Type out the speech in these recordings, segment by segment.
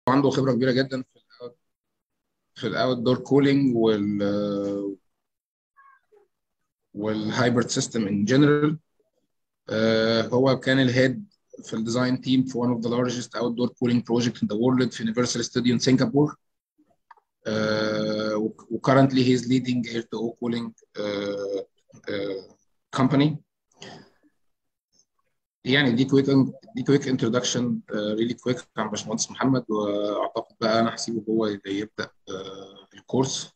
عنده خبره كبيره جدا في ال في الاوت دور كولينج وال والهايبرد سيستم ان جنرال هو كان الهيد في الديزاين تيم في one of the largest outdoor cooling project in the world في Universal Studio in Singapore uh, وcurrently he is leading air-to-O cooling uh, uh, company يعني دي كويك دي كويك انتروداكشن ريلي كويك عن باشمهندس محمد واعتقد بقى انا هسيبه هو اللي يبدا uh, الكورس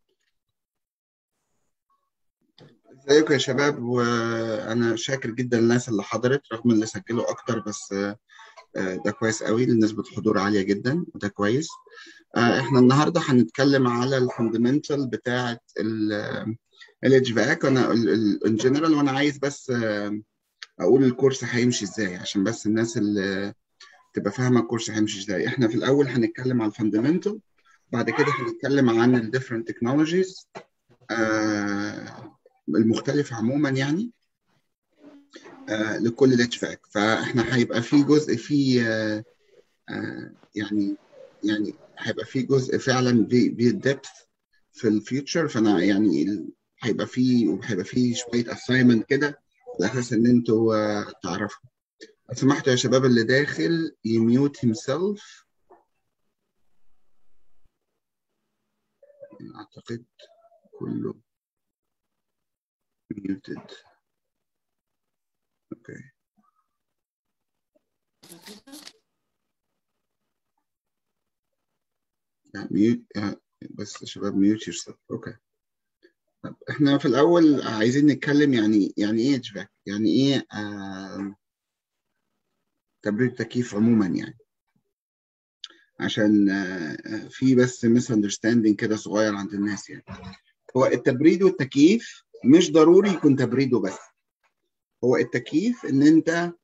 ازيكم يا شباب وانا شاكر جدا للناس اللي حضرت رغم اللي سجلوا اكتر بس ده كويس قوي نسبة حضور عالية جدا وده كويس احنا النهارده هنتكلم على الفاندمنتال بتاعة الاتش فاك انا ان جنرال وانا عايز بس اقول الكورس هيمشي ازاي عشان بس الناس اللي تبقى فاهمه الكورس هيمشي ازاي احنا في الاول هنتكلم على الفاندمنتال بعد كده هنتكلم عن الديفرنت تكنولوجيز المختلفة عموما يعني آه لكل الاتش فاك فاحنا هيبقى في جزء في آه آه يعني يعني هيبقى في جزء فعلا بالدبث في الفيوتشر فانا يعني هيبقى في هيبقى في شويه اساينمنت كده على اساس ان انتوا آه تعرفوا لو سمحتوا يا شباب اللي داخل يميوت هيم سيلف اعتقد كله muted. Okay. Yeah, mute uh, بس يا شباب mute yourself. Okay. طب احنا في الأول عايزين نتكلم يعني يعني ايه HVAC؟ يعني ايه آه تبريد تكييف عموما يعني. عشان آه في بس ميس اندرستاندينج كده صغير عند الناس يعني. هو التبريد والتكييف مش ضروري يكون تبريده بس هو التكييف ان انت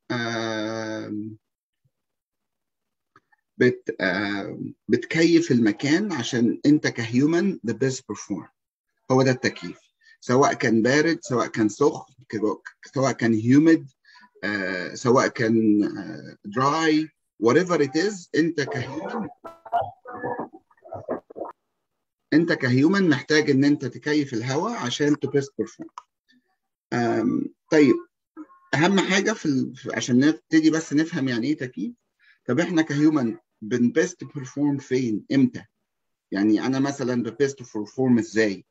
بت بتكيف المكان عشان انت كهيومن ذا بيست بيرفورم هو ده التكييف سواء كان بارد سواء كان سخن سواء كان هيوميد سواء كان دراي whatever it is انت كهيومن انت كهيومن محتاج ان انت تكيف الهواء عشان تو بيست بيرفورم طيب اهم حاجه في ال... عشان نبتدي بس نفهم يعني ايه تكييف طب احنا كهيومن بن بيست بيرفورم فين امتى يعني انا مثلا ببيست بيرفورم ازاي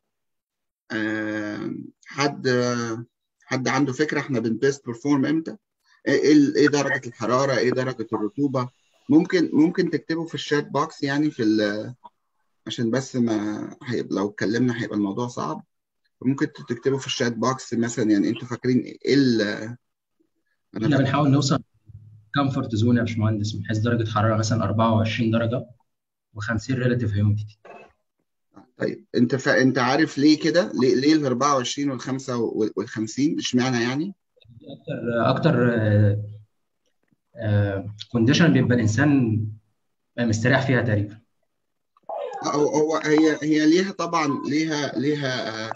حد حد عنده فكره احنا بن بيست بيرفورم امتى ايه ايه درجه الحراره ايه درجه الرطوبه ممكن ممكن تكتبوا في الشات بوكس يعني في ال... عشان بس ما هيبقى لو اتكلمنا هيبقى الموضوع صعب ممكن تكتبوا في الشات بوكس مثلا يعني انتوا فاكرين ايه ال احنا بنحاول نوصل كومفورت زون يا باشمهندس من حيث درجه حراره مثلا 24 درجه و50 ريلاتيف هيوميديتي طيب انت ف... انت عارف ليه كده؟ ليه ليه ال 24 وال 5 وال 50 اشمعنى يعني؟ اكتر اكتر كونديشن بيبقى الانسان مستريح فيها تقريبا هو هي هي ليها طبعا ليها ليها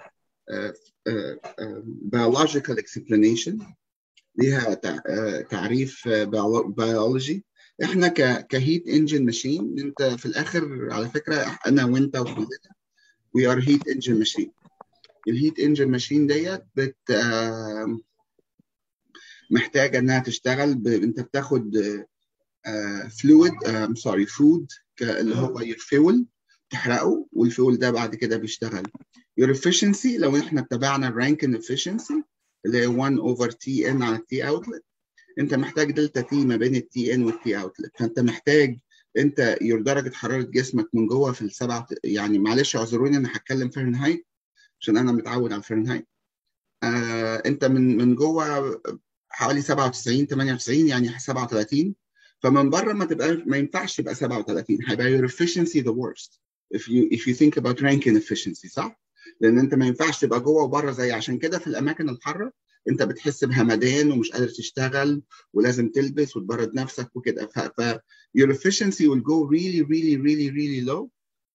biological explanation ليها تعريف بيولوجي احنا كهيت انجن ماشين انت في الاخر على فكره انا وانت وكلنا وي ار هيت انجن ماشين الهيت انجن ماشين ديت بت محتاجه انها تشتغل ب... انت بتاخد فلويد سوري فود اللي هو يفول تحرقه والفيول ده بعد كده بيشتغل your efficiency لو احنا اتبعنا الرانكن efficiency اللي هي 1 over تي ان على التي اوتلت انت محتاج دلتا تي ما بين التي ان والتي اوتلت فانت محتاج انت يور درجه حراره جسمك من جوه في السبعه يعني معلش اعذروني انا هتكلم فahrenheit عشان انا متعود على الفahrenheit آه انت من من جوه حوالي 97 98 يعني 37 فمن بره ما تبقى ما ينفعش تبقى 37 هيبقى your efficiency the worst if you if you think about ranking efficiency صح؟ لان انت ما ينفعش تبقى جوه وبره زي عشان كده في الاماكن الحاره انت بتحس بهمدان ومش قادر تشتغل ولازم تلبس وتبرد نفسك وكده ف, ف your efficiency will go really really really really low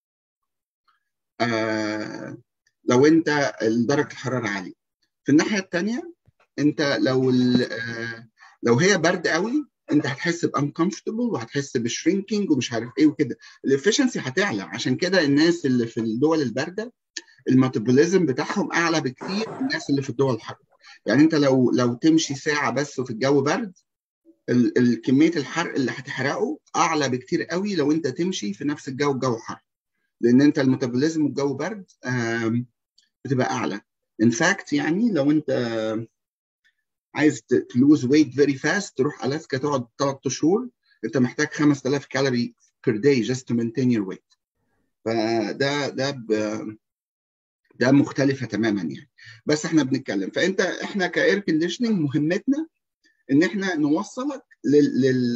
آه لو انت درجه الحراره عاليه في الناحيه الثانيه انت لو آه لو هي برد قوي انت هتحس بانكمفتبل وهتحس بشرينكينج ومش عارف ايه وكده الافشنسي هتعلى عشان كده الناس اللي في الدول البارده الميتابوليزم بتاعهم اعلى بكتير من الناس اللي في الدول الحاره يعني انت لو لو تمشي ساعه بس وفي الجو برد الكميه الحرق اللي هتحرقه اعلى بكتير قوي لو انت تمشي في نفس الجو الجو حر لان انت الميتابوليزم والجو برد بتبقى اعلى ان فاكت يعني لو انت عايز تلوز ويت فيري فاست تروح الاسكا تقعد ثلاث شهور انت محتاج 5000 كالوري بير داي جاست تو مينتين يور ويت فده ده ب... ده مختلفه تماما يعني بس احنا بنتكلم فانت احنا كاير كونديشننج مهمتنا ان احنا نوصلك لل, لل...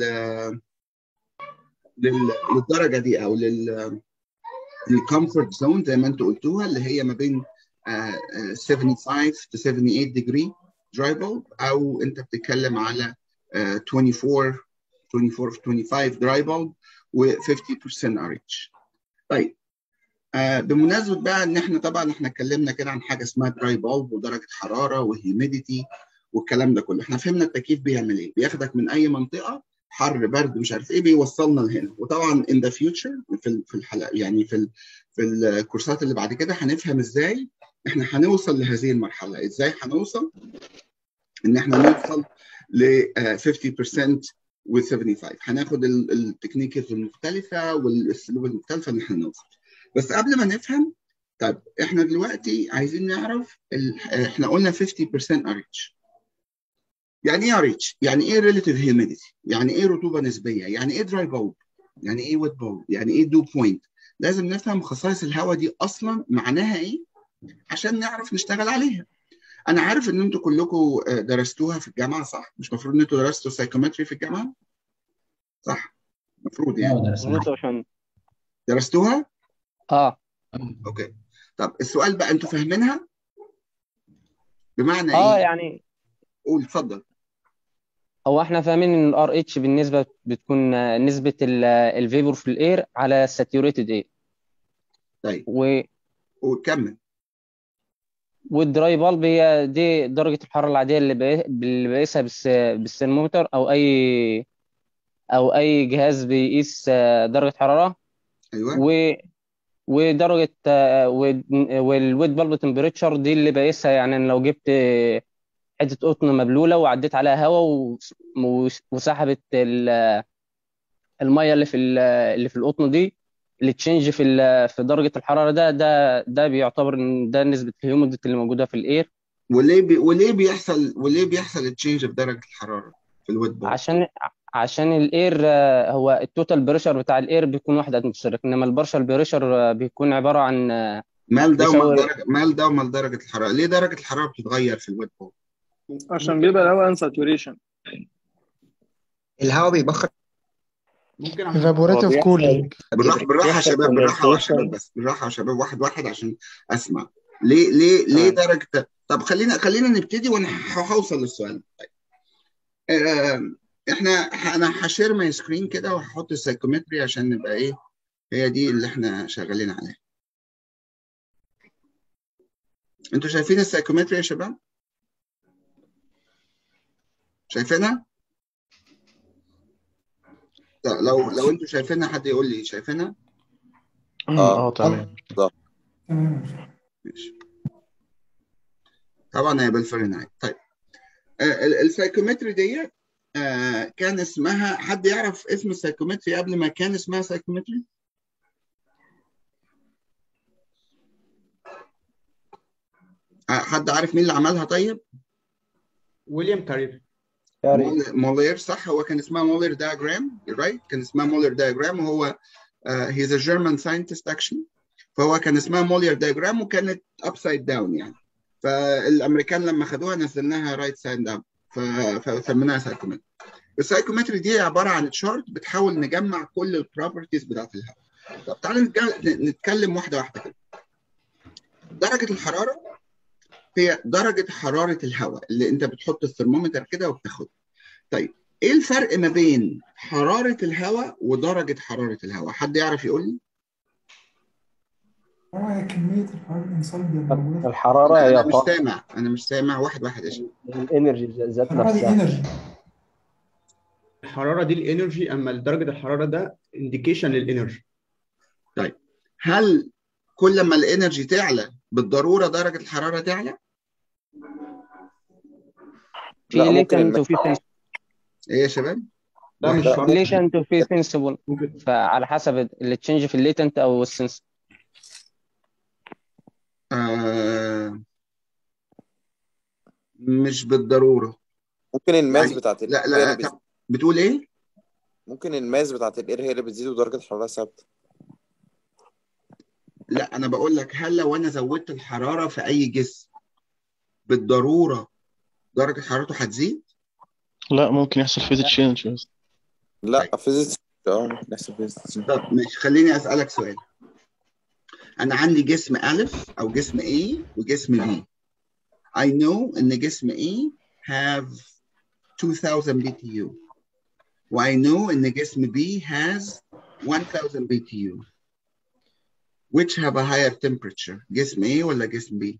لل... للدرجه دي او لل الكومفورت زون زي ما انتوا قلتوها اللي هي ما بين uh, 75 to 78 degree dry bulb او انت بتتكلم على uh, 24 24 25 dry bulb و 50% RH. طيب uh, بمناسبه بقى ان احنا طبعا احنا اتكلمنا كده عن حاجه اسمها dry bulb ودرجه حراره وهيوميديتي والكلام ده كله احنا فهمنا التكييف بيعمل ايه بياخدك من اي منطقه حر برد مش عارف ايه بيوصلنا لهنا وطبعا in the future في في الحلقه يعني في في الكورسات اللي بعد كده هنفهم ازاي احنا هنوصل لهذه المرحله ازاي هنوصل ان احنا نوصل ل 50% و 75 هناخد التكنيكس المختلفه والاسلوب المختلفه ان احنا نوصل بس قبل ما نفهم طيب احنا دلوقتي عايزين نعرف احنا قلنا 50% RH يعني ايه RH؟ يعني ايه relative humidity؟ يعني ايه رطوبه نسبيه؟ يعني ايه dry bulb؟ يعني ايه wet bulb؟ يعني ايه dew point؟ لازم نفهم خصائص الهواء دي اصلا معناها ايه عشان نعرف نشتغل عليها. انا عارف ان انتوا كلكم درستوها في الجامعه صح؟ مش المفروض ان انتوا درستوا سايكومتري في الجامعه؟ صح؟ المفروض يعني. درستوها؟ اه اوكي. طب السؤال بقى انتوا فاهمينها؟ بمعنى اه ايه؟ يعني قول اتفضل. هو احنا فاهمين ان الار اتش بالنسبه بتكون نسبه الفيبور في الاير على ساتيوريتد اير طيب و وكمل والدراي بالب هي دي درجه الحراره العاديه اللي بقي- اللي بقيسها بالس- بالثرمومتر او اي او اي جهاز بيقيس درجه حراره ايوه و ودرجه والويت بالب تمبريتشر دي اللي بقيسها يعني أنا لو جبت حته قطن مبلوله وعديت عليها هواء و- و- وسحبت ال- الميه اللي في ال- اللي في القطن دي اللي تشينج في ال- في درجه الحراره ده ده ده بيعتبر ان ده نسبه الهيوميديتي اللي موجوده في الاير وليه بي... وليه بيحصل وليه بيحصل التشينج في درجه الحراره في الويت بول عشان عشان الاير آه، هو التوتال بريشر بتاع الاير بيكون واحد اتموسفيريك انما البارشال بريشر آه، بيكون عباره عن آه، مال ده بيساوي- ومال درجه مال ده ومال درجه الحراره ليه درجه الحراره بتتغير في الويت بول عشان بيبقى الهواء انساتوريشن الهواء بيبخر ممكن evaporative cooling بالراحه بالراحه يا بيحصل شباب بالراحه يا condensation. شباب بس بالراحه يا شباب واحد واحد عشان اسمع ليه ليه ليه درجه طب خلينا خلينا نبتدي وانا ه- هوصل للسؤال طيب آه، احنا انا هشير ماي سكرين كده وهحط السايكومتري عشان نبقى ايه هي دي اللي احنا شغالين عليها انتوا شايفين السايكومتري يا شباب شايفينها لا، لو لو انتوا شايفينها حد يقول لي شايفينها اه تمام ماشي طبعا هي بالفرنايت طيب آه، ال- السايكومتري دي آه، كان اسمها حد يعرف اسم السايكومتري قبل ما كان اسمها سايكومتري آه، حد عارف مين اللي عملها طيب ويليام كارير مول- مولير صح هو كان اسمها مولير دايجرام رايت كان اسمها مولير دايجرام وهو هيز ا جيرمان ساينتست اكشن فهو كان اسمها مولير دايجرام وكانت ابسايد داون يعني فالامريكان لما خدوها نزلناها رايت سايد داون فسميناها سايكومتري السايكومتري دي عباره عن تشارت بتحاول نجمع كل البروبرتيز بتاعت الهواء طب تعالى نتج- نتكلم واحده واحده كده درجه الحراره هي درجه حراره الهواء اللي انت بتحط الثرمومتر كده وبتاخدها طيب ايه الفرق ما بين حراره الهواء ودرجه حراره الهواء حد يعرف يقول لي هو كمية الحرارة الإنسان بيبقى موجودة الحرارة انا هي مش طاقة سامع انا مش سامع واحد واحد ايش الانرجي ذات الحرارة دي نفسها انرجي الحراره دي الانرجي اما درجه الحراره ده انديكيشن للانرجي طيب هل كل ما الانرجي تعلى بالضروره درجه الحراره تعلى؟ في لا ممكن ليتنت الماس وفي ايه يا شباب؟ لا مش لا شرط ليتنت وفي سنسبل ممكن فعلى حسب التشنج في الليتنت او السنس آه مش بالضروره ممكن الماس يعني بتاعت لا الاير هي لا اللي طب بتقول ايه؟ ممكن الماس بتاعت الاير هي اللي بتزيد ودرجة الحرارة ثابتة لا انا بقول لك هل لو انا زودت الحراره في اي جسم بالضروره درجه حرارته هتزيد؟ لا ممكن يحصل فيز تشينج بس لا فيزيكس اه ممكن يحصل فيزيكس طب ماشي خليني اسالك سؤال انا عندي جسم الف او جسم A وجسم B I know ان جسم A have 2000 BTU و I know ان جسم B has 1000 BTU which have a higher temperature جسم A ولا جسم B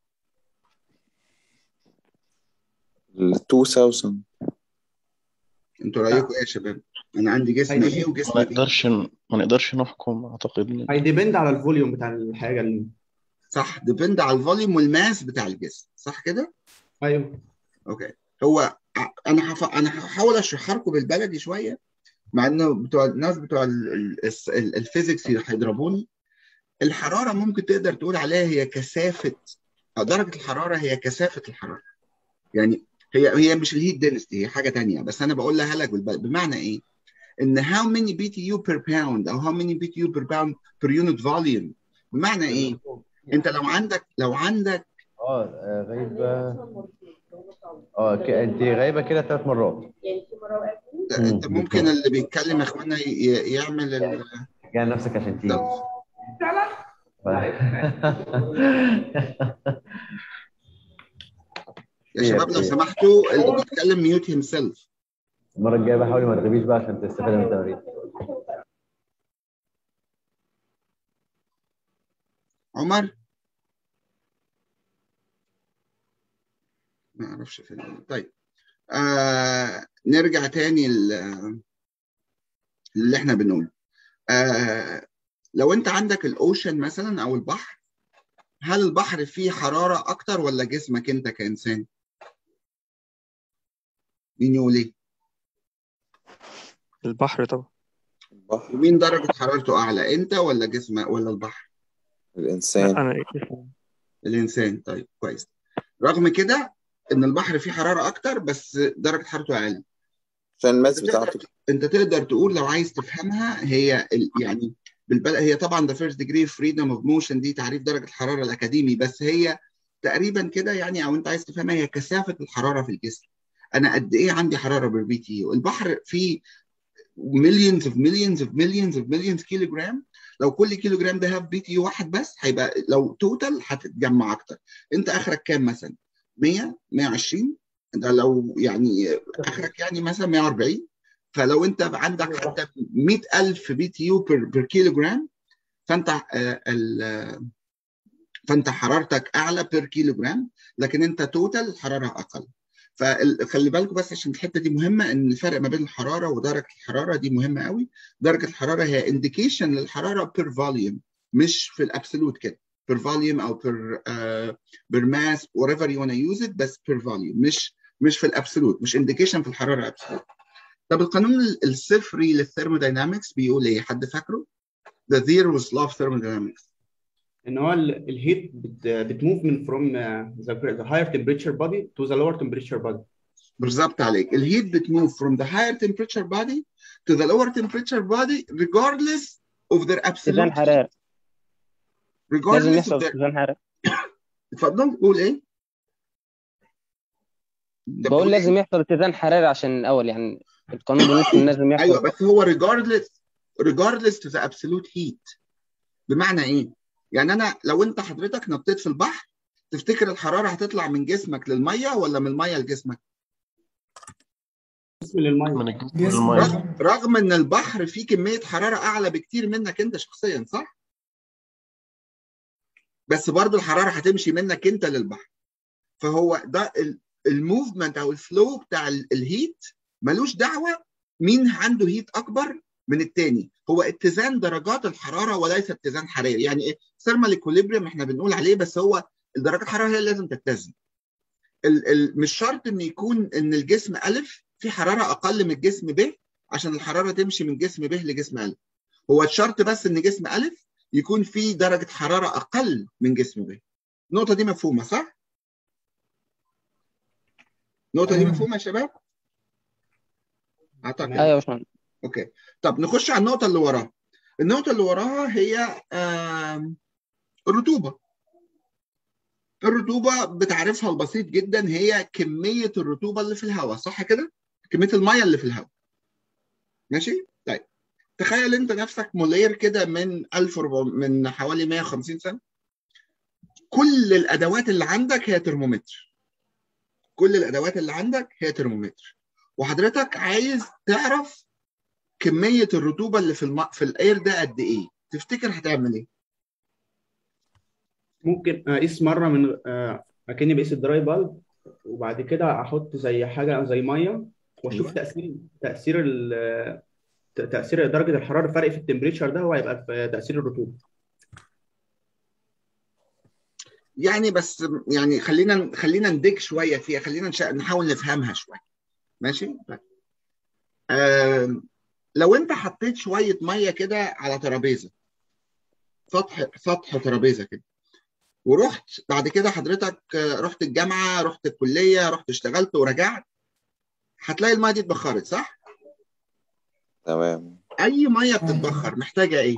ال 2000 انتوا رايكم ايه يا شباب انا عندي جسم A وجسم ما B نقدرش ما نقدرش نحكم اعتقد هيديبند على الفوليوم بتاع الحاجه اللي صح ديبند على الفوليوم والماس بتاع الجسم صح كده ايوه اوكي هو ع- انا هف... انا هحاول اشرحها لكم بالبلدي شويه مع انه بتوع الناس بتوع ال- ال- الس- ال- الفيزيكس هيضربوني الحراره ممكن تقدر تقول عليها هي كثافه أو درجه الحراره هي كثافه الحراره يعني هي هي مش الهيت دينستي هي حاجه تانية بس انا بقولها لك بالبلدي بمعنى ايه؟ ان how many BTU per pound او how many BTU per pound per unit volume بمعنى ايه؟ انت لو عندك لو عندك اه غايبة اه ك- انت غايبة كده ثلاث مرات انت ممكن اللي بيتكلم يا اخوانا ي- يعمل ال... جاي نفسك عشان تيجي يا شباب لو سمحتوا اللي بيتكلم ميوت هيم سيلف المرة الجاية بقى حاولي ما تغيبيش بقى عشان تستفاد من التمرين عمر ما اعرفش فين طيب آه نرجع تاني ل- اللي احنا بنقوله آه لو انت عندك الاوشن مثلا او البحر هل البحر فيه حرارة اكتر ولا جسمك انت كإنسان مين يقول ايه البحر طبعا البحر ومين درجة حرارته اعلى انت ولا جسمك ولا البحر الإنسان انا الانسان طيب كويس رغم كده ان البحر فيه حرارة اكتر بس درجة حرارته اقل عشان الماس انت تقدر بتاعته انت تقدر تقول لو عايز تفهمها هي ال- يعني بالبلد هي طبعا the first degree of freedom of motion دي تعريف درجة الحرارة الأكاديمي بس هي تقريبا كده يعني أو أنت عايز تفهمها هي كثافة الحرارة في الجسم أنا قد إيه عندي حرارة بالبي تي يو البحر فيه millions of millions of millions of millions كيلو جرام لو كل كيلو جرام ده هاف بي تي يو واحد بس هيبقى لو توتال هتتجمع أكتر أنت آخرك كام مثلا 100 120 ده لو يعني آخرك يعني مثلا 140 فلو انت عندك حتى 100000 بي تي يو بير كيلو جرام فانت آه، ال- فانت حرارتك اعلى بير كيلو جرام لكن انت توتال الحراره اقل فخلي بالكم بس عشان الحته دي مهمه ان الفرق ما بين الحراره ودرجه الحراره دي مهمه قوي درجه الحراره هي انديكيشن للحراره بير فوليوم مش في الابسولوت كده بير فوليوم او بير بير ماس whatever you wanna use it بس بير فوليوم مش مش في الابسولوت مش انديكيشن في الحراره ابسولوت طب القانون الصفري للثيرموداينامكس بيقول ايه؟ حد فاكره؟ The zero law of thermodynamics. ان هو ال- الهيت بت بتموف من from uh, the, the higher temperature body to the lower temperature body بالظبط عليك. الهيت بتموف from the higher temperature body to the lower temperature body regardless of their اتزان absolute حراري لازم regardless يحصل of their اتزان حراري اتفضل قول ايه؟ ده بقول بتقول لازم ايه؟ يحصل اتزان حراري عشان الاول يعني القانون بيقول إن لازم ايوه يحصل بس هو regardless regardless to the absolute heat بمعنى ايه؟ يعني انا لو انت حضرتك نطيت في البحر تفتكر الحراره هتطلع من جسمك للميه ولا من الميه لجسمك؟ جسم للميه من الجسم جسم للمية رغم رغم ان البحر فيه كميه حراره اعلى بكتير منك انت شخصيا صح؟ بس برضو الحراره هتمشي منك انت للبحر فهو ده الموفمنت او الفلو بتاع ال- الهيت ملوش دعوه مين عنده هيت اكبر من التاني هو اتزان درجات الحراره وليس اتزان حراري يعني ايه ثيرمال ايكوليبريم احنا بنقول عليه بس هو درجات الحراره هي اللي لازم تتزن ال ال مش شرط ان يكون ان الجسم الف في حراره اقل من الجسم ب عشان الحراره تمشي من جسم ب لجسم الف هو الشرط بس ان جسم الف يكون في درجه حراره اقل من جسم ب النقطه دي مفهومه صح النقطه دي أيوة. مفهومه يا شباب اعتقد ايوه يا باشمهندس اوكي طب نخش على النقطه اللي وراها النقطه اللي وراها هي آم، الرطوبه الرطوبه بتعرفها البسيط جدا هي كميه الرطوبه اللي في الهواء صح كده كميه الميه اللي في الهواء ماشي طيب تخيل انت نفسك مولير كده من 1400 من حوالي 150 سنه كل الادوات اللي عندك هي ترمومتر كل الادوات اللي عندك هي ترمومتر وحضرتك عايز تعرف كميه الرطوبه اللي في الم... في الاير ده قد ايه تفتكر هتعمل ايه ممكن اقيس مره من آه، اكني بقيس الدراي بالب وبعد كده احط زي حاجه زي ميه واشوف أيوة. تاثير تاثير ال- ت- تاثير درجه الحراره الفرق في التمبريتشر ده هو هيبقى في تاثير الرطوبه يعني بس يعني خلينا خلينا نديك شويه فيها خلينا نشا... نحاول نفهمها شويه ماشي طيب. آم، لو انت حطيت شويه ميه كده على ترابيزه سطح سطح ترابيزه كده ورحت بعد كده حضرتك آه، رحت الجامعه رحت الكليه رحت اشتغلت ورجعت هتلاقي الميه دي اتبخرت صح؟ تمام اي ميه بتتبخر محتاجه ايه؟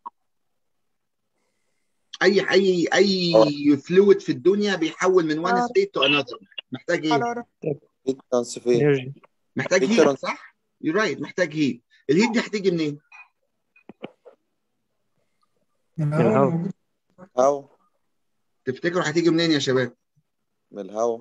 اي اي اي فلويد في الدنيا بيحول من وان ستيت تو انذر محتاج ايه؟ هيت ترانسفير محتاج Heat هيت trans- صح؟ يو رايت محتاج هيت الهيت دي هتيجي منين؟ من الهواء. الهواء موجود هوا تفتكروا هتيجي منين يا شباب؟ من الهوا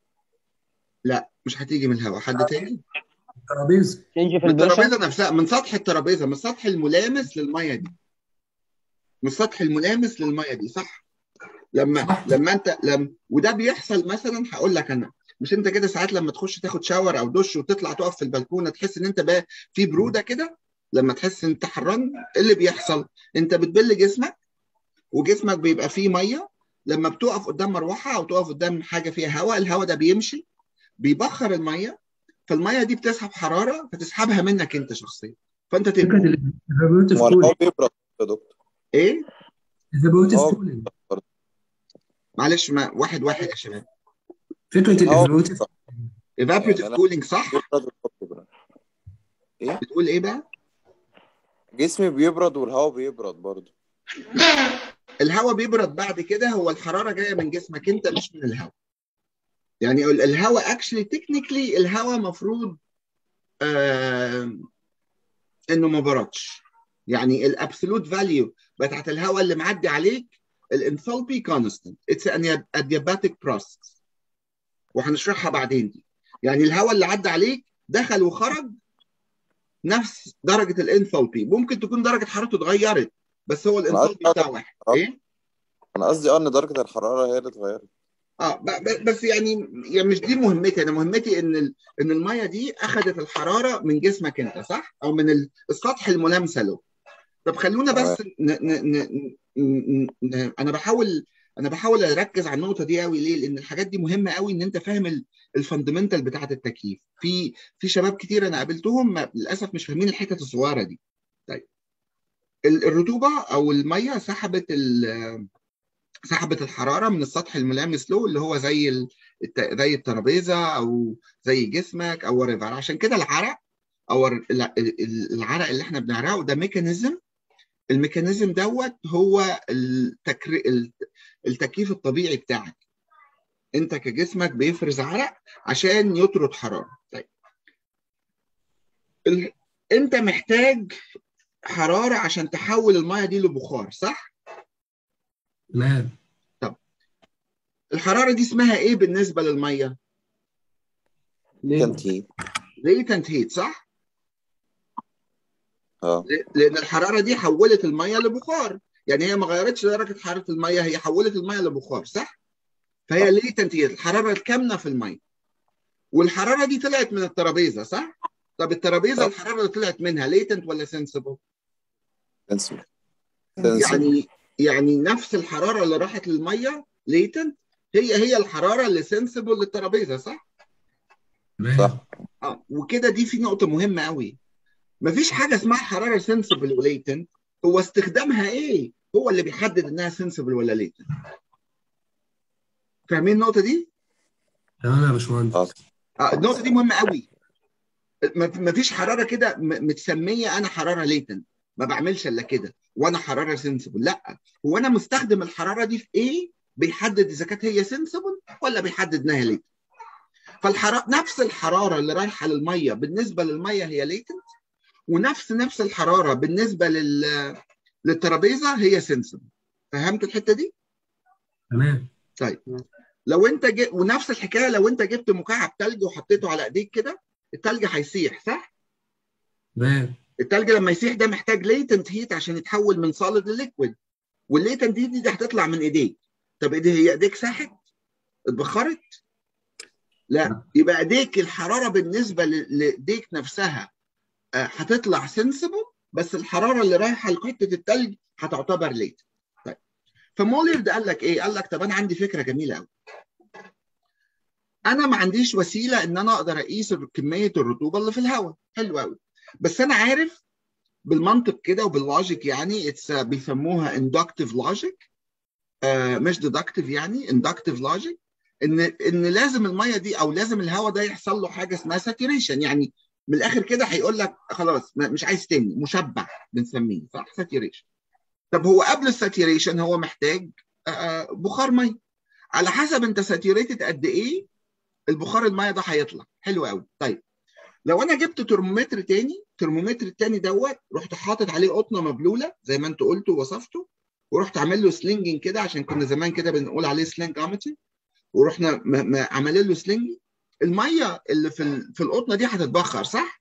لا مش هتيجي من الهواء حد تاني؟ الترابيزه تنجي في من الباشا الترابيزه نفسها من سطح الترابيزه من السطح الملامس للميه دي من السطح الملامس للميه دي صح لما صح. لما انت لما وده بيحصل مثلا هقول لك انا مش انت كده ساعات لما تخش تاخد شاور او دش وتطلع تقف في البلكونه تحس ان انت بقى في بروده كده لما تحس ان انت حران ايه اللي بيحصل انت بتبل جسمك وجسمك بيبقى فيه ميه لما بتقف قدام مروحه او تقف قدام حاجه فيها هواء الهواء ده بيمشي بيبخر الميه فالميه دي بتسحب حراره فتسحبها منك انت شخصيا فانت فكره تبقى الايفابوريتيف هو الهوا كولينج بيبرد يا دكتور ايه الايفابوريتيف هو كولينج معلش ما واحد واحد يا شباب فكره الهوا الايفابوريتيف evaporative يعني أنا- cooling صح بيبرد والهوا بيبرد ايه بتقول ايه بقى جسمي بيبرد والهوا بيبرد برضه الهواء بيبرد بعد كده هو الحراره جايه من جسمك انت مش من الهواء يعني ال- الهواء اكشلي تكنيكلي الهواء مفروض آه انه ما بردش يعني الابسولوت فاليو بتاعت الهواء اللي معدي عليك الانثالبي كونستنت اتس ان ادياباتيك بروسس وهنشرحها بعدين دي يعني الهواء اللي عدى عليك دخل وخرج نفس درجه الانثالبي ممكن تكون درجه حرارته اتغيرت بس هو الانثالبي بتاعه واحد ايه انا قصدي اه ان درجه الحراره هي اللي اتغيرت اه ب- ب- بس يعني يعني مش دي مهمتي انا مهمتي ان ال- ان الميه دي اخذت الحراره من جسمك انت صح او من ال- السطح الملامسه له طب خلونا بس ن ن ن ن ن انا بحاول انا بحاول اركز على النقطه دي قوي ليه لان الحاجات دي مهمه قوي ان انت فاهم الفاندمنتال بتاعه التكييف في في شباب كتير انا قابلتهم ما- للاسف مش فاهمين الحتت الصغيره دي طيب ال- الرطوبه او الميه سحبت ال- سحبت الحراره من السطح الملامس له اللي هو زي ال- الت- زي الترابيزه او زي جسمك او وريفر عشان كده العرق او ال- ال- العرق اللي احنا بنعرقه ده ميكانيزم الميكانيزم دوت هو التكري... التكييف الطبيعي بتاعك انت كجسمك بيفرز عرق عشان يطرد حراره طيب ال... انت محتاج حراره عشان تحول الميه دي لبخار صح تمام الحراره دي اسمها ايه بالنسبه للميه تنتين latent heat صح اه ل- لان الحراره دي حولت الميه لبخار يعني هي ما غيرتش درجه حراره الميه هي حولت الميه لبخار صح فهي latent heat الحراره الكامنه في الميه والحراره دي طلعت من الترابيزه صح طب الترابيزه الحراره اللي طلعت منها ليتنت ولا سنسبل سنسبل سنسبل يعني يعني نفس الحراره اللي راحت للميه ليتنت هي هي الحراره اللي سنسبل للترابيزه صح صح اه وكده دي في نقطه مهمه قوي مفيش حاجه اسمها حراره سنسبل وليتنت هو استخدامها ايه هو اللي بيحدد انها سنسبل ولا ليتنت فاهمين النقطه دي تمام يا باشمهندس اه النقطه دي مهمه قوي ما فيش حراره كده م- متسميه انا حراره ليتنت ما بعملش الا كده وانا حراره سنسبل لا هو انا مستخدم الحراره دي في ايه بيحدد اذا كانت هي سنسبل ولا بيحدد انها ليتنت فالحراره نفس الحراره اللي رايحه للميه بالنسبه للميه هي ليتنت ونفس نفس الحراره بالنسبه لل للترابيزه هي سنسبل فهمت الحته دي تمام طيب لو انت ج... ونفس الحكايه لو انت جبت مكعب ثلج وحطيته على ايديك كده الثلج هيسيح صح تمام التلج لما يسيح ده محتاج ليتنت هيت عشان يتحول من صالد لليكويد والليتنت هيت دي, دي هتطلع من ايديك طب ايدي هي ايديك ساحت اتبخرت لا يبقى ايديك الحراره بالنسبه ل- لايديك نفسها آه، هتطلع سنسبل بس الحراره اللي رايحه لقطه التلج هتعتبر ليت طيب فمولر ده قال لك ايه قال لك طب انا عندي فكره جميله قوي انا ما عنديش وسيله ان انا اقدر اقيس كميه الرطوبه اللي في الهواء حلو قوي بس انا عارف بالمنطق كده وباللوجيك يعني اتس بيسموها inductive logic آه مش deductive يعني inductive logic ان ان لازم الميه دي او لازم الهواء ده يحصل له حاجه اسمها saturation يعني من الاخر كده هيقول لك خلاص ما- مش عايز تاني مشبع بنسميه صح saturation طب هو قبل الساتيوريشن هو محتاج آه بخار ميه على حسب انت ساتيوريتد قد ايه البخار الميه ده هيطلع حلو قوي طيب لو انا جبت ترمومتر تاني الترمومتر التاني دوت رحت حاطط عليه قطنه مبلوله زي ما انت قلت ووصفته ورحت عامل له سلينجنج كده عشان كنا زمان كده بنقول عليه سلينجومتري ورحنا م- م- عاملين له سلينج الميه اللي في ال- في القطنه دي هتتبخر صح؟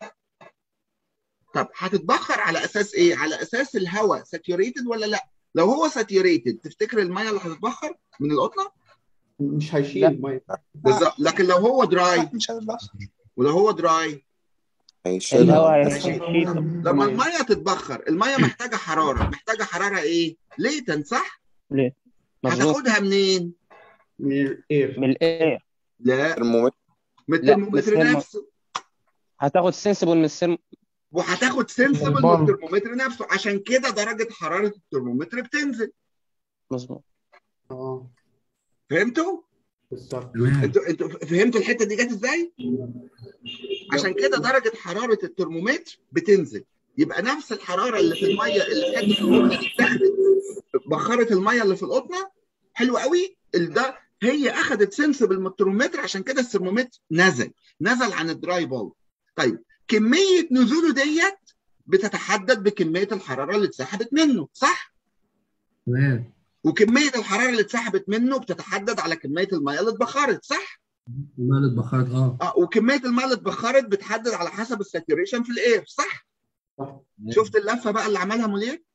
طب هتتبخر على اساس ايه؟ على اساس الهواء ساتيوريتد ولا لا؟ لو هو ساتيوريتد تفتكر الميه اللي هتتبخر من القطنه؟ مش هيشيل الميه بالظبط لكن لو هو دراي مش هتتبخر ولو هو دراي هيشيل الهواء ماشي. لما الميه تتبخر الميه محتاجه حراره محتاجه حراره ايه؟ ليتن صح؟ ليه مظبوط هتاخدها منين؟ من الاير من الاير لا ترمومتر من لا، الترمومتر من الثرمو- نفسه هتاخد سنسبل من السرم وهتاخد سنسبل من البامب. الترمومتر نفسه عشان كده درجه حراره الترمومتر بتنزل مظبوط اه فهمتوا؟ بالظبط تمام انتوا انتوا فهمتوا الحته دي جت ازاي؟ عشان كده درجه حراره الترمومتر بتنزل يبقى نفس الحراره اللي في الميه اللي في حته القطنه دي اتاخدت بخرت الميه اللي في القطنه حلو قوي ال- ده هي اخذت سنسبل من الترمومتر عشان كده الثرمومتر نزل نزل عن الدراي بول طيب كميه نزوله ديت بتتحدد بكميه الحراره اللي اتسحبت منه صح؟ تمام وكميه الحراره اللي اتسحبت منه بتتحدد على كميه الميه اللي اتبخرت صح؟ الماء اللي اتبخرت اه اه وكميه الميه اللي اتبخرت بتحدد على حسب الساتوريشن في الاير صح؟ صح. شفت اللفه بقى اللي عملها مولير؟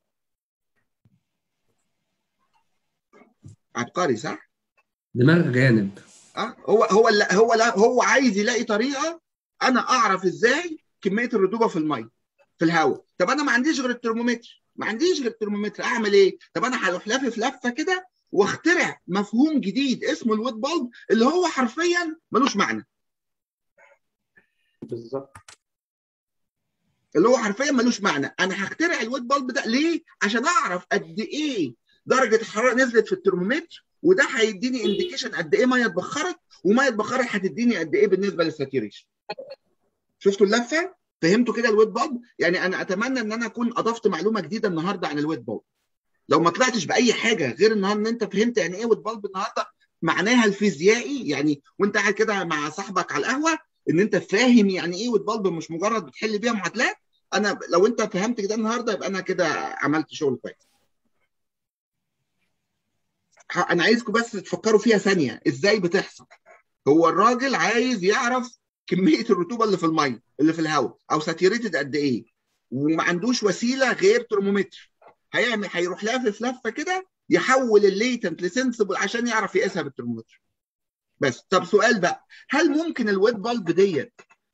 عبقري صح؟ دماغ جانب اه هو هو لا هو لا هو عايز يلاقي طريقه انا اعرف ازاي كميه الرطوبه في الميه في الهواء طب انا ما عنديش غير الترمومتر ما عنديش غير الترمومتر اعمل ايه طب انا هروح لافف لفه كده واخترع مفهوم جديد اسمه الويت بالب اللي هو حرفيا ملوش معنى بالظبط اللي هو حرفيا ملوش معنى انا هخترع الويت بالب ده ليه عشان اعرف قد ايه درجه الحراره نزلت في الترمومتر وده هيديني انديكيشن قد ايه ميه اتبخرت وميه اتبخرت هتديني قد ايه بالنسبه للساتوريشن شفتوا اللفه فهمتوا كده الويت بالب يعني انا اتمنى ان انا اكون اضفت معلومه جديده النهارده عن الويت بالب لو ما طلعتش باي حاجه غير النهارده ان انت فهمت يعني ايه ويت بالب النهارده معناها الفيزيائي يعني وانت قاعد كده مع صاحبك على القهوه ان انت فاهم يعني ايه ويت بالب مش مجرد بتحل بيها معادلات انا لو انت فهمت كده النهارده يبقى انا كده عملت شغل كويس ه- انا عايزكم بس تفكروا فيها ثانيه ازاي بتحصل هو الراجل عايز يعرف كميه الرطوبه اللي في الميه اللي في الهواء او ساتيوريتد قد ايه وما عندوش وسيله غير ترمومتر هيعمل هيروح لافف لفه كده يحول الليتنت لسنسبل عشان يعرف يقيسها بالترمومتر بس طب سؤال بقى هل ممكن الويت بالب ديت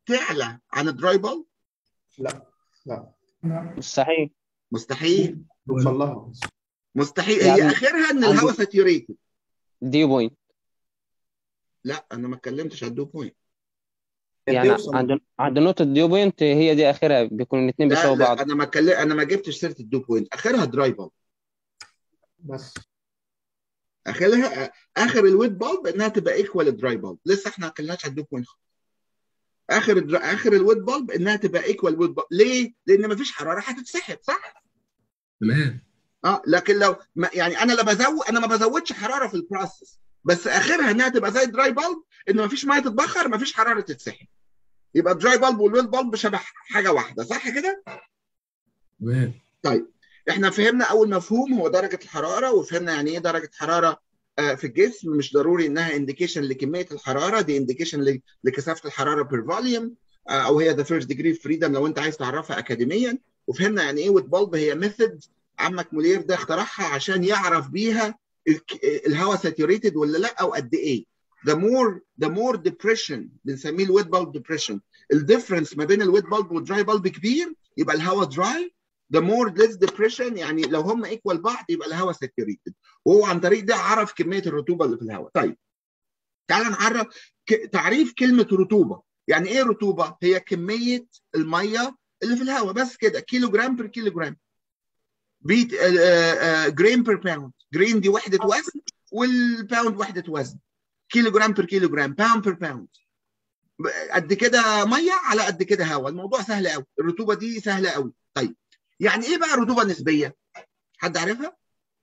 تعلى عن الدراي بالب لا لا مستحيل مستحيل توصل لها مستحيل هي يعني اخرها ان عندي- الهواء ساتيوريتد ديو بوينت لا انا ما اتكلمتش على الدو بوينت يعني توصل. عند عند نقطة ديو بوينت هي دي آخرها بيكون الاتنين لا بيساووا بعض لا انا ما اتكلم انا ما جبتش سيره الدو بوينت اخرها دراي بالب بس اخرها اخر الويت بالب انها تبقى ايكوال الدراي بالب لسه احنا ما اتكلمناش على الدو بوينت خالص. اخر الدرا... اخر الويت بالب انها تبقى ايكوال ويت بالب ليه؟ لان ما فيش حراره هتتسحب صح؟ تمام اه لكن لو ما يعني انا لا بزود انا ما بزودش حراره في البروسيس بس اخرها انها تبقى زي الدراي بالب ان ما فيش ميه تتبخر ما فيش حراره تتسحب يبقى الدراي بالب والويت بالب شبه حاجه واحده صح كده؟ تمام طيب احنا فهمنا اول مفهوم هو درجه الحراره وفهمنا يعني ايه درجه حراره آه، في الجسم مش ضروري انها انديكيشن لكميه الحراره دي انديكيشن لكثافه الحراره بير فوليوم او هي ذا فيرست ديجري فريدم لو انت عايز تعرفها اكاديميا وفهمنا يعني ايه ويت بالب هي ميثود عمك مولير ده اخترعها عشان يعرف بيها الك- الهواء ساتوريتد ولا لا او قد ايه the more the more depression بنسميه الويت بالب depression الديفرنس ما بين الويت بالب والدراي بالب كبير يبقى الهواء دراي the more less depression يعني لو هم ايكوال بعض يبقى الهواء ساتوريتد وهو عن طريق ده عرف كميه الرطوبه اللي في الهواء طيب تعال نعرف ك... تعريف كلمه رطوبه يعني ايه رطوبه هي كميه الميه اللي في الهواء بس كده كيلو جرام بير كيلو جرام بيت جرين بير باوند جرين دي وحده وزن والباوند وحده وزن كيلو جرام بير كيلو جرام باوند بير باوند قد كده ميه على قد كده هواء الموضوع سهل قوي الرطوبه دي سهله قوي طيب يعني ايه بقى رطوبه نسبيه حد عارفها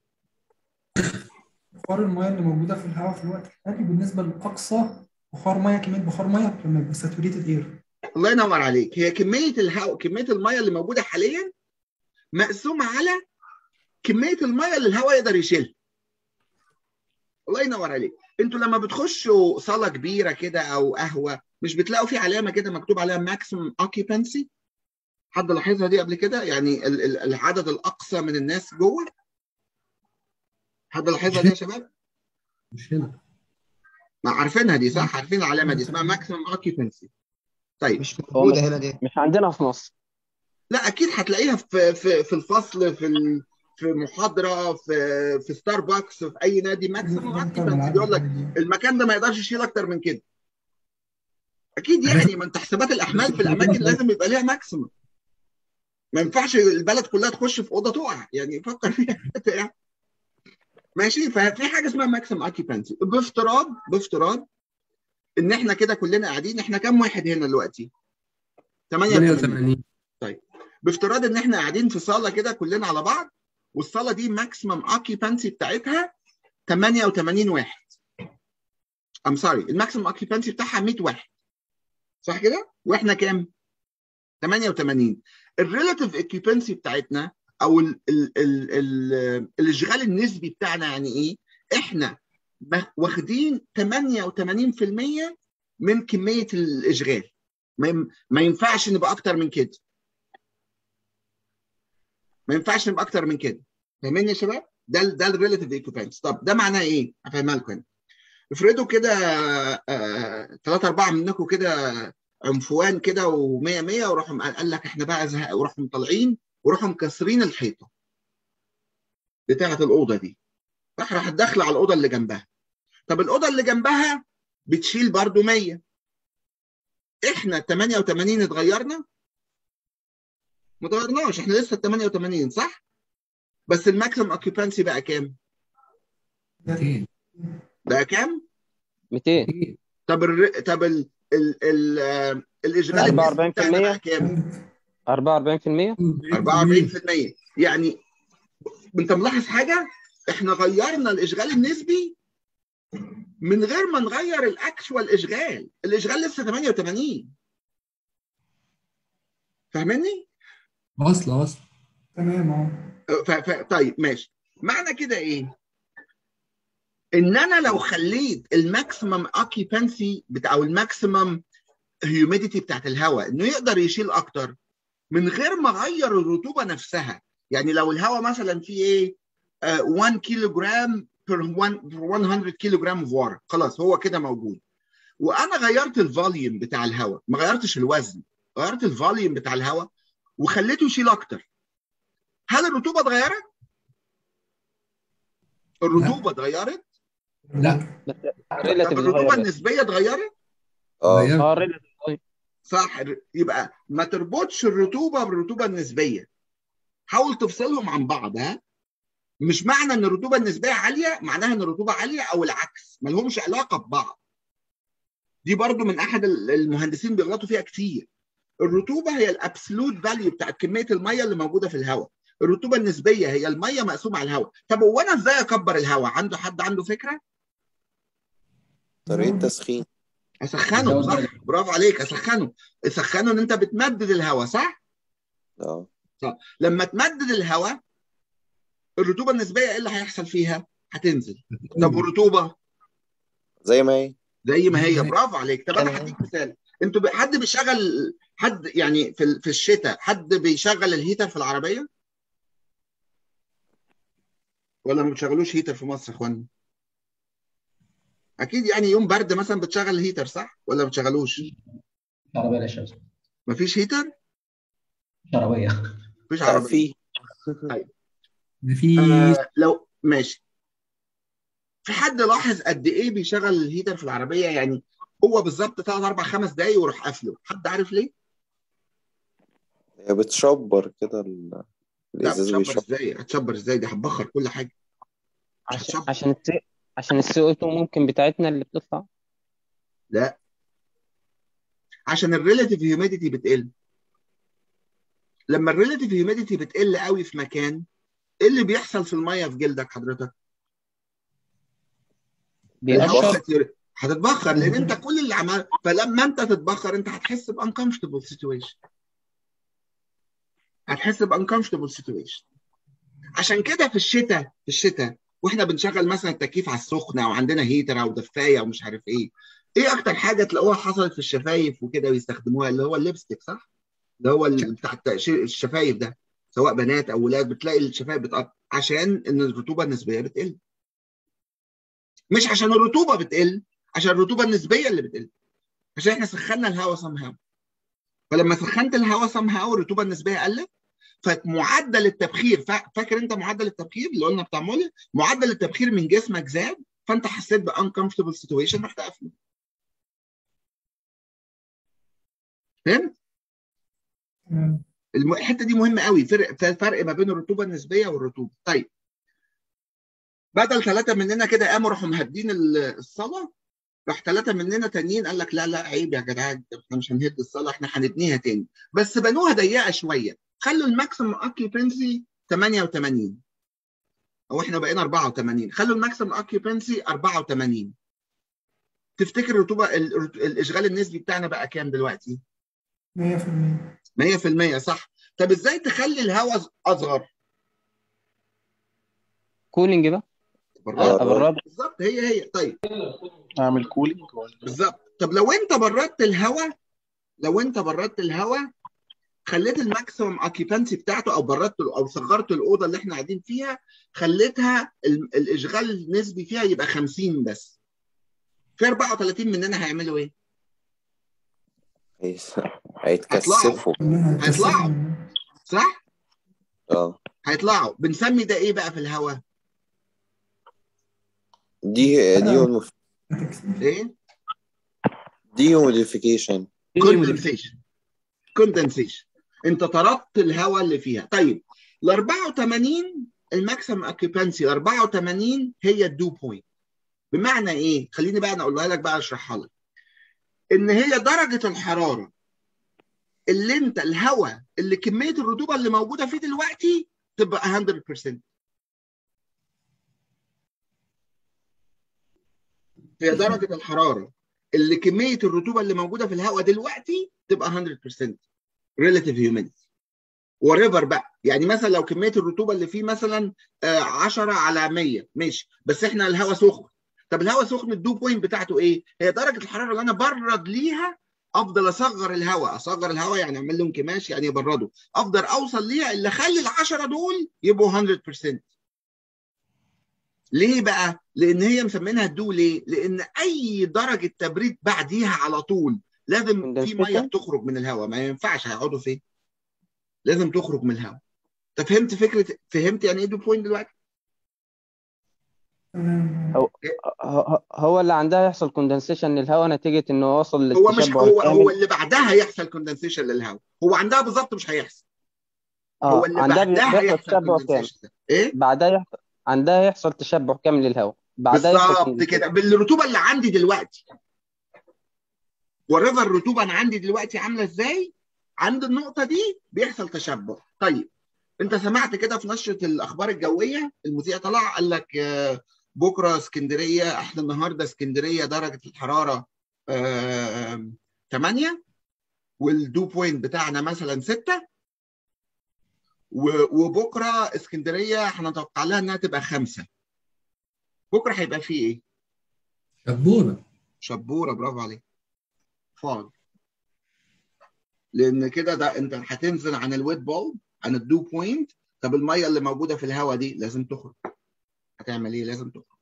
بخار المياه اللي موجوده في الهواء في الوقت الحالي بالنسبه لاقصى بخار ميه كميه بخار ميه لما يبقى ساتوريتد اير الله ينور عليك هي كميه الهواء كميه الميه اللي موجوده حاليا مقسومه على كميه الميه اللي الهواء يقدر يشيلها الله ينور عليك انتوا لما بتخشوا صاله كبيره كده او قهوه مش بتلاقوا في علامه كده مكتوب عليها ماكسيمم اوكيبانسي حد لاحظها دي قبل كده يعني ال- ال- العدد الاقصى من الناس جوه حد لاحظها دي يا شباب مش هنا ما عارفينها دي صح عارفين العلامه دي اسمها ماكسيمم اوكيبانسي طيب مش هو موجودة مش هنا دي مش عندنا في مصر لا اكيد هتلاقيها في في في الفصل في ال- في محاضره في في ستاربكس في اي نادي ماكسيمم اوكيبانسي بيقول لك المكان ده ما يقدرش يشيل اكتر من كده اكيد يعني ما انت حسابات الاحمال في الاماكن لازم يبقى ليها ماكسيمم ما ينفعش البلد كلها تخش في اوضه تقع يعني فكر فيها يعني. ماشي ففي حاجه اسمها ماكسيمم اوكيبانسي بافتراض بافتراض ان احنا كده كلنا قاعدين احنا كام واحد هنا دلوقتي 88 88 طيب بافتراض ان احنا قاعدين في صاله كده كلنا على بعض والصاله دي ماكسيمم اوكيبانسي بتاعتها 88 واحد ام سوري الماكسيمم اوكيبانسي بتاعها 100 واحد صح كده واحنا كام 88 الريلاتيف اوكيبانسي بتاعتنا او ال ال ال ال الاشغال النسبي بتاعنا يعني ايه احنا ب- واخدين 88% من كميه الاشغال ما يم- ما ينفعش نبقى اكتر من كده ما ينفعش نبقى اكتر من كده فاهمين يا شباب ده ال- ده الريلاتيف ايكوفالنس طب ده معناه ايه هفهمها لكم انا افرضوا كده ثلاثة أربعة منكم كده عنفوان كده و100 100 وراحوا قال قال لك احنا بقى زهق وراحوا مطلعين وراحوا مكسرين الحيطة بتاعة الأوضة دي راح راح داخلة على الأوضة اللي جنبها طب الأوضة اللي جنبها بتشيل برضو 100 احنا 88 اتغيرنا ما اتغيرناش احنا لسه 88 صح بس الماكسيمم اوكيبانسي بقى كام 200 بقى كام 200 طب الر... طب ال... ال... ال... آه، الاشغال النسبي بتاعنا بقى 44% كام 44% 44% يعني انت ملاحظ حاجه احنا غيرنا الاشغال النسبي من غير ما نغير الاكشوال اشغال الاشغال لسه 88 فاهمني واصله واصله تمام اهو ف... ف... طيب ماشي معنى كده ايه ان انا لو خليت الماكسيمم اوكيبانسي بتاع او الماكسيمم هيوميديتي بتاعت الهواء انه يقدر يشيل اكتر من غير ما اغير الرطوبه نفسها يعني لو الهواء مثلا فيه ايه آه 1 كيلو جرام per 1 100 كيلو جرام of water خلاص هو كده موجود وانا غيرت الفوليوم بتاع الهواء ما غيرتش الوزن غيرت الفوليوم بتاع الهواء وخليته يشيل اكتر هل الرطوبه اتغيرت الرطوبه اتغيرت لا طب الرطوبه النسبيه اتغيرت اه اه ريلاتيف صح يبقى ما تربطش الرطوبه بالرطوبه النسبيه حاول تفصلهم عن بعض ها مش معنى ان الرطوبه النسبيه عاليه معناها ان الرطوبه عاليه او العكس ما لهمش علاقه ببعض دي برضو من احد المهندسين بيغلطوا فيها كتير الرطوبه هي الابسولوت فاليو بتاعت كميه الميه اللي موجوده في الهواء الرطوبه النسبيه هي الميه مقسومه على الهواء طب هو انا ازاي اكبر الهواء عنده حد عنده فكره طريقة تسخين اسخنه صح برافو عليك اسخنه اسخنه ان انت بتمدد الهواء صح اه صح لما تمدد الهواء الرطوبه النسبيه ايه اللي هيحصل فيها هتنزل طب والرطوبه زي ما هي زي ما هي برافو عليك طب انا هديك مثال انتوا ب- حد بيشغل حد يعني في ال- في الشتاء حد بيشغل الهيتر في العربيه ولا ما بتشغلوش هيتر في مصر يا اخوانا اكيد يعني يوم برد مثلا بتشغل الهيتر صح ولا ما بتشغلوش عربيه لا شمس مفيش هيتر مش عربيه مفيش لا عربيه في طيب في آه لو ماشي في حد لاحظ قد ايه بيشغل الهيتر في العربيه يعني هو بالظبط ثلاث اربع خمس دقايق ويروح قافله حد عارف ليه؟ هي بتشبر كده ال- لا الازاز بتشبر بيشبر ازاي؟ هتشبر ازاي؟ دي هتبخر كل حاجه مش عشان هتشبر عشان السي عشان السي او 2 ممكن بتاعتنا اللي بتطلع لا عشان الريلاتيف هيوميديتي بتقل لما الريلاتيف هيوميديتي بتقل قوي في مكان ايه اللي بيحصل في الميه في جلدك حضرتك؟ الهواء بيقشر هت- هتتبخر لان انت كل اللي عمل فلما انت تتبخر انت هتحس بانكمفتبل سيتويشن هتحس بانكمفتبل سيتويشن عشان كده في الشتاء في الشتاء واحنا بنشغل مثلا التكييف على السخنه او عندنا هيتر او دفايه او مش عارف ايه ايه اكتر حاجه تلاقوها حصلت في الشفايف وكده بيستخدموها اللي هو الليبستيك صح؟ اللي هو ال- بتاع التقشير- الشفايف ده سواء بنات او ولاد بتلاقي الشفايف بتقطع عشان ان الرطوبه النسبيه بتقل مش عشان الرطوبه بتقل عشان الرطوبه النسبيه اللي بتقل عشان احنا سخنا الهواء سام هاو فلما سخنت الهواء سام هاو الرطوبه النسبيه قلت فمعدل التبخير فا- فاكر انت معدل التبخير اللي قلنا بتاع مولي معدل التبخير من جسمك زاد فانت حسيت بانكمفتبل سيتويشن رحت قافله فهمت؟ تمام. الم- الحته دي مهمه قوي فرق فرق ما بين الرطوبه النسبيه والرطوبه طيب بدل ثلاثه مننا كده قاموا راحوا مهدين ال- الصلاه راح ثلاثه مننا تانيين قال لك لا لا عيب يا جدعان احنا مش هنهد الصلاه احنا هنبنيها تاني بس بنوها ضيقه شويه خلوا الماكسيمم اوكيبنسي 88 او احنا بقينا 84 خلوا الماكسيمم اوكيبنسي 84 تفتكر الرطوبه ال- الاشغال النسبي بتاعنا بقى كام دلوقتي؟ 100% 100% صح طب ازاي تخلي الهواء اصغر؟ كولينج بقى براد ابرد بالظبط هي هي طيب اعمل كولينج ولا بالظبط طب لو انت بردت الهواء لو انت بردت الهواء خليت الماكسيمم اوكيبانسي بتاعته او بردت او صغرت الاوضه اللي احنا قاعدين فيها خليتها ال- الاشغال النسبي فيها يبقى 50 بس في 34 مننا هيعملوا ايه؟ هيس- هيتكثفوا هيطلعوا صح؟ اه هيطلعوا بنسمي ده ايه بقى في الهواء؟ دي دي هو ايه؟ دي موديفيكيشن كوندنسيشن كوندنسيشن انت طردت الهواء اللي فيها طيب ال 84 الماكسيمم اوكيبانسي ال 84 هي الدو بوينت بمعنى ايه؟ خليني بقى انا اقولها لك بقى اشرحها لك ان هي درجه الحراره اللي انت الهواء اللي كميه الرطوبه اللي موجوده فيه دلوقتي تبقى 100% هي درجه الحراره اللي كميه الرطوبه اللي موجوده في الهواء دلوقتي تبقى 100% relative humidity وريفر بقى يعني مثلا لو كميه الرطوبه اللي فيه مثلا آه، 10 على 100 ماشي بس احنا الهواء سخن طب الهواء سخن الدو بوينت بتاعته ايه؟ هي درجه الحراره اللي انا برد ليها افضل اصغر الهواء اصغر الهواء يعني اعمل له انكماش يعني ابرده افضل اوصل ليها اللي اخلي ال 10 دول يبقوا 100% ليه بقى؟ لان هي مسمينها الدو ليه؟ لان اي درجه تبريد بعديها على طول لازم في ميه بتخرج من الهواء ما ينفعش هيقعدوا فين؟ لازم تخرج من الهواء. انت فهمت فكره فهمت يعني ايه دو بوينت دلوقتي؟ هو هو- هو اللي عندها يحصل كوندنسيشن للهواء نتيجة انه وصل هو مش للتشبع هو هو الكامل اللي بعدها يحصل كوندنسيشن للهواء هو عندها بالظبط مش هيحصل هو اه اللي عندها بي- بعدها بيحصل هيحصل تشبع كامل كوندنسيشن ايه بعدها يحصل عندها يحصل تشبع كامل للهواء بعدها يحصل بالظبط كوندنسيشن كده بالرطوبه اللي عندي دلوقتي وريفر الرطوبه انا عندي دلوقتي عامله ازاي عند النقطه دي بيحصل تشبع طيب انت سمعت كده في نشره الاخبار الجويه المذيع طلع قال لك آه، بكره اسكندريه احنا النهارده اسكندريه درجه الحراره 8 والدو بوينت بتاعنا مثلا 6 وبكره اسكندريه احنا نتوقع لها انها تبقى 5 بكره هيبقى فيه ايه؟ شبوره شبوره برافو عليك فاض لان كده ده انت هتنزل عن الويت بول عن الدو بوينت طب الميه اللي موجوده في الهواء دي لازم تخرج هتعمل ايه لازم تخرج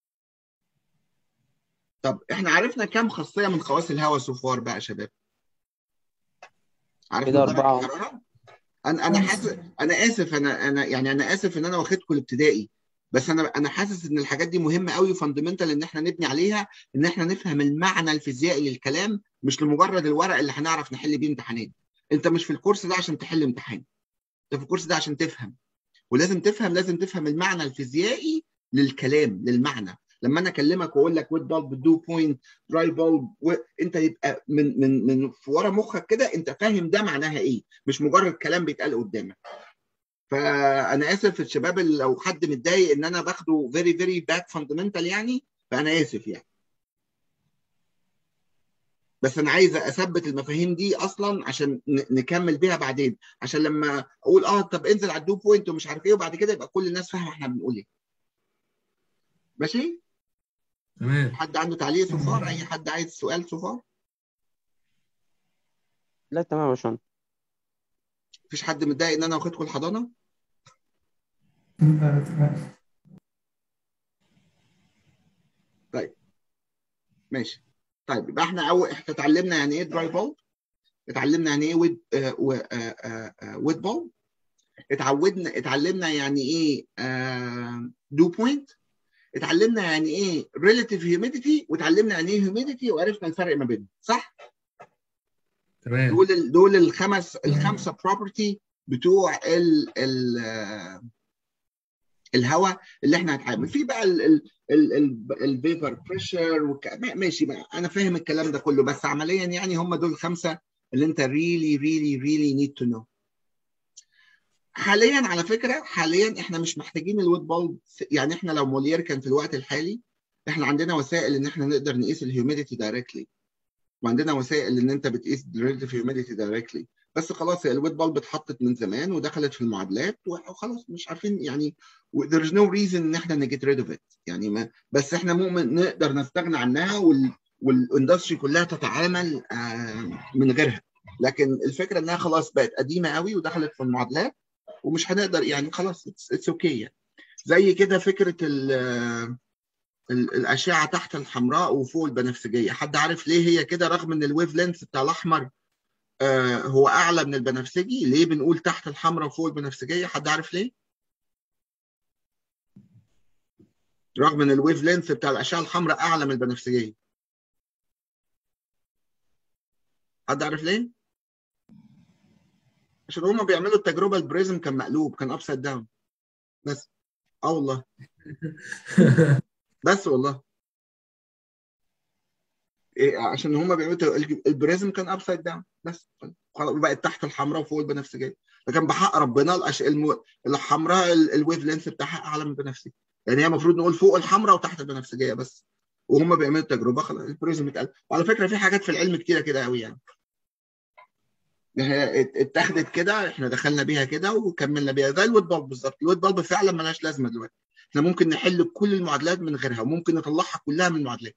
طب احنا عرفنا كام خاصيه من خواص الهواء سوفار بقى يا شباب عرفنا كده درجه أربعة الحراره انا انا حاسس انا اسف انا انا يعني انا اسف ان انا واخدكم الابتدائي بس انا انا حاسس ان الحاجات دي مهمه قوي وفاندمنتال ان احنا نبني عليها ان احنا نفهم المعنى الفيزيائي للكلام مش لمجرد الورق اللي هنعرف نحل بيه امتحانات انت مش في الكورس ده عشان تحل امتحان انت في الكورس ده عشان تفهم ولازم تفهم لازم تفهم المعنى الفيزيائي للكلام للمعنى لما انا اكلمك واقول لك ويت بالب دو بوينت دراي بالب انت يبقى من من من في ورا مخك كده انت فاهم ده معناها ايه مش مجرد كلام بيتقال قدامك فانا اسف الشباب اللي لو حد متضايق ان انا باخده فيري فيري باك فاندمنتال يعني فانا اسف يعني بس انا عايز اثبت المفاهيم دي اصلا عشان ن- نكمل بيها بعدين عشان لما اقول اه طب انزل على الدو بوينت ومش عارف ايه وبعد كده يبقى كل الناس فاهمه احنا بنقول ايه ماشي تمام حد عنده تعليق صفار اي حد عايز سؤال صفار لا تمام يا باشمهندس مفيش حد متضايق ان انا واخدكم الحضانه تمام طيب ماشي طيب يبقى احنا اول احنا اتعلمنا يعني ايه دراي بولب اتعلمنا يعني ايه ويد ويد بولب اتعودنا اتعلمنا يعني ايه دو بوينت اتعلمنا يعني ايه ريلاتيف هيوميديتي واتعلمنا يعني ايه هيوميديتي وعرفنا الفرق ما بينهم صح تمام دول ال- دول الخمس الخمسه بروبرتي بتوع ال ال آه، الهواء اللي احنا هنتعامل في بقى الفيبر بريشر ماشي بقى انا فاهم الكلام ده كله بس عمليا يعني هم دول الخمسه اللي انت really really really need to know حاليا على فكره حاليا احنا مش محتاجين الويت بولب يعني احنا لو مولير كان في الوقت الحالي احنا عندنا وسائل ان احنا نقدر نقيس الهيوميديتي دايركتلي وعندنا وسائل ان انت بتقيس الريليتيف هيوميديتي دايركتلي بس خلاص هي الويت بولب اتحطت من زمان ودخلت في المعادلات وخلاص مش عارفين يعني there is no reason ان احنا نجيت ريد اوف يعني ما بس احنا مؤمن نقدر نستغنى عنها وال والاندستري كلها تتعامل آه، من غيرها لكن الفكره انها خلاص بقت قديمه قوي ودخلت في المعادلات ومش هنقدر يعني خلاص اتس اوكي يعني زي كده فكره ال ال- الاشعه تحت الحمراء وفوق البنفسجيه حد عارف ليه هي كده رغم ان الويف لينث بتاع الاحمر آه هو اعلى من البنفسجي ليه بنقول تحت الحمراء وفوق البنفسجيه حد عارف ليه رغم ان الويف لينث بتاع الاشعه الحمراء اعلى من البنفسجيه حد عارف ليه عشان هما بيعملوا التجربه البريزم كان مقلوب كان ابسايد داون بس اه والله بس والله إيه عشان هما بيعملوا البريزم كان ابسايد داون بس خلاص بقت تحت الحمراء وفوق البنفسجيه لكن بحق ربنا الأش... الم... الحمراء ال- الويف لينث بتاعها اعلى من البنفسجيه يعني هي المفروض نقول فوق الحمراء وتحت البنفسجيه بس وهم بيعملوا التجربه خلاص البريزم اتقل وعلى فكره في حاجات في العلم كتيره كده قوي يعني هي ات- اتاخدت كده احنا دخلنا بيها كده وكملنا بيها زي الويت بالب بالظبط الويت بالب فعلا ملهاش لازمه دلوقتي احنا ممكن نحل كل المعادلات من غيرها وممكن نطلعها كلها من المعادلات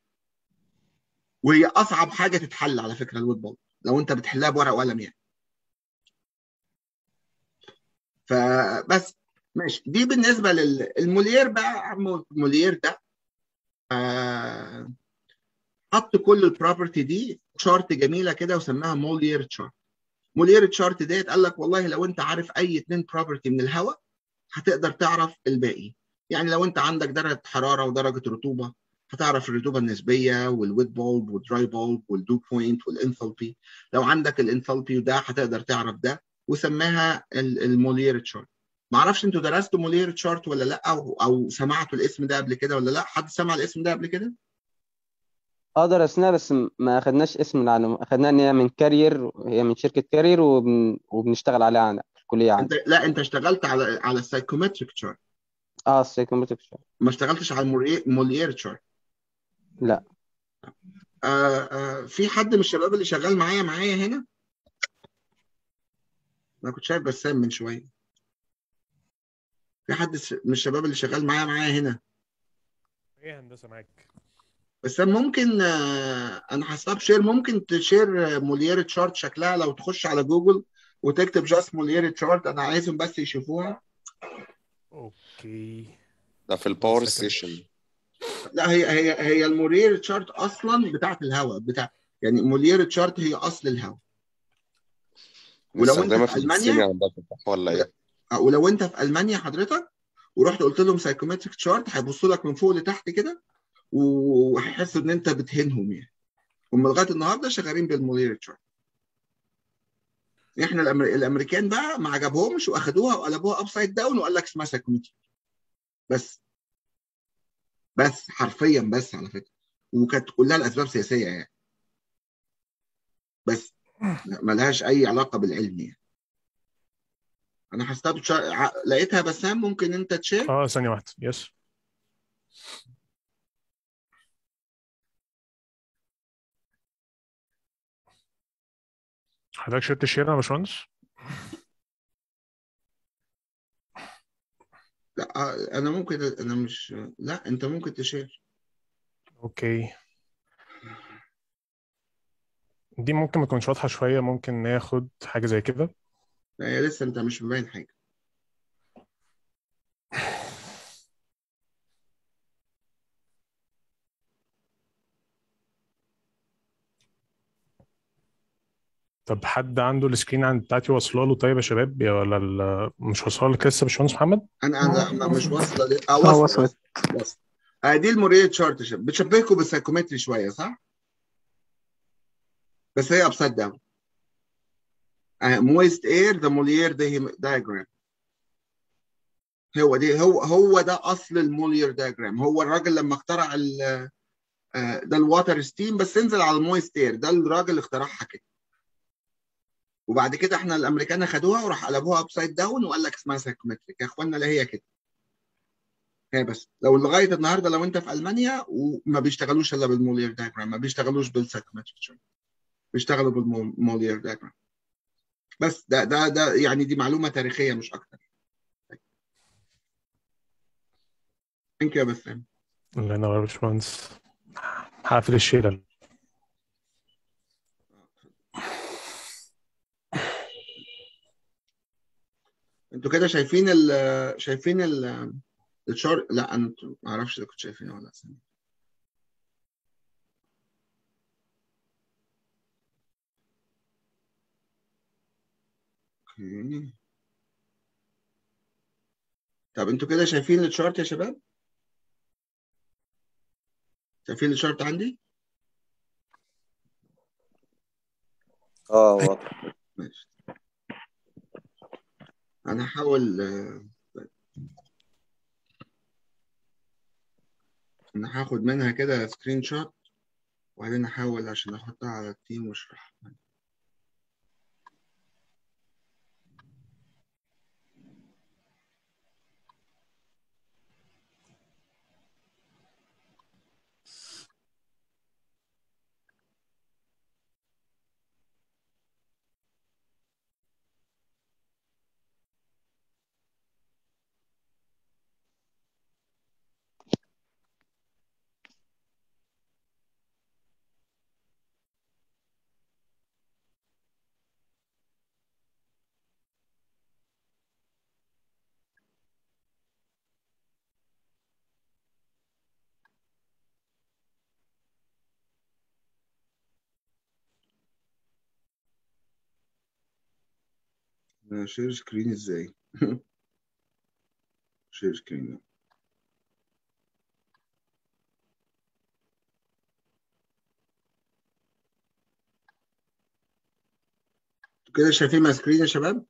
وهي اصعب حاجه تتحل على فكره الويت بالب لو انت بتحلها بورقه وقلم يعني فبس ماشي دي بالنسبه للمولير بقى عم مولير ده آه حط كل البروبرتي دي شارت جميله كده وسماها مولير تشارت مولير تشارت ديت قال لك والله لو انت عارف اي اتنين بروبرتي من الهواء هتقدر تعرف الباقي يعني لو انت عندك درجه حراره ودرجه رطوبه هتعرف الرطوبه النسبيه والويت بولب والدراي بولب والدو بوينت والانثالبي لو عندك الانثالبي وده هتقدر تعرف ده وسماها المولير تشارت ما اعرفش انتوا درستوا مولير تشارت ولا لا او او سمعتوا الاسم ده قبل كده ولا لا حد سمع الاسم ده قبل كده اه درسناها بس م- ما اخدناش اسم العلم اخدناها ان هي من كارير هي من شركة كارير وبن... وبنشتغل عليها عن- في الكلية عندي انت لا انت اشتغلت على على السايكومتريك تشارت اه السايكومتريك ما اشتغلتش على المولي- مولير تشارت لا آه آه في حد من الشباب اللي شغال معايا معايا هنا انا كنت شايف بسام من شويه في حد س- من الشباب اللي شغال معايا معايا هنا ايه هندسه معاك بسام ممكن آه انا هستاب شير ممكن تشير مولير تشارت شكلها لو تخش على جوجل وتكتب جاست مولير تشارت انا عايزهم بس يشوفوها اوكي ده في الباور ستيشن لا هي هي هي المولير تشارت اصلا بتاعت الهواء بتاع يعني مولير تشارت هي اصل الهواء ولو انت بنستخدمها في في السيمي المانيا هندسه صح ولا ايه؟ آه، ولو انت في المانيا حضرتك ورحت قلت لهم سايكومتريك تشارت هيبصوا لك من فوق لتحت كده وهيحسوا ان انت بتهينهم يعني هم لغايه النهارده شغالين بالمولير تشارت احنا الأمر... الامريكان بقى ما عجبهمش واخدوها وقلبوها ابسايد داون وقال لك اسمها سايكومتريك بس بس حرفيا بس على فكره وكانت كلها لاسباب سياسيه يعني بس ملهاش اي علاقه بالعلم يعني انا هستخدم شا... ع- لقيتها بسام ممكن انت تشير اه ثانيه واحده يس حضرتك شربت الشير يا باشمهندس لا آه، انا ممكن انا مش لا انت ممكن تشير اوكي دي ممكن ما تكونش واضحه شويه ممكن ناخد حاجه زي كده لا هي لسه انت مش مبين حاجه طب حد عنده السكرين عند بتاعتي واصله له طيب يا شباب يا ولا ال- مش واصله لك لسه يا باشمهندس محمد انا انا أنا مش واصله ل- اه اه واصله وصلت. واصله واصله آه دي الموريه تشارت يا شباب. بتشبهكم بالسايكومتري شويه صح؟ بس هي ابسايد داون مويست اير ذا مولير دايجرام هو دي هو هو ده اصل المولير دايجرام هو الراجل لما اخترع ال آه، ده الواتر ستيم بس انزل على المويست اير ده الراجل اللي اخترعها كده وبعد كده احنا الامريكان خدوها وراح قلبوها ابسايد داون وقال لك اسمها سايكومتريك يا اخوانا لا هي كده هي بس لو لغايه النهارده لو انت في المانيا وما بيشتغلوش الا بالمولير دايجرام ما بيشتغلوش بالسايكومتريك شارت بيشتغلوا بالمولير دايجرام بس ده ده ده يعني دي معلومه تاريخيه مش اكتر ثانك يو يا بسام الله ينور يا باشمهندس هقفل الشير أنا. انتوا كده شايفين ال شايفين ال الشار لا انا ما اعرفش اذا كنت شايفينه ولا لا ثانية. اوكي طب انتوا كده شايفين الشارت يا شباب شايفين الشارت عندي اه واضح ماشي انا هحاول آه، انا هاخد منها كده سكرين شوت وبعدين احاول عشان احطها على التيم واشرح شير سكرين ازاي شير سكرين كده شايفين مع سكرين يا شباب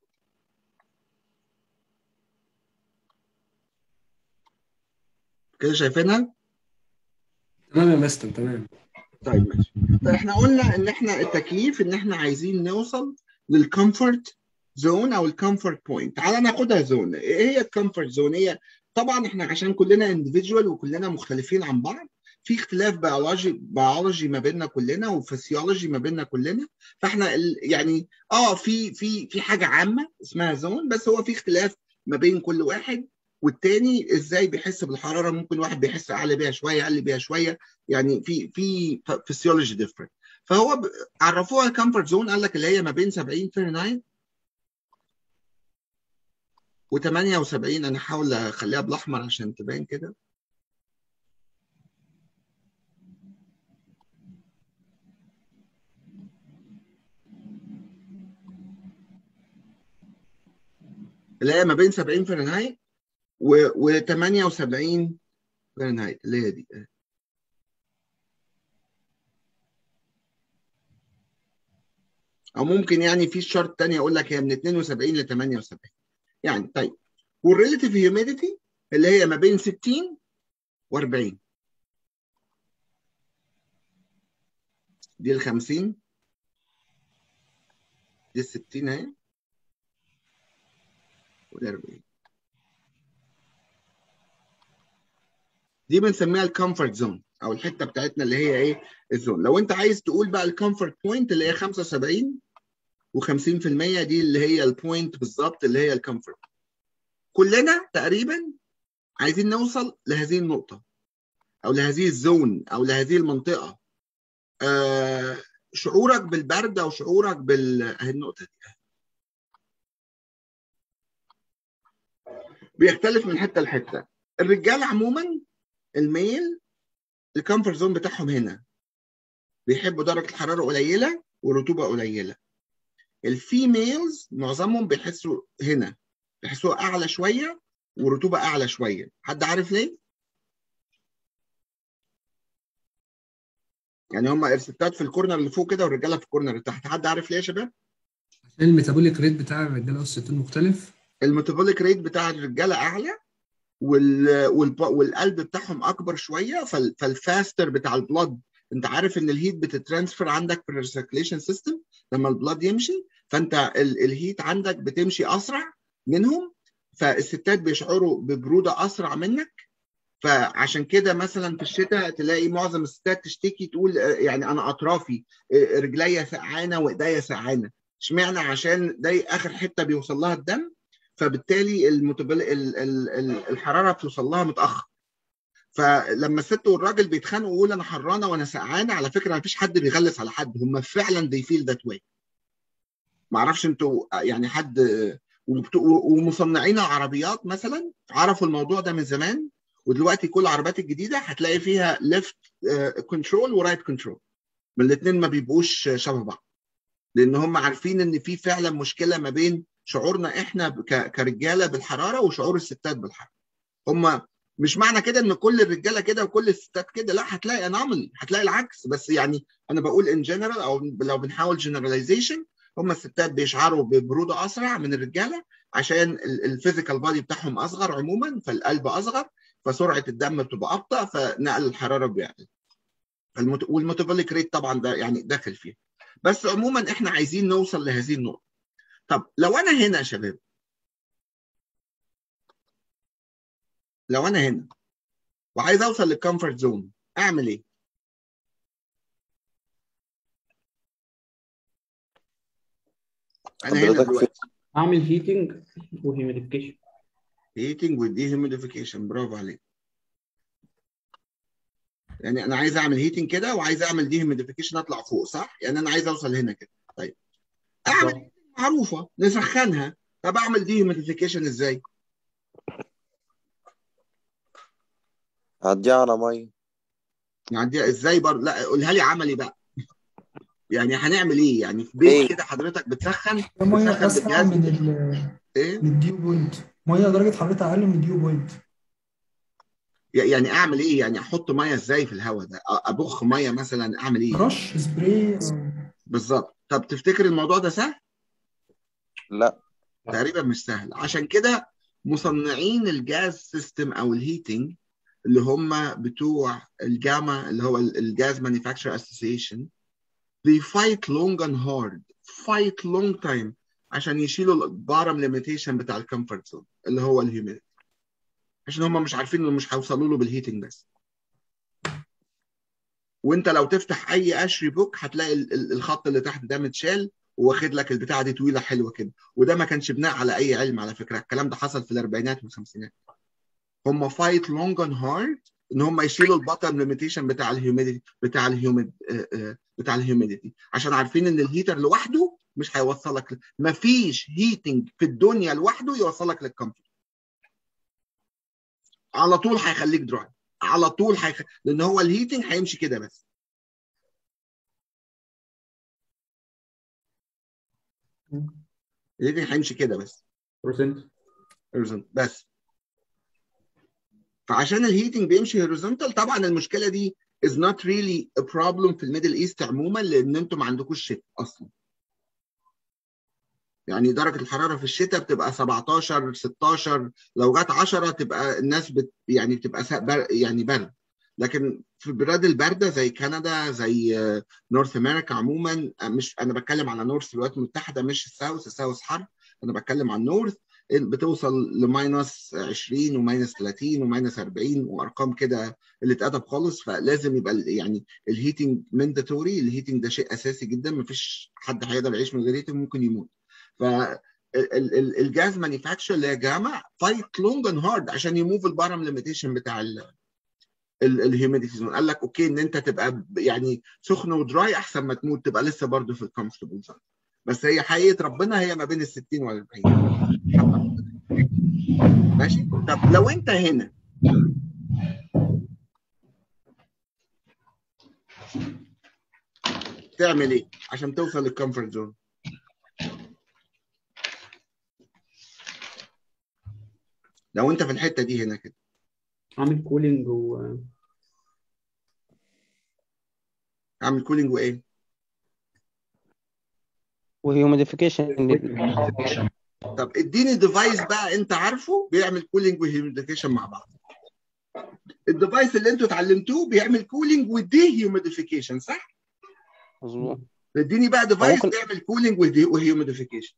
كده شايفينها تمام يا مستر تمام طيب ماشي فاحنا قلنا ان احنا التكييف ان احنا عايزين نوصل للكومفورت زون او الكومفورت بوينت تعالى ناخدها زون ايه هي الكومفورت زون هي طبعا احنا عشان كلنا انديفيدوال وكلنا مختلفين عن بعض في اختلاف بيولوجي بيولوجي ما بيننا كلنا وفسيولوجي ما بيننا كلنا فاحنا ال... يعني اه في في في حاجه عامه اسمها زون بس هو في اختلاف ما بين كل واحد والتاني ازاي بيحس بالحراره ممكن واحد بيحس اعلى بيها شويه اقل بيها شويه يعني في في فسيولوجي ديفرنت فهو ب... عرفوها كومفورت زون قال لك اللي هي ما بين 70 فahrenheit و78 انا هحاول اخليها بالاحمر عشان تبان كده اللي هي ما بين 70 فahrenheit و 78 فahrenheit اللي هي دي او ممكن يعني في شرط تاني اقول لك هي من 72 ل 78 يعني طيب والريليتيف هيوميديتي اللي هي ما بين 60 و40 دي ال 50 دي ال 60 اهي وال 40 دي بنسميها الكومفورت زون او الحته بتاعتنا اللي هي ايه الزون لو انت عايز تقول بقى الكومفورت بوينت اللي هي 75 و50% دي اللي هي البوينت بالظبط اللي هي الكومفورت كلنا تقريبا عايزين نوصل لهذه النقطه او لهذه الزون او لهذه المنطقه آه شعورك بالبرد او شعورك بال اهي النقطه دي بيختلف من حته لحته الرجال عموما الميل الكمفورت زون بتاعهم هنا بيحبوا درجه الحراره قليله ورطوبه قليله الفيميلز معظمهم بيحسوا هنا بيحسوها اعلى شويه ورطوبه اعلى شويه حد عارف ليه يعني هم الستات في الكورنر اللي فوق كده والرجاله في الكورنر اللي تحت حد عارف ليه يا شباب عشان الميتابوليك ريت بتاع الرجاله والستات مختلف الميتابوليك ريت بتاع الرجاله اعلى وال... وال... والقلب بتاعهم اكبر شويه فال... فالفاستر بتاع البلد انت عارف ان الهيت بتترانسفير عندك في الريسيركيليشن سيستم لما البلد يمشي فانت ال... الهيت عندك بتمشي اسرع منهم فالستات بيشعروا ببروده اسرع منك فعشان كده مثلا في الشتاء تلاقي معظم الستات تشتكي تقول يعني انا اطرافي رجليا سقعانه وايديا سقعانه اشمعنى عشان ده اخر حته بيوصل لها الدم فبالتالي المتبل... ال... ال... ال... الحراره بتوصل لها متاخر فلما الست والراجل بيتخانقوا ويقول انا حرانه وانا سقعانه على فكره ما فيش حد بيغلس على حد هم فعلا they feel that way ما اعرفش انتوا يعني حد ومصنعين العربيات مثلا عرفوا الموضوع ده من زمان ودلوقتي كل العربيات الجديده هتلاقي فيها ليفت كنترول ورايت كنترول من الاثنين ما بيبقوش شبه بعض لان هم عارفين ان في فعلا مشكله ما بين شعورنا احنا كرجاله بالحراره وشعور الستات بالحراره هم مش معنى كده ان كل الرجاله كده وكل الستات كده لا هتلاقي انامل هتلاقي العكس بس يعني انا بقول ان جنرال او لو بنحاول جنراليزيشن هم الستات بيشعروا ببروده اسرع من الرجاله عشان الفيزيكال بادي بتاعهم اصغر عموما فالقلب اصغر فسرعه الدم بتبقى ابطا فنقل الحراره بيعلى والميتابوليك ريت طبعا ده يعني داخل فيه بس عموما احنا عايزين نوصل لهذه النقطه طب لو انا هنا يا شباب لو انا هنا وعايز اوصل للكومفورت زون اعمل ايه انا هنا دلوقتي اعمل هيتنج وهيوميديفيكيشن هيتنج ودي هيوميديفيكيشن برافو عليك يعني انا عايز اعمل هيتنج كده وعايز اعمل دي هيوميديفيكيشن اطلع فوق صح يعني انا عايز اوصل هنا كده طيب اعمل معروفه نسخنها طب اعمل دي هيوميديفيكيشن ازاي عديها على ميه نعديها ازاي برضه لا قولها لي عملي بقى يعني هنعمل ايه يعني في بيت كده حضرتك بتسخن ميه بتسخن اسرع بالجهاز من ال ايه من الديو بوينت ميه درجه حرارتها اقل من الديو بوينت يعني اعمل ايه يعني احط ميه ازاي في الهواء ده أ- ابخ ميه مثلا اعمل ايه رش سبراي بالظبط طب تفتكر الموضوع ده سهل لا تقريبا مش سهل عشان كده مصنعين الجاز سيستم او الهيتنج اللي هم بتوع الجاما اللي هو الجاز مانيفاكتشر اسوسيشن they fight long and hard fight long time عشان يشيلوا البارم ليميتيشن بتاع الكمفورت زون اللي هو الهيوميديتي عشان هم مش عارفين انه مش هيوصلوا له بالهيتنج بس وانت لو تفتح اي اشري بوك هتلاقي ال- ال- الخط اللي تحت ده متشال واخد لك البتاعه دي طويله حلوه كده وده ما كانش بناء على اي علم على فكره الكلام ده حصل في الاربعينات والخمسينات هم فايت لونج اند هارد ان هم يشيلوا البطن ليميتيشن بتاع الهيوميديتي بتاع الهيوميد آه، آه، بتاع الهيوميديتي عشان عارفين ان الهيتر لوحده مش هيوصلك مفيش هيتنج في الدنيا لوحده يوصلك للكمفورت على طول هيخليك دراي على طول هيخ... لان هو الهيتنج هيمشي كده بس الهيتنج هيمشي كده بس بروسنت هوريزونتال بس فعشان الهيتنج بيمشي هوريزونتال طبعا المشكله دي is not really a problem في الميدل ايست عموما لان انتم ما عندكوش شتاء اصلا يعني درجه الحراره في الشتاء بتبقى 17 16 لو جت 10 تبقى الناس بت يعني بتبقى سا- بر يعني برد لكن في البلاد البارده زي كندا زي نورث امريكا عموما آه، مش انا بتكلم على نورث الولايات المتحده مش الساوث الساوث حر انا بتكلم عن نورث بتوصل لماينس 20 وماينس 30 وماينس 40 وارقام كده اللي اتقدم خالص فلازم يبقى ال- يعني الهيتنج مانداتوري الهيتنج ده شيء اساسي جدا مفيش حد هيقدر يعيش من غير هيتنج ممكن يموت ف الجاز مانيفاكتشر اللي هي جاما فايت لونج اند هارد عشان يموف البارم ليميتيشن بتاع الهيوميديتي زون قال لك اوكي ان انت تبقى ب- يعني سخن ودراي احسن ما تموت تبقى لسه برضه في الكومفورتبل زون بس هي حقيقه ربنا هي ما بين ال 60 وال 40 ماشي طب لو انت هنا تعمل ايه عشان توصل للكومفورت زون لو انت في الحته دي هنا كده عامل كولينج و اعمل كولينج وايه وهيوميديفيكيشن طب اديني ديفايس بقى انت عارفه بيعمل كولينج وهيوميديفيكيشن مع بعض الديفايس اللي انتوا اتعلمتوه بيعمل كولينج ودي هيوميديفيكيشن صح مظبوط اديني بقى ديفايس ممكن- بيعمل كولينج وهيوميديفيكيشن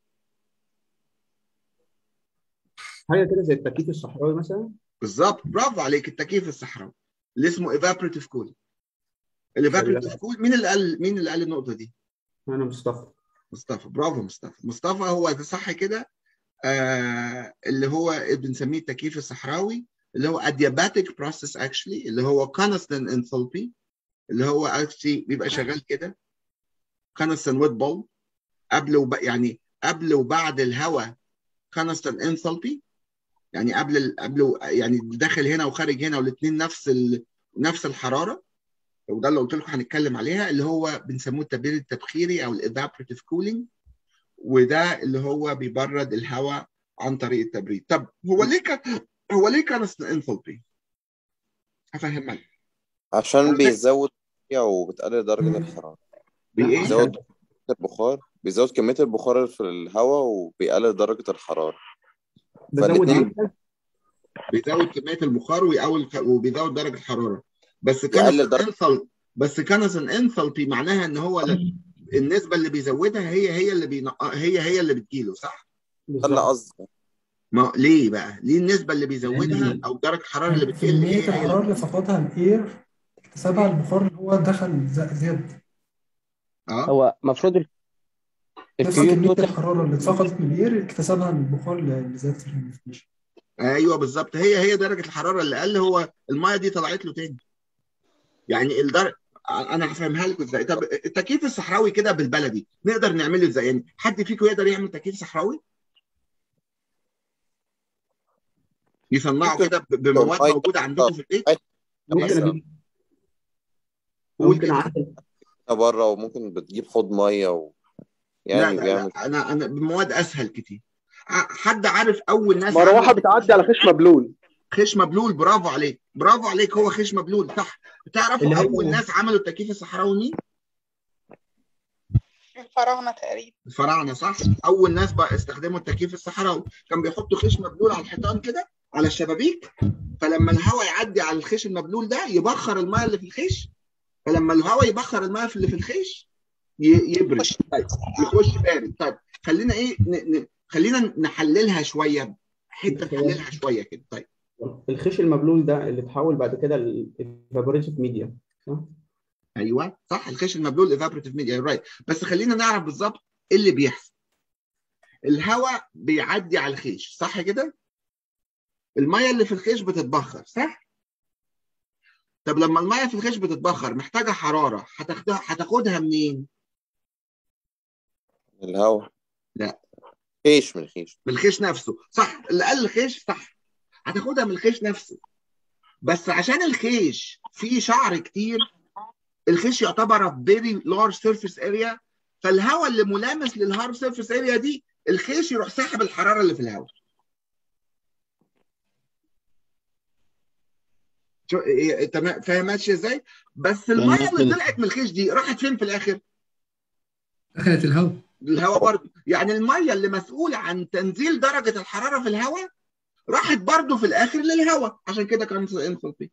حاجه كده زي التكييف الصحراوي مثلا بالظبط برافو عليك التكييف الصحراوي اللي اسمه ايفابريتيف كولينج الايفابريتيف كول مين اللي قال مين اللي قال النقطه دي انا مصطفى مصطفى برافو مصطفى مصطفى هو ده صح كده آه اللي هو بنسميه التكييف الصحراوي اللي هو adiabatic process actually اللي هو constant enthalpy اللي هو actually بيبقى شغال كده constant wet bulb قبل وب... يعني قبل وبعد الهواء constant enthalpy يعني قبل ال... قبل و... يعني داخل هنا وخارج هنا والاثنين نفس ال... نفس الحراره وده اللي قلت لكم هنتكلم عليها اللي هو بنسموه التبريد التبخيري او الايفابريتيف كولينج وده اللي هو بيبرد الهواء عن طريق التبريد طب هو ليه كان هو ليه كان انثالبي هفهمك عشان بيزود وبتقلل درجة الحرارة بإيه؟ بيزود كمية البخار بيزود كمية البخار في الهواء وبيقلل درجة الحرارة فالاتنين بيزود كميه البخار ويقول وبيزود درجه الحراره بس يقلل كان درجة- انثال بس كانت انثالبي معناها ان هو ل- النسبه اللي بيزودها هي هي اللي بينق... هي هي اللي بتجيله صح؟ ده اللي قصدي ما ليه بقى؟ ليه النسبه اللي بيزودها او درجه الحراره اللي بتقل كمية هي هي الحرارة اللي فقدها الإير اكتسبها البخار اللي هو دخل ز- زياد اه هو المفروض ال- نفس الكيو كمية توتال الحرارة اللي اتفقدت من الإير اكتسبها البخار اللي زاد في الهيوميديفيكيشن ايوه بالظبط هي هي درجه الحراره اللي قل هو الميه دي طلعت له تاني يعني الدر... انا هفهمها لكم ازاي طب التكييف الصحراوي كده بالبلدي نقدر نعمله ازاي يعني حد فيكم يقدر يعمل تكييف صحراوي يصنعه كده ب- بمواد طيب. موجوده عندكم في البيت ممكن إيه؟ اجيب ممكن اعدل بره وممكن بتجيب حوض ميه و... لا يعني لا, بيعمل لا انا انا بمواد اسهل كتير ع- حد عارف اول ناس مروحه عملت بتعدي على خش مبلول خش مبلول برافو عليك برافو عليك هو خش مبلول صح تعرفوا اللي هو- اول ناس عملوا التكييف الصحراوي مين؟ الفراعنة تقريبا الفراعنه صح؟ اول ناس بقى استخدموا التكييف الصحراوي كان بيحطوا خيش مبلول على الحيطان كده على الشبابيك فلما الهواء يعدي على الخيش المبلول ده يبخر الماء اللي في الخيش فلما الهواء يبخر الماء اللي في الخيش ي- يبرد طيب يخش بارد طيب خلينا ايه ن... ن... خلينا نحللها شويه حته نحللها شويه كده طيب الخيش المبلول ده اللي اتحول بعد كده لإيفابوريتيف ميديا صح؟ ايوه صح الخيش المبلول ايفابوريتيف ميديا رايت بس خلينا نعرف بالظبط ايه اللي بيحصل الهواء بيعدي على الخيش صح كده الميه اللي في الخيش بتتبخر صح طب لما الميه في الخيش بتتبخر محتاجه حراره هتاخدها هتاخدها منين الهواء لا خيش من الخيش من الخيش نفسه صح اللي قال الخيش صح هتاخدها من الخيش نفسه بس عشان الخيش فيه شعر كتير الخيش يعتبر very large surface area فالهواء اللي ملامس للهارد سيرفيس اريا دي الخيش يروح ساحب الحراره اللي في الهواء شو إيه- إيه، تمام فاهم ماشيه ازاي بس الميه اللي ممكن- طلعت من الخيش دي راحت فين في الاخر دخلت الهواء الهواء برضه يعني الميه اللي مسؤوله عن تنزيل درجه الحراره في الهواء راحت برضه في الاخر للهواء عشان كده كان انثروبي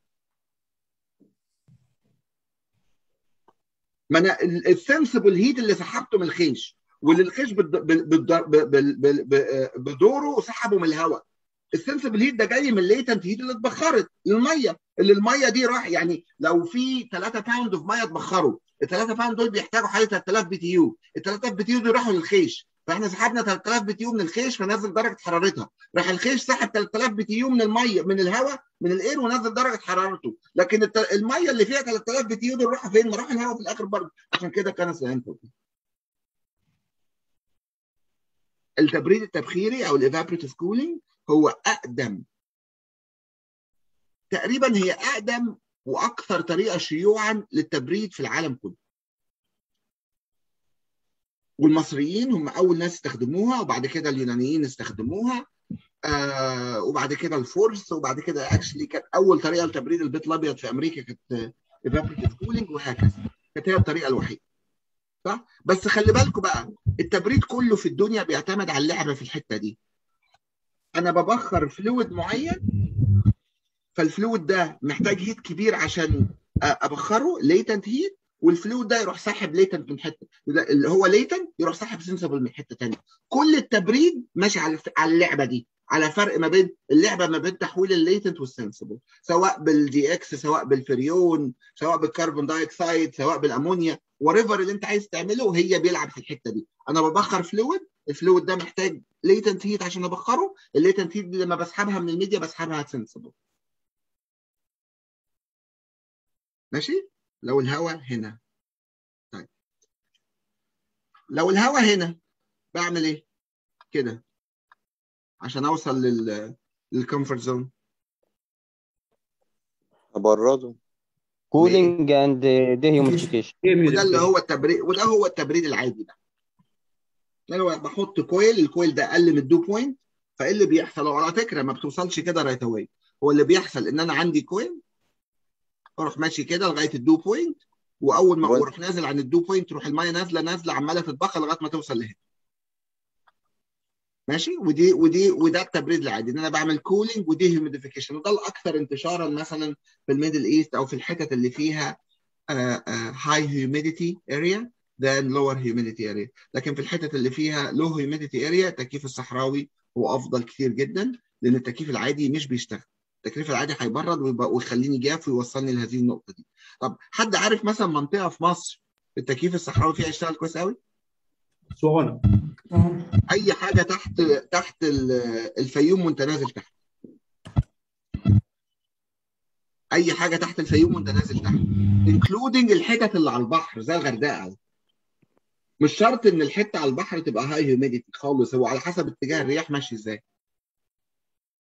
ما انا السنسبل هيت اللي سحبته من الخيش واللي الخيش بالد- بال- بالد- بال- بال- بال- ب- بدوره سحبه من الهواء السنسبل هيت ده جاي من الليتنت هيت اللي اتبخرت الميه اللي الميه دي راح يعني لو في 3 باوند اوف ميه اتبخروا ال 3 باوند دول بيحتاجوا حوالي 3000 بي تي يو ال 3000 بي تي يو دول راحوا للخيش فاحنا سحبنا 3000 بي تي يو من الخيش فنزل درجه حرارتها راح الخيش سحب 3000 بي تي يو من الميه من الهواء من الاير ونزل درجه حرارته لكن الت- الميه اللي فيها 3000 بي تي يو دول راحوا فين؟ ما راحوا الهواء في الاخر برضه عشان كده كان سينتروبي التبريد التبخيري او الايفابريتيف كولينج هو اقدم تقريبا هي اقدم واكثر طريقه شيوعا للتبريد في العالم كله والمصريين هم اول ناس استخدموها وبعد كده اليونانيين استخدموها آه وبعد كده الفورس وبعد كده اكشلي كانت اول طريقه لتبريد البيت الابيض في امريكا كانت ايفابريتيف كولينج وهكذا كانت هي الطريقه الوحيده صح بس خلي بالكم بقى التبريد كله في الدنيا بيعتمد على اللعبه في الحته دي انا ببخر فلويد معين فالفلويد ده محتاج هيت كبير عشان ابخره ليتنت هيت والفلويد ده يروح ساحب ليتنت من حته اللي هو ليتنت يروح ساحب سنسبل من حته ثانيه كل التبريد ماشي على على اللعبه دي على فرق ما بين اللعبه ما بين تحويل الليتنت والسنسبل سواء بالدي اكس سواء بالفريون سواء بالكربون دايوكسيد سواء بالامونيا وريفر اللي انت عايز تعمله هي بيلعب في الحته دي انا ببخر فلويد الفلويد ده محتاج ليتنت هيت عشان ابخره الليتنت هيت دي لما بسحبها من الميديا بسحبها سنسبل ماشي لو الهواء هنا طيب لو الهواء هنا بعمل ايه كده عشان اوصل لل للكومفورت زون ابرده كولينج اند ديهيوميديفيكيشن وده اللي هو التبريد وده هو التبريد العادي ده اللي هو بحط كويل الكويل ده اقل من الدو بوينت فايه اللي بيحصل وعلى فكره ما بتوصلش كده رايت اواي هو اللي بيحصل ان انا عندي كويل اروح ماشي كده لغايه الدو بوينت واول ما اروح نازل عن الدو بوينت تروح الميه نازله نازله عماله تتبخر لغايه ما توصل لهنا ماشي ودي ودي وده التبريد العادي ان انا بعمل كولينج ودي هيوميديفيكيشن وده الاكثر انتشارا مثلا في الميدل ايست او في الحتت اللي فيها هاي هيوميديتي اريا than lower humidity area لكن في الحتت اللي فيها low humidity area التكييف الصحراوي هو افضل كتير جدا لان التكييف العادي مش بيشتغل التكييف العادي هيبرد ويخليني جاف ويوصلني لهذه النقطه دي طب حد عارف مثلا منطقه في مصر التكييف الصحراوي فيها يشتغل كويس قوي سوهنا اي حاجه تحت تحت الفيوم وانت نازل تحت اي حاجه تحت الفيوم وانت نازل تحت انكلودنج الحتت اللي على البحر زي الغردقه مش شرط ان الحته على البحر تبقى هاي هيوميديتي خالص هو على حسب اتجاه الرياح ماشي ازاي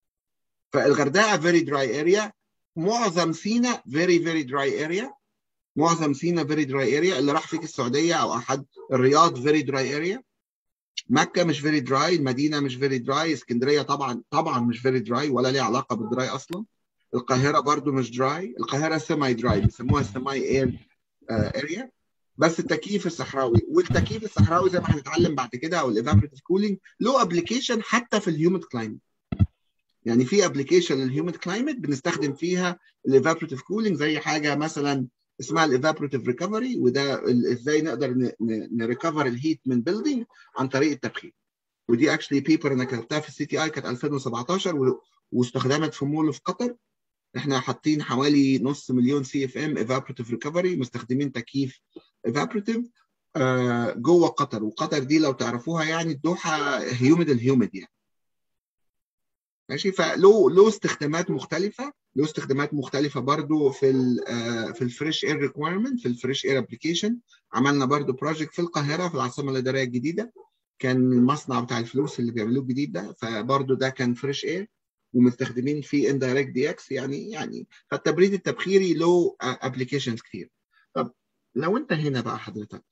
فالغردقه فيري دراي اريا معظم سينا فيري فيري دراي اريا معظم سينا فيري دراي اريا اللي راح فيك السعوديه او احد الرياض فيري دراي اريا مكه مش فيري دراي المدينه مش فيري دراي اسكندريه طبعا طبعا مش فيري دراي ولا ليها علاقه بالدراي اصلا القاهره برضو مش دراي القاهره سيماي دراي بيسموها سيماي اير اريا بس التكييف الصحراوي والتكييف الصحراوي زي ما هنتعلم بعد كده او الايفابريتيف كولينج له ابلكيشن حتى في الهيوميد كلايمت يعني في ابلكيشن للهيوميد كلايمت بنستخدم فيها الايفابريتيف كولينج زي حاجه مثلا اسمها الايفابريتيف ريكفري وده ال- ازاي نقدر نريكفر الهيت من بيلدينج عن طريق التبخير ودي اكشلي بيبر انا كتبتها في السي تي اي كانت 2017 و- واستخدمت في مول في قطر احنا حاطين حوالي نص مليون سي اف ام ايفابريتيف ريكفري مستخدمين تكييف ايفابريتيف آه جوه قطر وقطر دي لو تعرفوها يعني الدوحه هيوميد الهيوميد يعني ماشي فله له استخدامات مختلفه له استخدامات مختلفه برضو في ال آه، في الفريش اير ريكويرمنت في الفريش اير ابلكيشن عملنا برضو بروجكت في القاهره في العاصمه الاداريه الجديده كان المصنع بتاع الفلوس اللي بيعملوه الجديد ده فبرضو ده كان فريش اير ومستخدمين فيه اندايركت دي اكس يعني يعني فالتبريد التبخيري له ابلكيشنز كتير طب لو انت هنا بقى حضرتك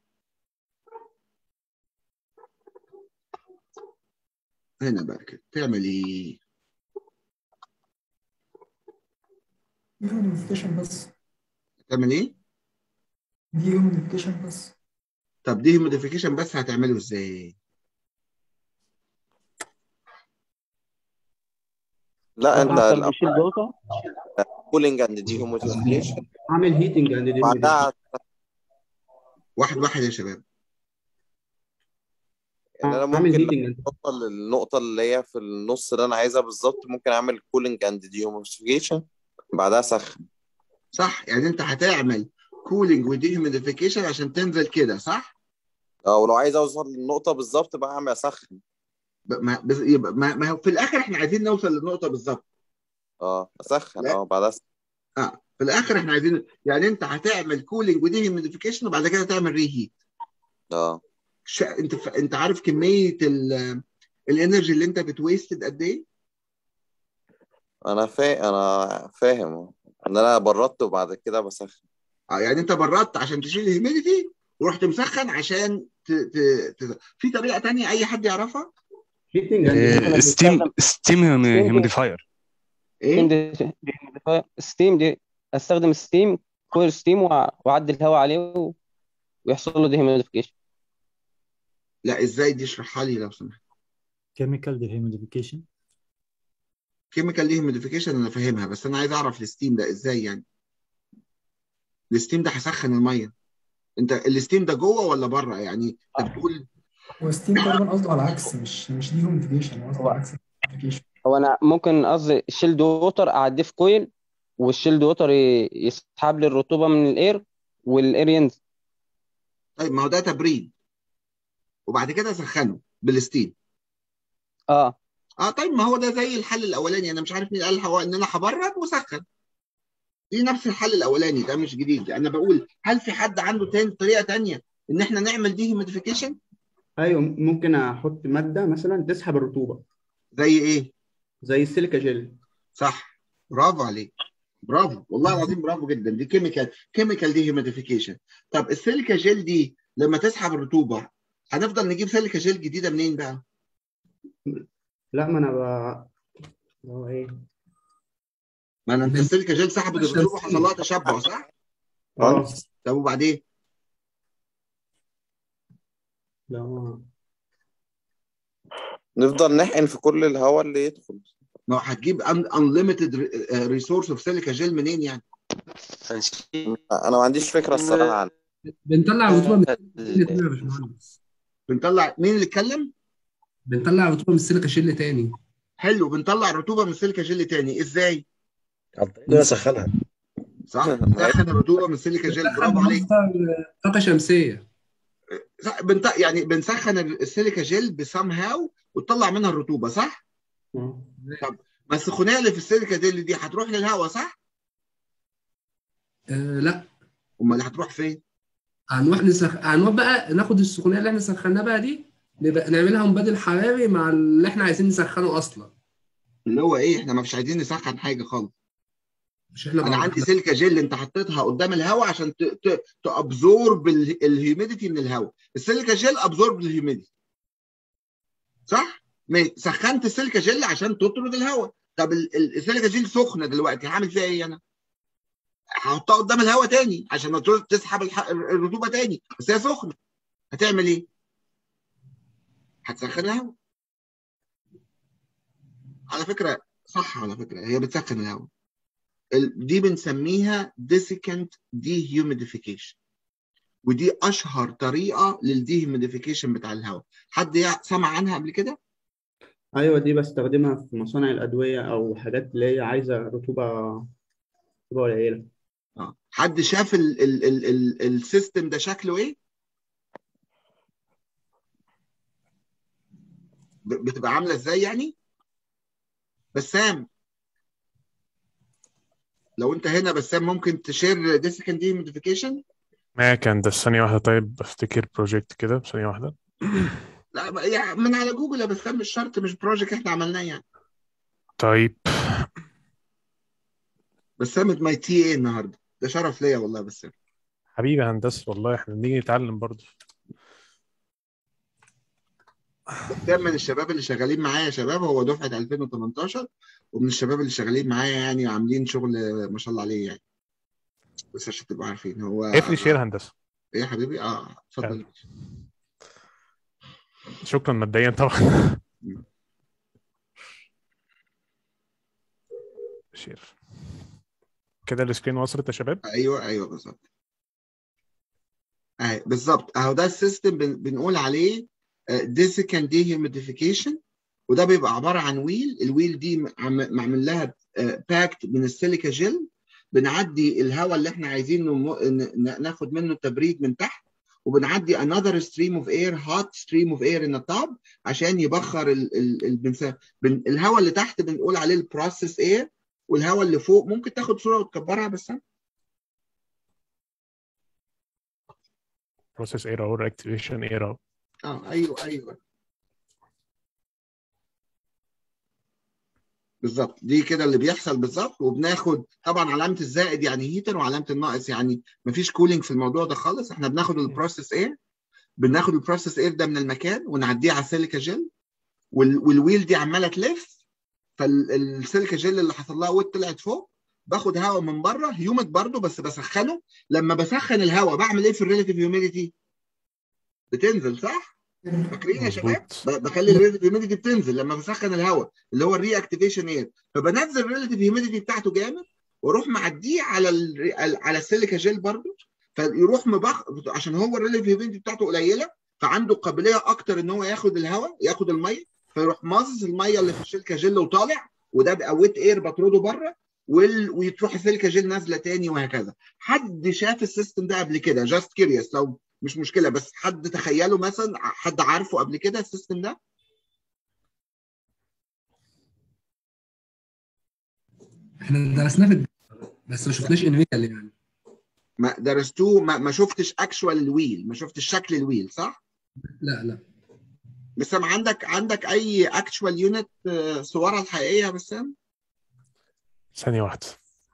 هنا بقى كده تعمل ايه؟ دي هيوميديفيكيشن بس تعمل ايه؟ دي هيوميديفيكيشن بس طب دي موديفيكيشن بس هتعمله ازاي؟ لا انت طب بيشيل دوطه كولينج اند دي هيوميديفيكيشن عامل هيتنج اند بعدها واحد واحد يا شباب يعني انا عامل ممكن heating. اوصل للنقطه اللي هي في النص اللي انا عايزها بالظبط ممكن اعمل كولينج اند دي هيوميديفيكيشن بعدها اسخن صح يعني انت هتعمل كولينج ودي هيوميديفيكيشن عشان تنزل كده صح؟ اه ولو عايز اوصل للنقطه بالظبط بقى اعمل اسخن ب- ما بس- يبقى ما ما هو في الاخر احنا عايزين نوصل للنقطه بالظبط اه اسخن لا. اه بعدها أسخن. اه في الاخر احنا عايزين يعني انت هتعمل كولينج ودي هيوميديفيكيشن وبعد كده تعمل ري هيت اه ش... انت ف... انت عارف كميه ال... الانرجي اللي انت بتويستد قد ايه؟ انا فا... انا فاهم ان انا بردت وبعد كده بسخن اه يعني انت بردت عشان تشيل الهيوميديتي ورحت مسخن عشان ت... ت... ت... في طريقه تانية اي حد يعرفها؟ هيتنج ستيم ستيم هيوميديفاير ايه؟ ستيم دي استخدم ستيم كويل ستيم واعدل الهواء عليه و- ويحصل له ديهيوميديفيكيشن لا ازاي دي اشرحها لي لو سمحت chemical dehumidification كيميكال ديهيوميديفيكيشن انا فاهمها بس انا عايز اعرف الستيم ده ازاي يعني الستيم ده هسخن الميه انت الستيم ده جوه ولا بره يعني انت بتقول هو ستيم تقريبا قصده على العكس مش مش دي هيوميديفيكيشن هو قصده على عكس الهيوميديفيكيشن هو انا ممكن قصدي الشيلد ووتر اعديه في كويل والشيلد ووتر ي- يسحب لي الرطوبه من الاير والاير ينزل طيب ما هو ده تبريد وبعد كده سخنه بالستيم اه اه طيب ما هو ده زي الحل الاولاني انا مش عارف مين قال هو ان انا هبرد واسخن دي نفس الحل الاولاني ده مش جديد انا بقول هل في حد عنده تاني طريقه تانية ان احنا نعمل دي هيوميديفيكيشن ايوه ممكن احط ماده مثلا تسحب الرطوبه زي ايه زي السيليكا جيل صح برافو عليك برافو والله العظيم برافو جدا دي كيميكال كيميكال دي هيوميديفيكيشن طب السيليكا جيل دي لما تسحب الرطوبه هنفضل نجيب سيليكا جيل جديده منين بقى لا ما انا ب... هو ايه ما انا انت السيليكا جيل سحبت الرطوبه حصل لها تشبع صح اه طب وبعدين لا ما- نفضل نحقن في كل الهواء اللي يدخل ما هو هتجيب انليمتد ريسورس اوف سيليكا جيل منين يعني انا ما عنديش فكره الصراحه عن بنطلع رطوبه من السيليكا تاني يا باشمهندس بنطلع مين اللي اتكلم بنطلع رطوبه من السيليكا شيل تاني حلو بنطلع رطوبه من السيليكا جيل تاني ازاي انا اسخنها صح نسخن الرطوبه من السيليكا جيل برافو عليك طاقه شمسيه صح بنط... يعني بنسخن السيليكا جيل بسام هاو وتطلع منها الرطوبه صح؟ طب ما السخونيه اللي في السيليكا جيل دي هتروح للهواء صح؟ آه لا امال هتروح فين؟ هنروح نسخ... هنروح بقى ناخد السخونيه اللي احنا سخناها بقى دي نبقى نعملها مبادل حراري مع اللي احنا عايزين نسخنه اصلا اللي هو ايه احنا مش عايزين نسخن حاجه خالص مش احنا انا بقى- عندي سيليكا جل انت حطيتها قدام الهواء عشان تابزورب الهيوميديتي من الهواء السيليكا جل ابزورب الهيوميديتي صح ما- سخنت السيليكا جل عشان تطرد الهواء طب ال- ال- السيليكا جل سخنه دلوقتي هعمل فيها ايه انا هحطها قدام الهواء تاني عشان تسحب الح- الرطوبه تاني بس هي سخنه هتعمل ايه هتسخن الهواء على فكره صح على فكره هي بتسخن الهواء ال- دي بنسميها ديسيكنت ديهيوميديفيكيشن ودي اشهر طريقه للديهيوميديفيكيشن بتاع الهواء حد يع- سمع عنها قبل كده ايوه دي بستخدمها في مصانع الادويه او حاجات اللي هي عايزه رطوبه رطوبه قليله اه حد شاف ال ال ال ال السيستم ده شكله ايه ب- بتبقى عامله ازاي يعني بسام لو انت هنا بسام ممكن تشير ديسيكنت ديهيوميديفيكيشن ما كان ده ثانية واحدة طيب بفتكر بروجكت كده ثانية واحدة لا ما- يعني من على جوجل يا بسام مش شرط مش بروجكت احنا عملناه يعني طيب بسام ماي تي ايه النهارده ده شرف ليا والله بسام حبيبي هندسة والله احنا بنيجي نتعلم برضه بسام من الشباب اللي شغالين معايا يا شباب هو دفعه 2018 ومن الشباب اللي شغالين معايا يعني عاملين شغل ما شاء الله عليه يعني بس عشان تبقوا عارفين هو اقفل شير هندسة ايه يا حبيبي اه اتفضل شكرا مبدئيا طبعا شير كده السكرين وصلت يا شباب ايوه ايوه بالظبط اهي بالظبط اهو ده السيستم بن- بنقول عليه ديسيكان ديهيوميديفيكيشن وده بيبقى عباره عن ويل الويل دي م- عم- معمول لها باكت من السيليكا جل بنعدي الهواء اللي احنا عايزين نمو- ن- ن- ناخد منه التبريد من تحت وبنعدي another stream of air hot stream of air in the top عشان يبخر ال ال ال بنس- بن- الهواء اللي تحت بنقول عليه البروسيس اير والهواء اللي فوق ممكن تاخد صوره وتكبرها بس بروسيس اير او اكتيفيشن اير او اه ايوه ايوه بالظبط دي كده اللي بيحصل بالظبط وبناخد طبعا علامه الزائد يعني هيتر وعلامه الناقص يعني مفيش كولينج في الموضوع ده خالص احنا بناخد البروسيس اير بناخد البروسيس اير ده من المكان ونعديه على السيليكا جل وال- والويل دي عماله تلف فالسيليكا جل اللي حصل لها ويت طلعت فوق باخد هواء من بره هيوميد برضه بس بسخنه لما بسخن الهواء بعمل ايه في الريليتيف هيوميديتي بتنزل صح فاكرين يا شباب ب- بخلي الريليتيف هيوميديتي بتنزل لما بسخن الهواء اللي هو الري اكتيفيشن اير فبنزل الريليتيف هيوميديتي بتاعته جامد واروح معديه على ال على السيليكا جيل برضه فيروح مبخ عشان هو الريليتيف هيوميديتي بتاعته قليله فعنده قابليه اكتر ان هو ياخد الهواء ياخد الميه فيروح ماصص الميه اللي في السيليكا جيل وطالع وده بقى ويت اير بطرده بره وال... وتروح السيليكا جيل نازله تاني وهكذا حد شاف السيستم ده قبل كده جاست كيريوس لو مش مشكله بس حد تخيله مثلا حد عارفه قبل كده السيستم ده احنا درسناه في الد- بس ما شفناش انفيتال يعني ما درستوه ما, ما شفتش اكشوال الويل ما شفتش شكل الويل صح لا لا بسام عندك عندك اي اكشوال يونت صورها الحقيقيه يا بسام ثانية واحدة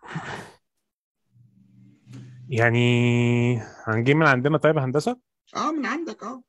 يعني هنجيب من عندنا طيب يا هندسة اه من عندك اه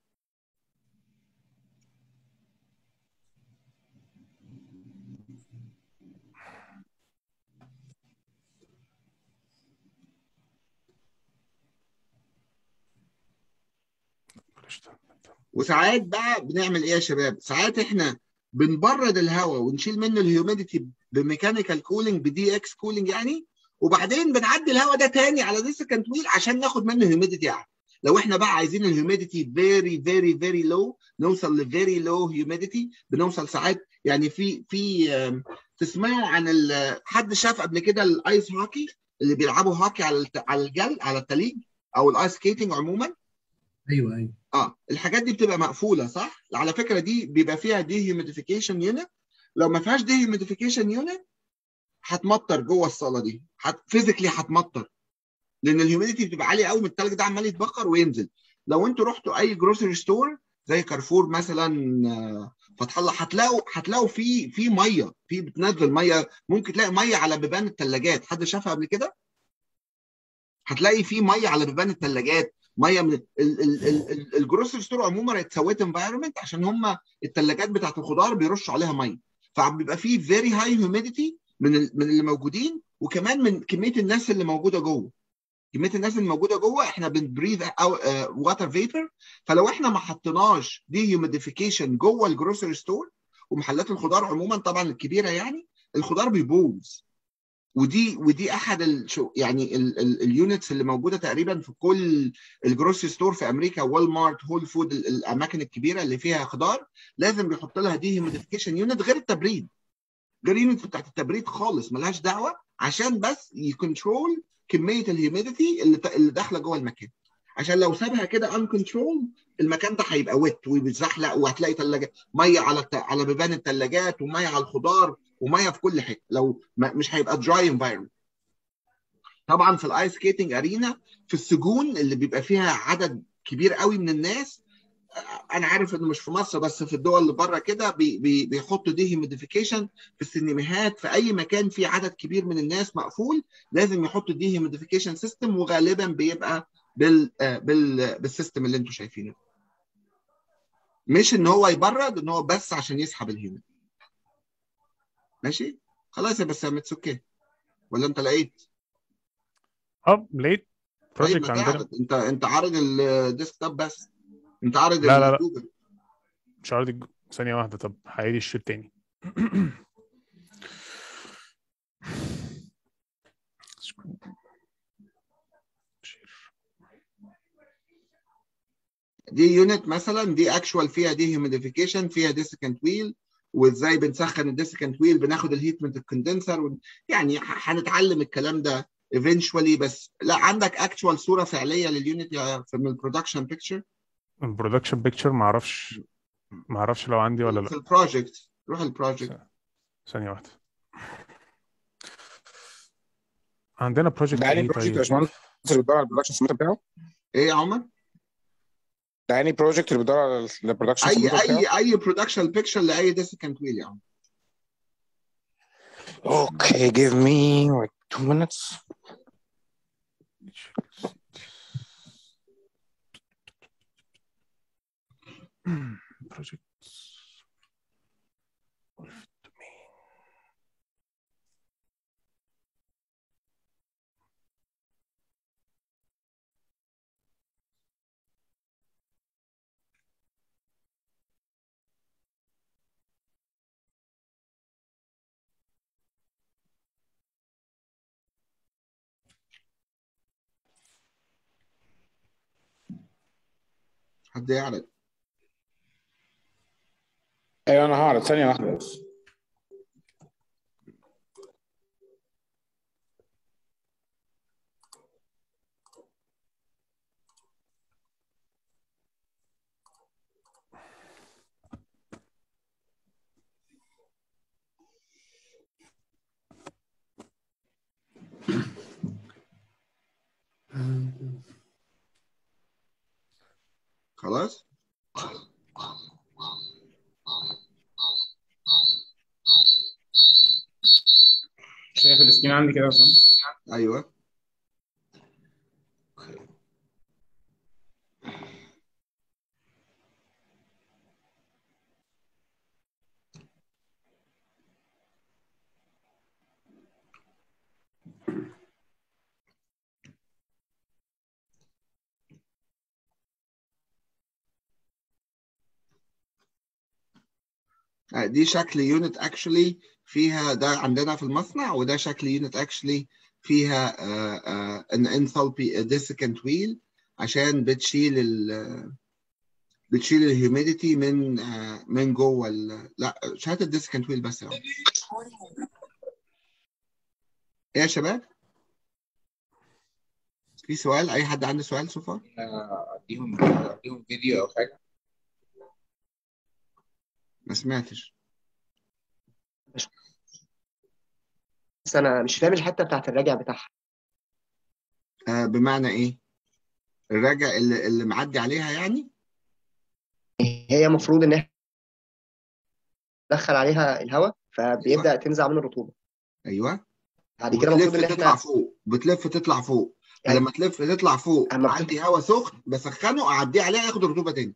وساعات بقى بنعمل ايه يا شباب ساعات احنا بنبرد الهواء ونشيل منه الهيوميديتي بميكانيكال كولينج بدي اكس كولينج يعني وبعدين بنعدي الهواء ده تاني على دي سكند ويل عشان ناخد منه هيوميديتي يعني لو احنا بقى عايزين الهيوميديتي فيري فيري فيري لو نوصل لفيري لو هيوميديتي بنوصل ساعات يعني في في آم، تسمعوا عن ال- حد شاف قبل كده الايس هوكي اللي بيلعبوا هوكي على الت- على الجل على التليج او الايس سكيتنج عموما ايوه ايوه اه الحاجات دي بتبقى مقفوله صح على فكره دي بيبقى فيها دي هيوميديفيكيشن يونت لو ما فيهاش دي هيوميديفيكيشن يونت هتمطر جوه الصاله دي هت... فيزيكلي هتمطر لان الهيوميديتي بتبقى عاليه قوي من التلج ده عمال يتبخر وينزل لو انتوا رحتوا اي جروسري ستور زي كارفور مثلا آه، فتح الله هتلاقوا هتلاقوا في في ميه في بتنزل ميه ممكن تلاقي ميه على بيبان الثلاجات حد شافها قبل كده هتلاقي في ميه على بيبان الثلاجات ميه من الجروسري ستور عموما اتسويت انفايرمنت عشان هم الثلاجات بتاعت الخضار بيرشوا عليها ميه فبيبقى في فيري هاي هيوميديتي من ال- من اللي موجودين وكمان من كميه الناس اللي موجوده جوه كميه الناس اللي موجوده جوه احنا بنبريذ واتر فيبر فلو احنا ما حطيناش دي هيوميديفيكيشن جوه الجروسري ستور ومحلات الخضار عموما طبعا الكبيره يعني الخضار بيبوظ ودي ودي احد الشو يعني اليونتس اللي موجوده تقريبا في كل الجروسري ستور في امريكا وول مارت هول فود ال- الاماكن الكبيره اللي فيها خضار لازم بيحط لها دي هيوميديفيكيشن يونت غير التبريد غير يونت بتاعت التبريد خالص ملهاش دعوه عشان بس يكنترول كميه الهيوميديتي اللي اللي داخله جوه المكان عشان لو سابها كده ان كنترول المكان ده هيبقى ويت وبيتزحلق وهتلاقي تلاجة ميه على الت... على بيبان الثلاجات وميه على الخضار وميه في كل حته لو ما... مش هيبقى دراي انفايرمنت طبعا في الايس سكيتنج ارينا في السجون اللي بيبقى فيها عدد كبير قوي من الناس انا عارف انه مش في مصر بس في الدول اللي بره كده بي بي بيحطوا دي هيوميديفيكيشن في السينماهات في اي مكان فيه عدد كبير من الناس مقفول لازم يحطوا دي هيوميديفيكيشن سيستم وغالبا بيبقى بال آه، بال بالسيستم اللي انتم شايفينه مش ان هو يبرد ان هو بس عشان يسحب الهيوميد ماشي خلاص يا بسام اتس اوكي ولا انت لقيت اه لقيت طيب بروجكت ما عندنا تعرض انت انت عارض الديسكتوب بس انت عارض لا لا لا الجوجل مش عارض الج- ثانية واحدة طب هعيد الشير تاني دي يونت مثلا دي اكشوال فيها دي هيوميديفيكيشن فيها ديسكنت ويل وازاي بنسخن الديسكنت ويل بناخد الهيت من الكوندنسر ون... يعني ح- هنتعلم الكلام ده eventually بس لا عندك اكشوال صوره فعليه لليونت يا- في- من البرودكشن بيكتشر البرودكشن بيكتشر معرفش معرفش لو عندي ولا في لا البروجكت روح البروجكت ثانية واحدة عندنا بروجكت ده يعني ايه بروجكت يا طيب باشمهندس اللي بيدور على البرودكشن سموثر بتاعه ايه يا عمر ده يعني بروجكت اللي بيدور على البرودكشن اي سموثر بتاعه اي اي برودكشن بيكتشر لاي ديسكنت ويل يا عمر Okay, give me like two minutes. بروجكت حد يعرض ايوه انا هعرض ثانية واحدة بس خلاص شايف السكرين عندي كده يا باشمهندس ايوه آه، دي شكل يونت اكشلي فيها ده عندنا في المصنع وده شكل يونت اكشلي فيها ان انثالبي ديسكنت ويل عشان بتشيل ال بتشيل الهيوميديتي من آه، من جوه ال- لا شهاده الديسكنت ويل بس يا عم. ايه يا شباب في سؤال اي حد عنده سؤال سوفا اديهم اديهم فيديو او حاجة ما سمعتش بس انا مش فاهم الحته بتاعت الراجع بتاعها آه بمعنى ايه الراجع اللي, اللي معدي عليها يعني هي المفروض ان احنا ندخل عليها الهواء فبيبدا تنزع منه الرطوبه ايوه بعد كده المفروض وبتلف ان تطلع احنا فوق بتلف تطلع فوق يعني فلما تلف تطلع فوق اما عندي هواء سخن بسخنه اعديه عليه ياخد الرطوبه تاني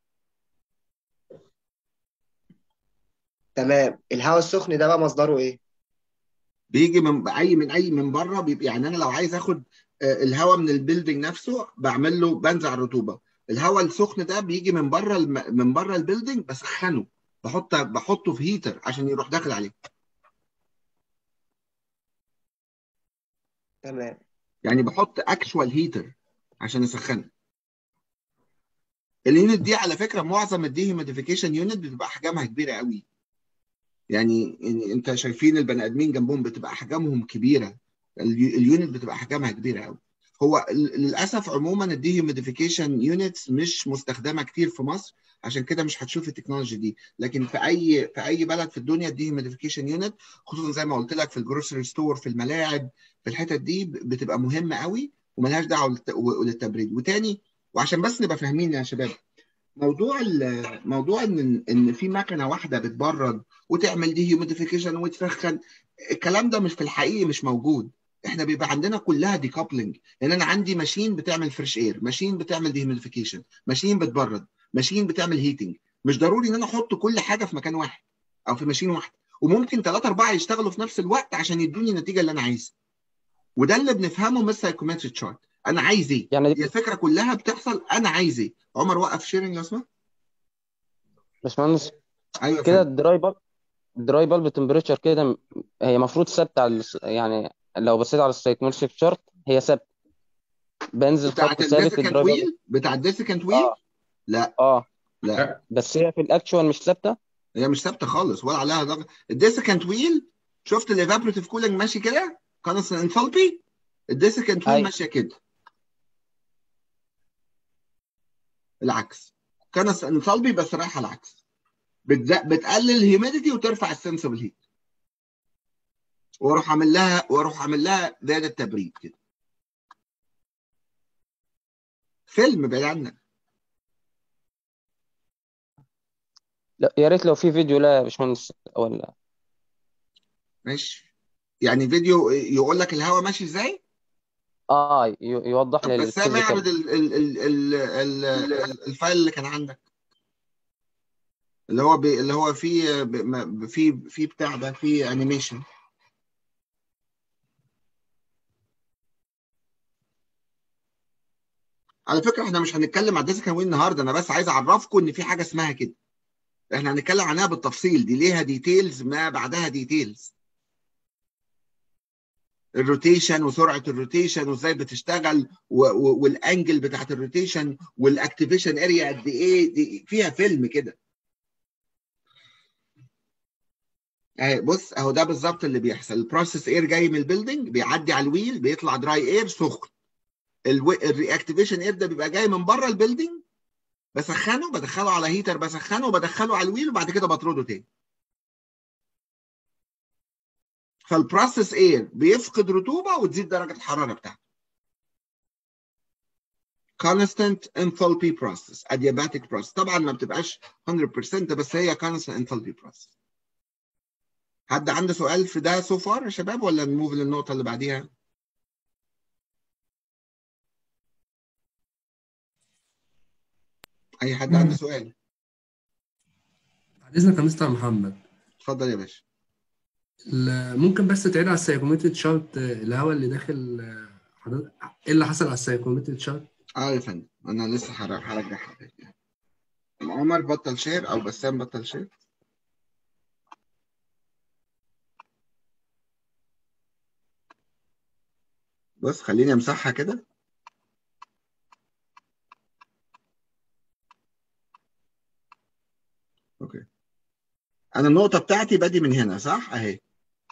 تمام الهواء السخن ده بقى مصدره ايه؟ بيجي من اي من اي من بره بيبقى يعني انا لو عايز اخد آه، الهواء من البيلدينج نفسه بعمل له بنزع الرطوبه الهواء السخن ده بيجي من بره الم... من بره البيلدينج بسخنه بحط بحطه في هيتر عشان يروح داخل عليه تمام يعني بحط اكشوال هيتر عشان اسخنه اليونت دي على فكره معظم الدي هيوميديفيكيشن يونت بتبقى احجامها كبيره قوي يعني يعني انت شايفين البني ادمين جنبهم بتبقى احجامهم كبيره اليو- اليونت بتبقى احجامها كبيره قوي هو ل- للاسف عموما الدي هيوميديفيكيشن يونتس مش مستخدمه كتير في مصر عشان كده مش هتشوف التكنولوجي دي لكن في اي في اي بلد في الدنيا الدي هيوميديفيكيشن يونت خصوصا زي ما قلت لك في الجروسري ستور في الملاعب في الحتت دي ب- بتبقى مهمه قوي وملهاش دعوه للت- و- للتبريد وتاني وعشان بس نبقى فاهمين يا شباب موضوع ال- موضوع ان ان في مكنه واحده بتبرد وتعمل دي هيوميديفيكيشن وتسخن الكلام ده مش في الحقيقي مش موجود احنا بيبقى عندنا كلها دي كابلنج لان انا عندي ماشين بتعمل فريش اير ماشين بتعمل دي هيوميديفيكيشن ماشين بتبرد ماشين بتعمل هيتنج مش ضروري ان انا احط كل حاجه في مكان واحد او في ماشين واحده وممكن ثلاثة أربعة يشتغلوا في نفس الوقت عشان يدوني النتيجة اللي أنا عايزها وده اللي بنفهمه من السايكومتري تشارت أنا عايز إيه؟ يعني هي الفكرة كلها بتحصل أنا عايز إيه؟ عمر وقف شيرنج لو اسمه باشمهندس أيوه كده فندم الدراي بالب الدراي بالب تمبريتشر كده م- هي المفروض ثابته على الس- يعني لو بصيت على السايكومتريك شارت هي ثابته بنزل بتاعت خط ثابت الديسيكانت الدراي بالب ويل بتاع الديسيكانت ويل اه لا اه لا بس هي في الاكشوال مش ثابته هي مش ثابته خالص ولا عليها ضغط الديسيكانت ويل شفت الايفابريتيف كولينج ماشي كده كونستنت انثالبي الديسيكانت ويل ايوه ماشيه كده العكس كونستنت انثالبي بس رايحه العكس بتز- بتقلل الهيوميديتي وترفع السنسبل هيت واروح اعمل لها واروح اعمل لها زياده تبريد كده فيلم بعيد عنك لا يا ريت لو في فيديو لا يا باشمهندس ولا ماشي يعني فيديو يقول لك الهواء ماشي ازاي اه ي- يوضح طب لي بس ما يعرض الفيزيكال ال ال ال ال ال الفايل اللي كان عندك اللي هو بي اللي هو فيه ب- ما- في في بتاع ده في انيميشن على فكره احنا مش هنتكلم على الديسك وين النهارده انا بس عايز اعرفكم ان في حاجه اسمها كده احنا هنتكلم عنها بالتفصيل دي ليها ديتيلز ما بعدها ديتيلز الروتيشن وسرعه الروتيشن وازاي بتشتغل و- و- والانجل بتاعت الروتيشن والاكتيفيشن اريا قد ايه دي فيها فيلم كده اهي بص اهو ده بالظبط اللي بيحصل البروسيس اير جاي من البيلدينج بيعدي على الويل بيطلع دراي اير سخن الرياكتيفيشن اير ده بيبقى جاي من بره البيلدينج بسخنه بدخله على هيتر بسخنه وبدخله على الويل وبعد كده بطرده تاني فالبروسيس اير بيفقد رطوبه وتزيد درجه الحراره بتاعته constant enthalpy process adiabatic process طبعا ما بتبقاش 100% بس هي constant enthalpy process حد عنده سؤال في ده سو فار يا شباب ولا نموف للنقطه اللي بعديها اي حد عنده سؤال بعد اذنك يا مستر محمد اتفضل يا باشا ال- ممكن بس تعيد على السايكومتري تشارت الهواء اللي داخل آه، حضرتك ايه اللي حصل على السايكومتري تشارت اه يا فندم انا لسه هر- هرجعها تاني عمر بطل شير او بسام بطل شير بص خليني امسحها كده اوكي انا النقطه بتاعتي بادي من هنا صح اهي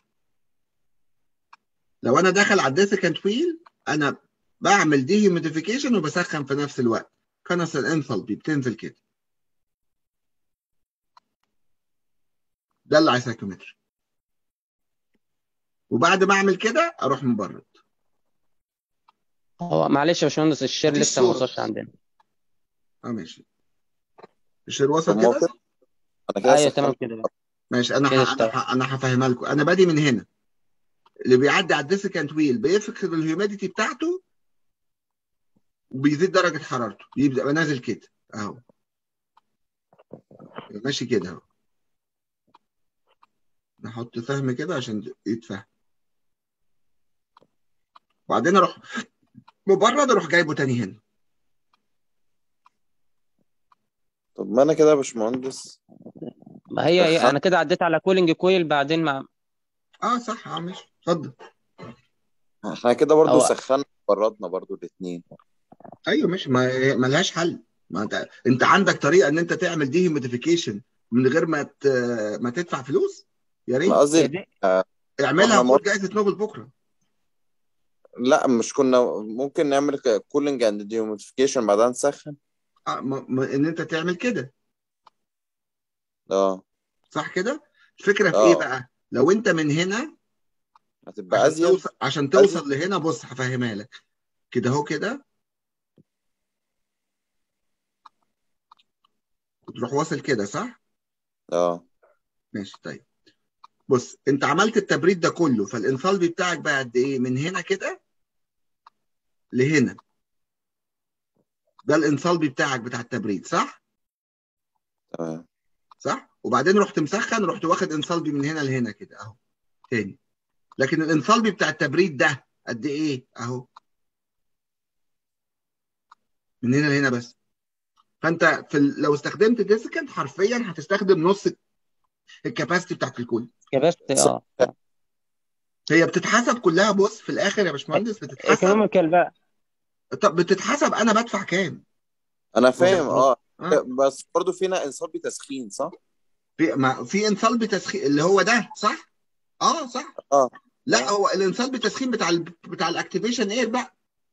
لو انا داخل على الديسيكانت ويل انا بعمل دي هيوميديفيكيشن وبسخن في نفس الوقت كنس الانثالبي بتنزل كده ده اللي على سايكومتري وبعد ما اعمل كده اروح مبرد هو معلش يا باشمهندس الشير مفيش لسه ما صوره وصلش عندنا اه ماشي مش الوسط طب ما هو كده كده انا كده ايوه سخنت تمام كده ماشي انا كده ح... انا اشتغل ح... انا هفهمها لكم انا بادي من هنا اللي بيعدي على الديسكانت ويل بيفقد الهيوميديتي بتاعته وبيزيد درجه حرارته يبدا نازل كده اهو يبقى ماشي كده اهو نحط فهم كده عشان يتفهم وبعدين اروح مبرد اروح جايبه تاني هنا طب ما انا كده يا باشمهندس ما هي هي سخنت انا كده عديت على كولينج كويل بعدين مع اه صح اه ماشي اتفضل احنا كده برضو او سخنا وبردنا برضو الاثنين ايوه ماشي ما ما لهاش حل ما انت انت عندك طريقه ان انت تعمل دي هيوميديفيكيشن من غير ما ت... ما تدفع فلوس يا انا ريت هي قصدي دي آه، اعملها احنا ما وخد جائزه نوبل بكره لا مش كنا ممكن نعمل كولينج اند ديوميفيكيشن بعدها نسخن آه ما... ما... ان انت تعمل كده اه صح كده الفكره في ايه اه بقى لو انت من هنا هتبقى عشان ازيد توصل عشان ازيد توصل لهنا بص هفهمها لك كده اهو كده وتروح واصل كده صح اه ماشي طيب بص انت عملت التبريد ده كله فالانصالبي بتاعك بقى قد ايه من هنا كده لهنا ده الانصالبي بتاعك بتاع التبريد صح تمام صح وبعدين رحت مسخن رحت واخد انصالبي من هنا لهنا كده اهو تاني لكن الانصالبي بتاع التبريد ده قد ايه اهو من هنا لهنا بس فانت في ال... لو استخدمت ديسكنت حرفيا هتستخدم نص الكباسيتي بتاعت الكل كبست اه هي بتتحسب كلها بص في الاخر يا باشمهندس بتتحسب ايكونوميكال بقى طب بتتحسب انا بدفع كام انا فاهم اه آه. بس برضو فينا انصاب بتسخين صح؟ في ما في انصال بتسخين اللي هو ده صح اه صح اه لا هو الانصال بتسخين بتاع ال... بتاع الاكتيفيشن اير بقى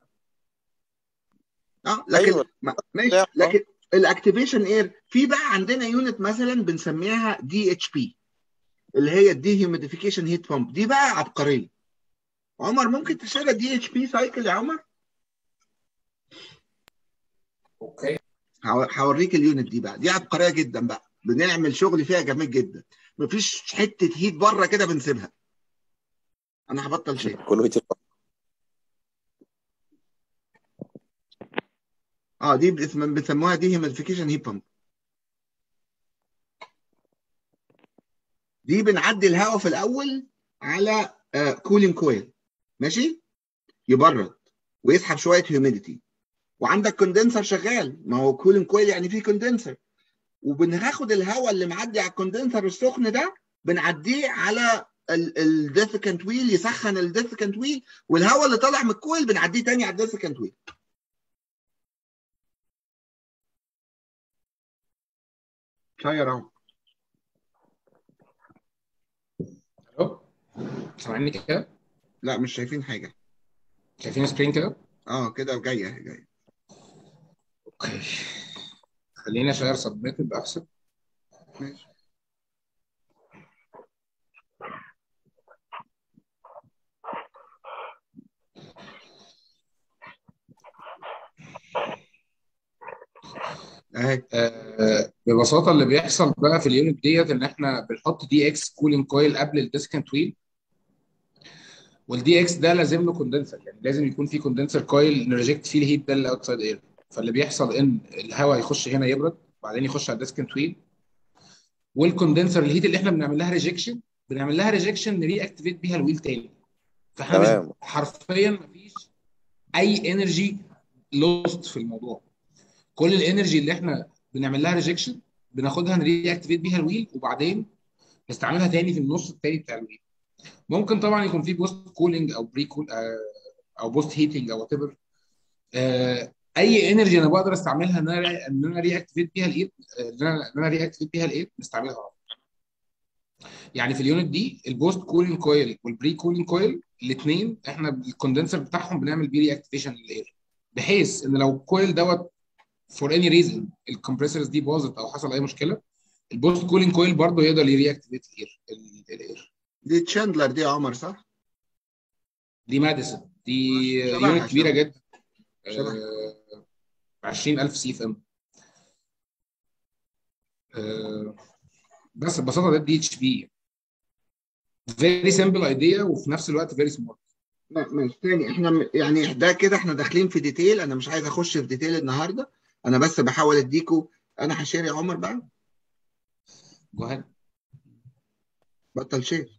اه لكن ايوه ما ماشي لا، آه. لكن الاكتيفيشن اير في بقى عندنا يونت مثلا بنسميها دي اتش بي اللي هي الدي هيوميديفيكيشن هيت بامب دي بقى عبقريه عمر ممكن تشتري دي اتش بي سايكل يا عمر اوكي هو- هوريك اليونت دي بقى دي عبقريه جدا بقى بنعمل شغل فيها جميل جدا مفيش حته هيت بره كده بنسيبها انا هبطل شيء كله هيت اه دي باسم- بيسموها دي هيوميديفيكيشن هيت بامب دي بنعدي الهواء في الاول على كولينج كويل ماشي يبرد ويسحب شويه هيوميديتي وعندك كوندنسر شغال ما هو كولينج كويل يعني فيه كوندنسر وبناخد الهواء اللي معدي على الكوندنسر السخن ده بنعديه على الديفيكانت ويل يسخن الديفيكانت ويل والهواء اللي طالع من الكويل بنعديه تاني على الديفيكانت ويل شاير اهو الو سامعني كده لا مش شايفين حاجه شايفين سكرين كده اه كده جايه اهي جايه اوكي خلينا شير سبميتد احسن ماشي اهي آه، ببساطه اللي بيحصل بقى في اليونت ديت ان احنا بنحط دي اكس كولينج كويل قبل الديسكنت ويل والدي اكس ده لازم له كوندنسر يعني لازم يكون في كوندنسر كويل نريجكت فيه الهيت ده اللي اوتسايد اير فاللي بيحصل ان الهواء يخش هنا يبرد بعدين يخش على الديسكنت ويل والكوندنسر الهيت اللي احنا بنعمل لها ريجكشن بنعمل لها ريجكشن نري اكتيفيت بيها الويل تاني فاحنا مش تمام حرفيا مفيش اي انرجي لوست في الموضوع كل الانرجي اللي احنا بنعمل لها ريجكشن بناخدها نري اكتيفيت بيها الويل وبعدين نستعملها تاني في النص التاني بتاع الويل ممكن طبعا يكون في بوست كولينج او بري كول او بوست هيتنج او وات ايفر اي انرجي انا بقدر استعملها ان انا ان انا ري اكتيفيت بيها الايد ان انا ان انا ري اكتيفيت بيها الايد نستعملها على طول. يعني في اليونت دي البوست كولينج كويل والبري كولينج كويل الاثنين احنا الكوندنسر بتاعهم بنعمل بيه ري اكتيفيشن للاير بحيث ان لو الكويل دوت فور اني ريزن الكمبريسورز دي باظت او حصل اي مشكله البوست كولينج كويل برضه يقدر يري اكتيفيت الاير الاير دي تشاندلر دي يا عمر صح؟ دي ماديسون دي شبهها يونت كبيره شبه جدا شبه آه، 20000 سي اف ام آه، بس ببساطه ده الدي اتش بي فيري سمبل ايديا وفي نفس الوقت فيري سمارت لا ماشي تاني احنا م- يعني ده كده احنا داخلين في ديتيل انا مش عايز اخش في ديتيل النهارده انا بس بحاول اديكوا انا هشير يا عمر بقى جو بطل شير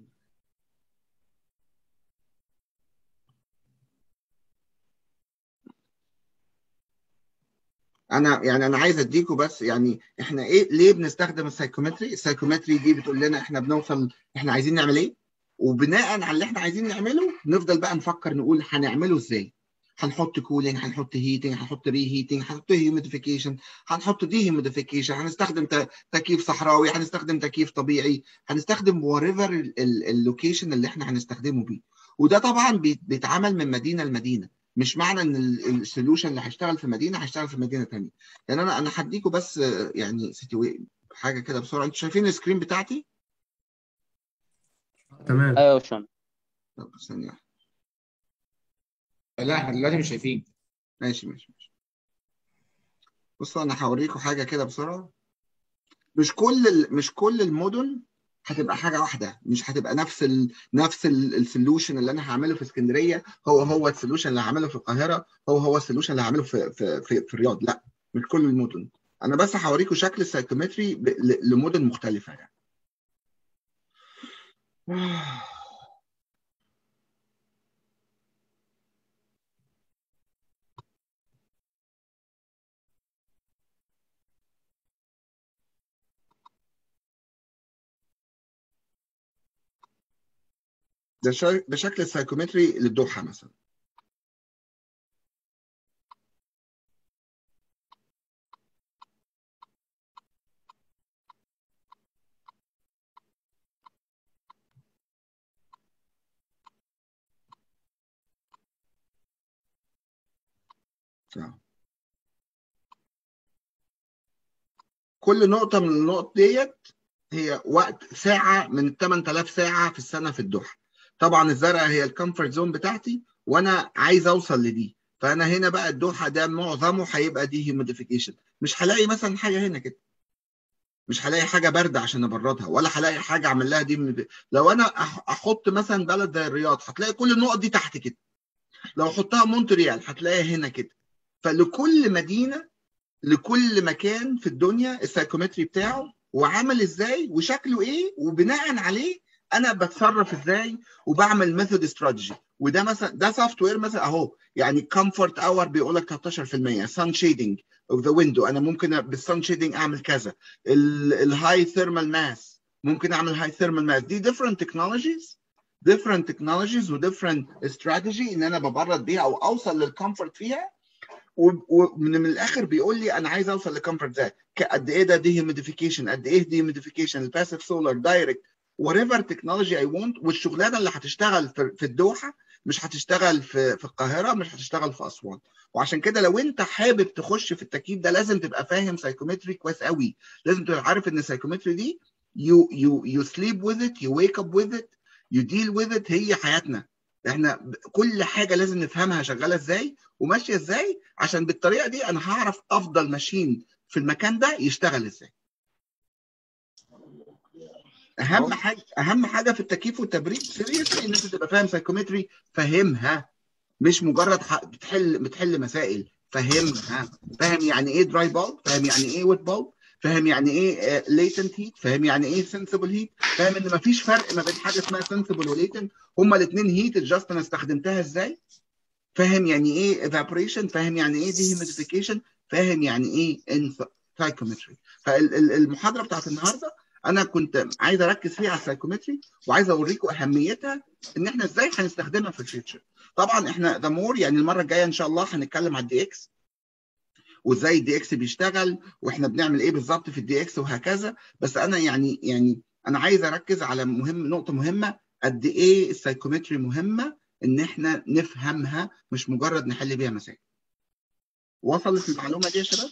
انا يعني انا عايز اديكوا بس يعني احنا ايه ليه بنستخدم السايكومتري السايكومتري دي بتقول لنا احنا بنوصل احنا عايزين نعمل ايه وبناء على اللي احنا عايزين نعمله نفضل بقى نفكر نقول هنعمله ازاي هنحط كولينج هنحط هيتنج هنحط ري هيتنج هنحط هيوميديفيكيشن هنحط دي هيوميديفيكيشن هنستخدم ت- تكييف صحراوي هنستخدم تكييف طبيعي هنستخدم وريفر اللوكيشن اللي احنا هنستخدمه بيه وده طبعا بيت- بيتعمل من مدينه لمدينه مش معنى ان السوليوشن اللي هيشتغل في مدينه هيشتغل في مدينه ثانيه يعني انا انا هديكوا بس آه، يعني سيتوي حاجه كده بسرعه انتوا شايفين السكرين بتاعتي تمام ايوه يا باشمهندس طب ثانيه واحدة. لا احنا دلوقتي مش شايفين ماشي ماشي ماشي بصوا انا هوريكم حاجه كده بسرعه مش كل ال... مش كل المدن هتبقى حاجه واحده مش هتبقى نفس ال... نفس السوليوشن اللي انا هعمله في اسكندريه هو هو السوليوشن اللي هعمله في القاهره هو هو السوليوشن اللي هعمله في في في, في الرياض لا مش كل المدن انا بس هوريكم شكل السايكومتري ب... ل... لمدن مختلفه يعني ده شا... ده شكل السايكومتري للدوحه مثلا تمام. كل نقطة من النقط ديت هي وقت ساعة من 8000 ساعة في السنة في الدوحة طبعا الزرقاء هي الكومفورت زون بتاعتي وانا عايز اوصل لدي فانا هنا بقى الدوحة ده معظمه هيبقى دي هيوميديفيكيشن مش هلاقي مثلا حاجة هنا كده مش هلاقي حاجة باردة عشان ابردها ولا هلاقي حاجة اعمل لها دي لو انا أح- احط مثلا بلد زي الرياض هتلاقي كل النقط دي تحت كده لو احطها مونتريال هتلاقيها هنا كده فلكل مدينة لكل مكان في الدنيا السايكومتري بتاعه وعمل ازاي وشكله ايه وبناء عليه انا بتصرف ازاي وبعمل ميثود استراتيجي وده مثلا ده سوفت وير مثلا اهو يعني كومفورت اور بيقول لك 13% سان شيدنج اوف ذا ويندو انا ممكن بالسان شيدنج اعمل كذا الهاي ثيرمال ماس ممكن اعمل هاي ثيرمال ماس دي different technologies different technologies و different strategy ان انا ببرد بيها او اوصل للكومفورت فيها و- ومن من الاخر بيقول لي انا عايز اوصل لكمفورت زي قد ايه ده دي هيوميديفيكيشن قد ايه دي هيوميديفيكيشن الباسيف سولار دايركت وات ايفر تكنولوجي اي وونت والشغلانه اللي هتشتغل في في الدوحه مش هتشتغل في في القاهره مش هتشتغل في اسوان وعشان كده لو انت حابب تخش في التكييف ده لازم تبقى فاهم سايكومتري كويس قوي لازم تبقى عارف ان السايكومتري دي يو يو يو سليب وذ ات يو ويك اب وذ ات يو ديل وذ ات هي حياتنا احنا ب- كل حاجه لازم نفهمها شغاله ازاي وماشيه ازاي عشان بالطريقه دي انا هعرف افضل ماشين في المكان ده يشتغل ازاي اهم حاجه اهم حاجه في التكييف والتبريد سيريسلي ان انت تبقى فاهم سايكومتري فاهمها مش مجرد ح- بتحل بتحل مسائل فاهمها فاهم يعني ايه دراي بالب فاهم يعني ايه ويت بالب فاهم يعني ايه ليتنت هيت فاهم يعني ايه سنسبل هيت فاهم ان مفيش فرق ما بين حاجه اسمها سنسبل وليتنت هما الاثنين هيت جاست انا استخدمتها ازاي فاهم يعني ايه evaporation فاهم يعني ايه dehumidification فاهم يعني ايه psychometry فالمحاضره بتاعت النهارده انا كنت عايز اركز فيها على السايكومتري وعايز اوريكم اهميتها ان احنا ازاي هنستخدمها في الفيوتشر طبعا احنا ذا مور يعني المره الجايه ان شاء الله هنتكلم على الدي اكس وازاي الدي اكس بيشتغل واحنا بنعمل ايه بالظبط في الدي اكس وهكذا بس انا يعني يعني انا عايز اركز على مهم نقطه مهمه قد ايه السايكومتري مهمه ان احنا نفهمها مش مجرد نحل بيها مسائل وصلت المعلومه دي يا شباب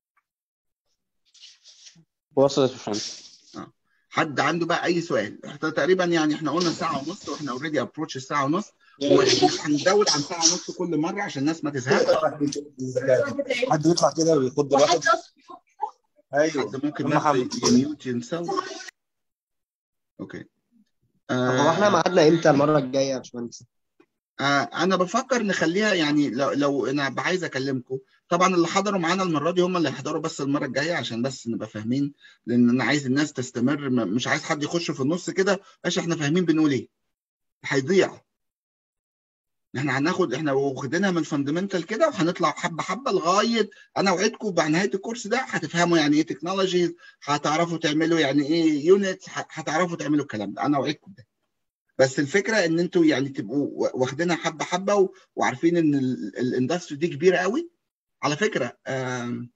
وصلت يا باشمهندس آه. حد عنده بقى اي سؤال احنا تقريبا يعني احنا قلنا ساعه ونص واحنا اوريدي ابروتش الساعه ونص ومش هنزود عن ساعه ونص كل مره عشان الناس ما تزهقش حد يطلع كده ويخد الواحد ايوه حد ممكن بس يميوت ينسل اوكي طب هو احنا ميعادنا امتى المره الجايه يا باشمهندس؟ آه انا بفكر نخليها يعني لو, لو انا عايز اكلمكم طبعا اللي حضروا معانا المره دي هم اللي هيحضروا بس المره الجايه عشان بس نبقى فاهمين لان انا عايز الناس تستمر م- مش عايز حد يخش في النص كده عشان احنا فاهمين بنقول ايه هيضيع احنا هناخد احنا واخدينها من الفاندمنتال كده وهنطلع حبه حبه لغايه انا اوعدكم بعد نهايه الكورس ده هتفهموا يعني ايه تكنولوجيز هتعرفوا تعملوا يعني ايه يونت هتعرفوا تعملوا الكلام ده انا اوعدكم ده بس الفكره ان انتوا يعني تبقوا واخدينها حبه حبه و- وعارفين ان ال- الاندستري دي كبيره قوي على فكره آم،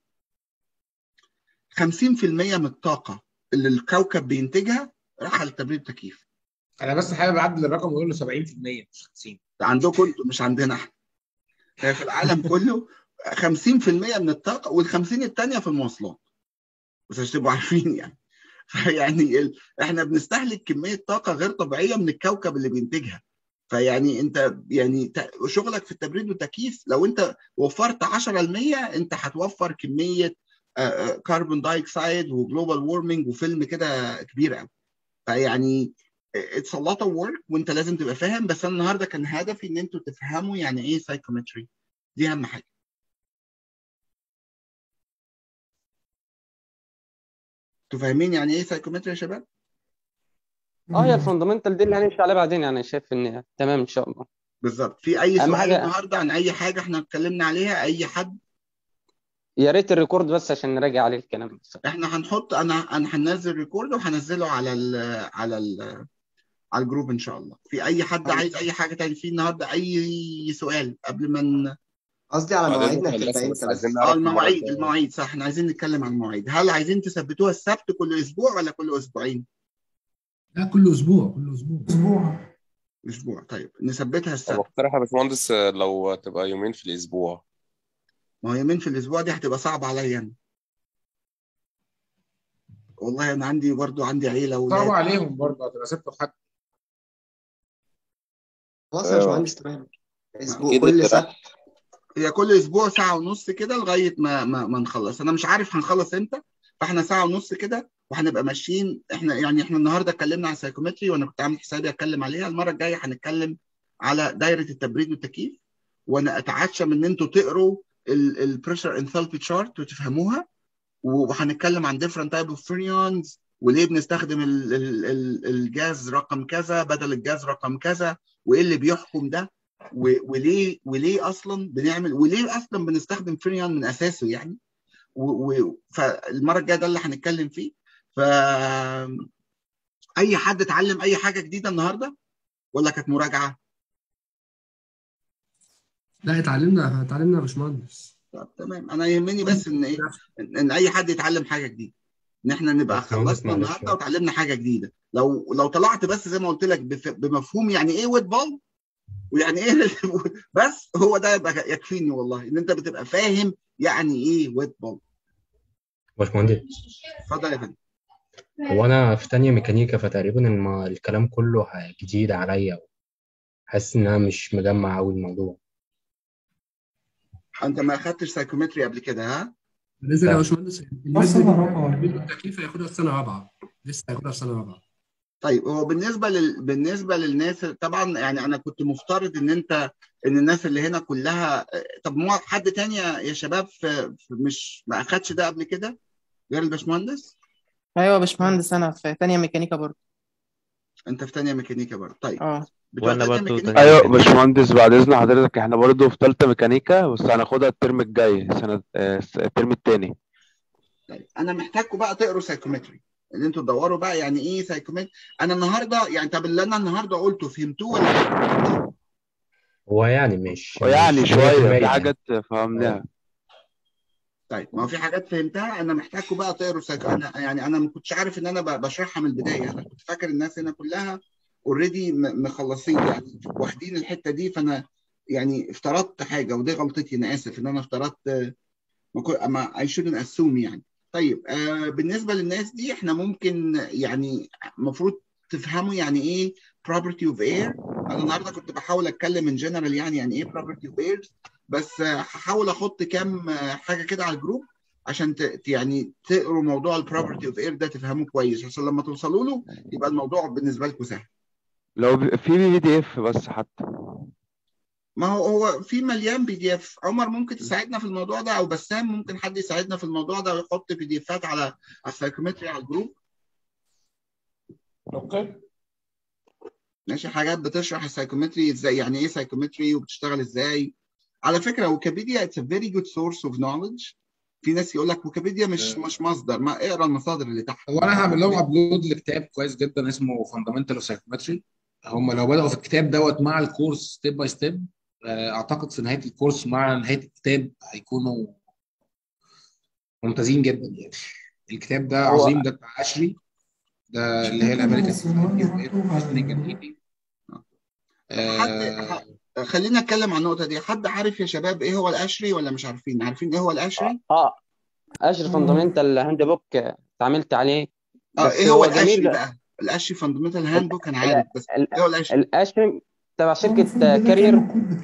50% من الطاقه اللي الكوكب بينتجها راح للتبريد والتكييف انا بس حابب اعدل الرقم واقول له 70% مش 50 ده عندكم انتوا مش عندنا احنا هي في العالم كله 50% من الطاقه وال50 الثانيه في المواصلات بس عشان تبقوا عارفين يعني فيعني ال... احنا بنستهلك كميه طاقه غير طبيعيه من الكوكب اللي بينتجها فيعني انت يعني ت- شغلك في التبريد والتكييف لو انت وفرت 10% انت هتوفر كميه كربون دايوكسيد وجلوبال وورمنج وفيلم كده كبير قوي فيعني اتس a lot of work وانت لازم تبقى فاهم بس انا النهارده كان هدفي ان انتوا تفهموا يعني ايه سايكومتري دي اهم حاجه انتوا فاهمين يعني ايه سايكومتري يا شباب؟ اه هي الفندمنتال دي اللي هنمشي عليها بعدين يعني شايف ان تمام ان شاء الله بالظبط في اي اهم سؤال حاجه النهارده عن اي حاجه احنا اتكلمنا عليها اي حد يا ريت الريكورد بس عشان نراجع عليه الكلام بس احنا هنحط انا انا هننزل ريكورد وهنزله على ال على ال على الجروب ان شاء الله في اي حد عايز اي حاجه تاني في النهارده اي سؤال قبل ما ن... قصدي على بعدين مواعيدنا نخلصها هتبقى بس امتى بس عايزين اه نعرف المرة المواعيد الجاية المواعيد صح احنا عايزين نتكلم عن المواعيد هل عايزين تثبتوها السبت كل اسبوع ولا كل اسبوعين لا كل اسبوع كل اسبوع اسبوع اسبوع طيب نثبتها طب السبت اقترح يا باشمهندس لو تبقى يومين في الأسبوع ما هو يومين في الاسبوع دي هتبقى صعبه عليا انا والله انا عندي برضو عندي عيله صعب واولاد عليهم برضه هتبقى سبت وحد خلاص يا آه، باشمهندس تمام اسبوع أكيد كل اقتراح سبت هي كل اسبوع ساعه ونص كده لغايه ما ما, ما نخلص انا مش عارف هنخلص امتى فاحنا ساعه ونص كده وهنبقى ماشيين احنا يعني احنا النهارده اتكلمنا عن سايكومتري وانا كنت عامل حسابي اتكلم عليها المره الجايه هنتكلم على دايره التبريد والتكييف وانا اتعشى من ان انتوا تقروا البريشر انثالبي تشارت وتفهموها وهنتكلم عن different type of freons وليه بنستخدم ال ال ال الجاز رقم كذا بدل الجاز رقم كذا وايه اللي بيحكم ده و- وليه وليه اصلا بنعمل وليه اصلا بنستخدم فريون من اساسه يعني و- و- فالمره الجايه ده اللي هنتكلم فيه ف اي حد اتعلم اي حاجه جديده النهارده ولا كانت مراجعه؟ لا اتعلمنا اتعلمنا يا باشمهندس طب تمام انا يهمني بس ان ايه ان إن اي حد يتعلم حاجه جديده ان احنا نبقى باشمهندس خلصنا معلش النهارده وتعلمنا حاجه جديده لو لو طلعت بس زي ما قلت لك بف- بمفهوم يعني ايه ويت بال ويعني ايه بس هو ده يبقى يكفيني والله ان انت بتبقى فاهم يعني ايه ويت بال باشمهندس اتفضل يا فندم هو انا في تانية ميكانيكا فتقريبا الم- الكلام كله ه- جديد عليا حاسس ان انا مش مجمع قوي الموضوع انت ما اخدتش سايكومتري قبل كده ها؟ نزل يا لا. باشمهندس بس المادة انا دي رابعه ولا تدريب إيه؟ التكليف هياخدها في سنة رابعة لسه هياخدها في سنة رابعة طيب هو بالنسبه لل... بالنسبه للناس طبعا يعني انا كنت مفترض ان انت ان الناس اللي هنا كلها طب مو حد تاني يا يا شباب في... في مش ما اخدش ده قبل كده غير الباشمهندس ايوه يا باشمهندس انا في تانية ميكانيكا برضه انت في تانية ميكانيكا برضه طيب اه بتوع وانا تانية برضو ميكانيكا تانية ايوه ميكانيكا باشمهندس بعد اذن حضرتك احنا برضو في ثالثه ميكانيكا بس هناخدها الترم الجاي سنه آه، الترم الثاني طيب انا محتاجكم بقى تقروا سايكومتري ان انتوا تدوروا بقى يعني ايه سايكومتري انا النهارده يعني طب اللي انا النهارده قلته فهمتوه ولا ما فهمتوش؟ هو يعني مش ويعني مش 100% شويه في يعني حاجات فهمناها طيب ما هو في حاجات فهمتها انا محتاجكم بقى تقروا سايكو انا يعني انا ما كنتش عارف ان انا ب- بشرحها من البدايه انا كنت فاكر الناس هنا كلها اوريدي مخلصين يعني واخدين الحته دي فانا يعني افترضت حاجه ودي غلطتي انا اسف ان انا افترضت آه، ما كو- ما I shouldn't assume يعني طيب آه بالنسبه للناس دي احنا ممكن يعني المفروض تفهموا يعني ايه property of air انا النهارده كنت بحاول اتكلم من جنرال يعني يعني ايه property of air بس آه، هحاول احط كام آه، حاجه كده على الجروب عشان ت... ت- يعني تقروا موضوع البروبرتي اوف اير ده تفهموه كويس عشان لما توصلوا له يبقى الموضوع بالنسبه لكم سهل لو ب- في بي دي اف بس حتى ما هو هو في مليان بي دي اف عمر ممكن تساعدنا في الموضوع ده او بسام ممكن حد يساعدنا في الموضوع ده ويحط بي دي افات على على السايكومتري على الجروب اوكي ماشي حاجات بتشرح السايكومتري ازاي يعني ايه سايكومتري وبتشتغل ازاي على فكره ويكيبيديا اتس a very good source of knowledge في ناس يقول لك ويكيبيديا مش مش مصدر ما اقرا المصادر اللي تحت هو انا هعمل لهم ابلود لكتاب كويس جدا اسمه فاندامنتال اوف سايكومتري هم لو بداوا في الكتاب دوت مع الكورس ستيب باي ستيب اعتقد في نهايه الكورس مع نهايه الكتاب هيكونوا ممتازين جدا يعني الكتاب ده هو- عظيم ده بتاع اشري ده اللي هي الامريكان حد خلينا نتكلم عن النقطه دي حد عارف يا شباب ايه هو الاشري ولا مش عارفين عارفين ايه هو الاشري اه اشر فاندامنتال هاند بوك اتعاملت عليه اه بس ايه هو الاشري جميل بقى الاشري فاندمنتال هاند بوك انا عارف بس ال- ايه هو الاشري الاشر تبع شركه كارير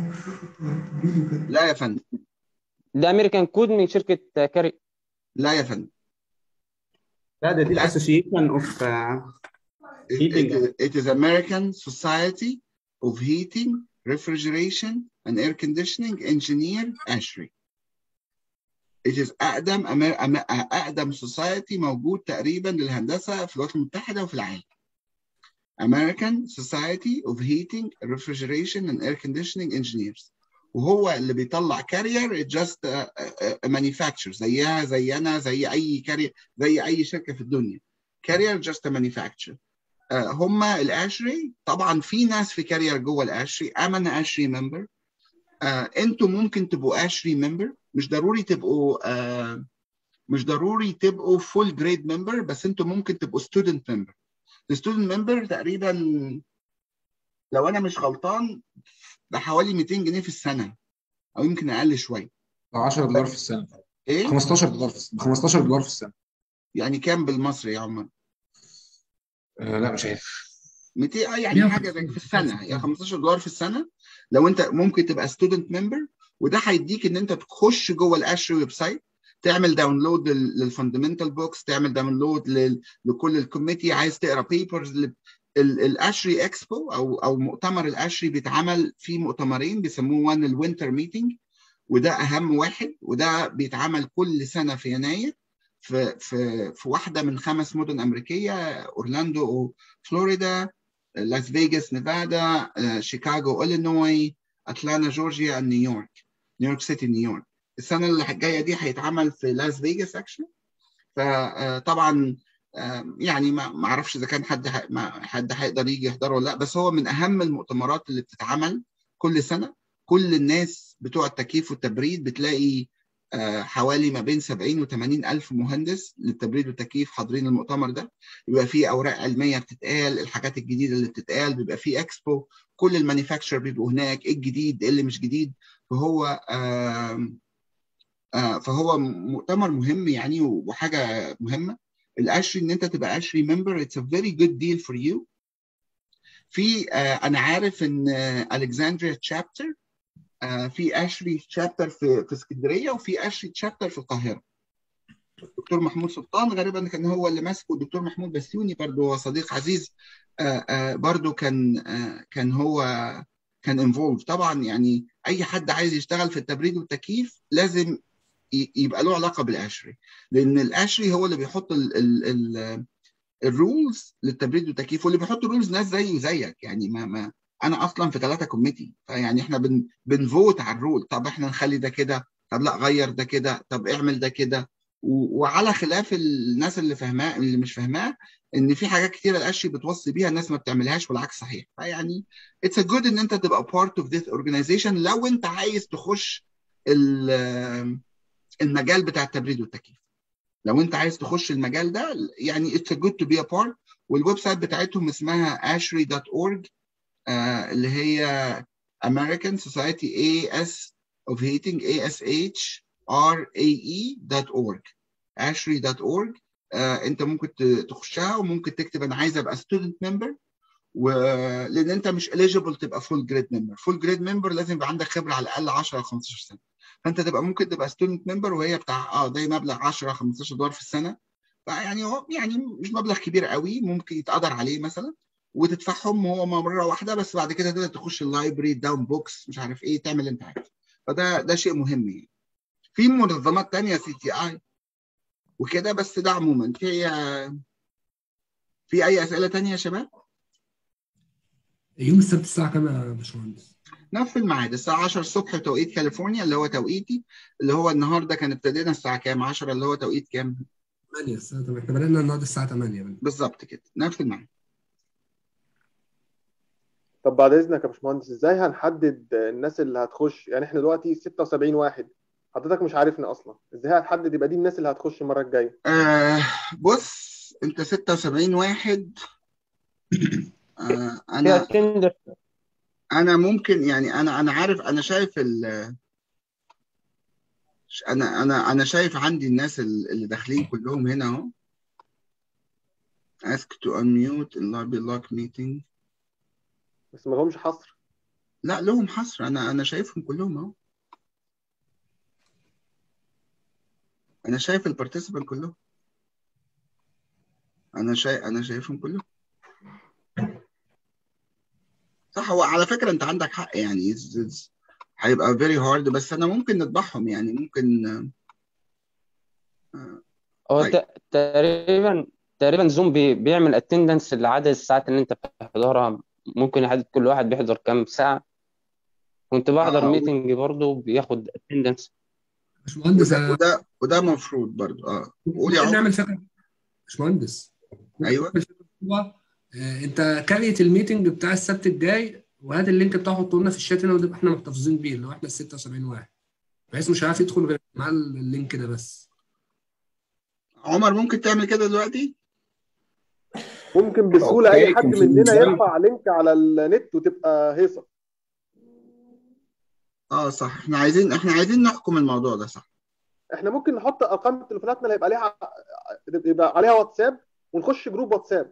لا يا فندم ده امريكان كود من شركه كارير لا يا فندم لا ده دي الاسوسيشن اوف It, it, it is American Society of Heating, Refrigeration and Air Conditioning Engineer ASHRAE. It is أقدم أمر... أم- أقدم society موجود تقريبا للهندسة في الولايات المتحدة وفي العالم. American Society of Heating, Refrigeration and Air Conditioning Engineers. وهو اللي بيطلع كارير just a, a, a manufacturer زيها زينا زي أي كارير زي أي شركة في الدنيا. كارير just a manufacturer. آه، هم الاشري طبعا في ناس في كارير جوه الاشري انا اشري ممبر آه، انتوا ممكن تبقوا اشري ممبر مش ضروري تبقوا آه، مش ضروري تبقوا فول جريد ممبر بس انتوا ممكن تبقوا ستودنت ممبر الستودنت ممبر تقريبا لو انا مش غلطان بحوالي 200 جنيه في السنه او يمكن اقل شويه 10 دولار في السنه ايه 15 دولار في السنه 15 دولار في السنه يعني كام بالمصري يا عمر آه لا مش عارف 200 اه يعني حاجه زي في السنه يعني 15 دولار في السنه لو انت ممكن تبقى ستودنت ممبر وده هيديك ان انت تخش جوه الاشري ويب سايت تعمل داونلود للفاندمنتال بوكس تعمل داونلود لكل الكوميتي عايز تقرا بيبرز الاشري اكسبو او او مؤتمر الاشري بيتعمل في مؤتمرين بيسموه وان الوينتر ميتنج وده اهم واحد وده بيتعمل كل سنه في يناير في في في واحده من خمس مدن امريكيه اورلاندو فلوريدا لاس فيغاس نيفادا شيكاغو الينوي اتلانتا جورجيا نيويورك نيويورك سيتي نيويورك السنه اللي جايه دي هيتعمل في لاس فيغاس اكشن فطبعا يعني ما اعرفش اذا كان حد حد هيقدر يجي يحضره ولا لا بس هو من اهم المؤتمرات اللي بتتعمل كل سنه كل الناس بتوع التكييف والتبريد بتلاقي حوالي ما بين 70 و 80 الف مهندس للتبريد والتكييف حاضرين المؤتمر ده بيبقى فيه اوراق علميه بتتقال الحاجات الجديده اللي بتتقال بيبقى فيه اكسبو كل المانيفاكتشر بيبقوا هناك ايه الجديد ايه اللي مش جديد فهو آه آه فهو مؤتمر مهم يعني وحاجه مهمه الاشري ان انت تبقى اشري ممبر اتس ا فيري جود ديل فور يو في آه انا عارف ان الكسندريا تشابتر في اشري تشابتر في في اسكندريه وفي اشري تشابتر في القاهره الدكتور محمود سلطان غالبا كان هو اللي ماسكه الدكتور محمود بسيوني برضه هو صديق عزيز برضه كان كان هو كان انفولف طبعا يعني اي حد عايز يشتغل في التبريد والتكييف لازم يبقى له علاقه بالاشري لان الاشري هو اللي بيحط ال ال ال الرولز للتبريد والتكييف واللي بيحط الرولز ناس زي وزيك يعني ما ما انا اصلا في ثلاثه كوميتي فيعني احنا بن بنفوت على الرول طب احنا نخلي ده كده طب لا غير ده كده طب اعمل ده كده وعلى خلاف الناس اللي فاهماه اللي مش فاهماه ان في حاجات كتيره الاشي بتوصي بيها الناس ما بتعملهاش والعكس صحيح فيعني اتس جود ان انت تبقى بارت اوف ذيس اورجانيزيشن لو انت عايز تخش المجال بتاع التبريد والتكييف لو انت عايز تخش المجال ده يعني اتس جود تو بي ا بارت والويب سايت بتاعتهم اسمها ashry.org آه اللي هي American Society AS of Heating ASH RAE.org ashry.org آه انت ممكن تخشها وممكن تكتب انا عايز ابقى ستودنت ممبر ولان انت مش eligible تبقى فول جريد ممبر فول جريد ممبر لازم يبقى عندك خبره على الاقل 10 او 15 سنه فانت تبقى ممكن تبقى ستودنت ممبر وهي بتاع اه ده مبلغ 10 15 دولار في السنه فيعني هو يعني مش مبلغ كبير قوي ممكن يتقدر عليه مثلا وتدفعهم هو مره واحده بس بعد كده تقدر تخش اللايبرري داون بوكس مش عارف ايه تعمل اللي انت عايزه فده ده شيء مهم يعني في منظمات تانية سي تي اي وكده بس ده عموما في في اي اسئله تانية يا شباب؟ يوم السبت الساعه كام يا باشمهندس؟ نفس الميعاد الساعه 10 الصبح توقيت كاليفورنيا اللي هو توقيتي اللي هو النهارده كان ابتدينا الساعه كام 10 اللي هو توقيت كام 8 الساعه 8 احنا بدأنا النهارده الساعه 8 بالظبط كده نفس الميعاد طب بعد اذنك يا باشمهندس ازاي هنحدد الناس اللي هتخش يعني احنا دلوقتي 76 واحد حضرتك مش عارفنا اصلا ازاي هتحدد يبقى دي الناس اللي هتخش المره الجايه آه بص انت 76 واحد آه انا انا ممكن يعني انا انا عارف انا شايف ال انا انا انا شايف عندي الناس اللي داخلين كلهم هنا اهو ask to unmute lobby lock meeting بس ما لهمش حصر لا لهم حصر انا انا شايفهم كلهم اهو انا شايف البارتيسيبانت كلهم انا شايف انا شايفهم كلهم صح هو على فكره انت عندك حق يعني it's, it's هيبقى فيري هارد بس انا ممكن نطبعهم يعني ممكن هو ت- تقريبا تقريبا زوم بي بيعمل اتندنس لعدد الساعات اللي انت بتحضرها ممكن يحدد كل واحد بيحضر كام ساعة كنت بحضر آه. ميتنج برضه بياخد اتندنس باشمهندس وده وده, وده مفروض برضو اه قول يا ممكن عمر نعمل فكره باشمهندس ممكن ايوه نعمل فكره هو آه، انت كريت الميتنج بتاع السبت الجاي وهات اللينك بتاعه حطه لنا في الشات هنا ونبقى احنا محتفظين بيه اللي هو احنا ال 76 واحد بحيث مش عارف يدخل غير مع اللينك ده بس عمر ممكن تعمل كده دلوقتي ممكن بسهوله أوكي، اي حد confirm مننا ازاي؟ يرفع لينك على النت وتبقى هيصه اه صح احنا عايزين احنا عايزين نحكم الموضوع ده صح احنا ممكن نحط ارقام تليفوناتنا اللي هيبقى عليها يبقى عليها واتساب ونخش جروب واتساب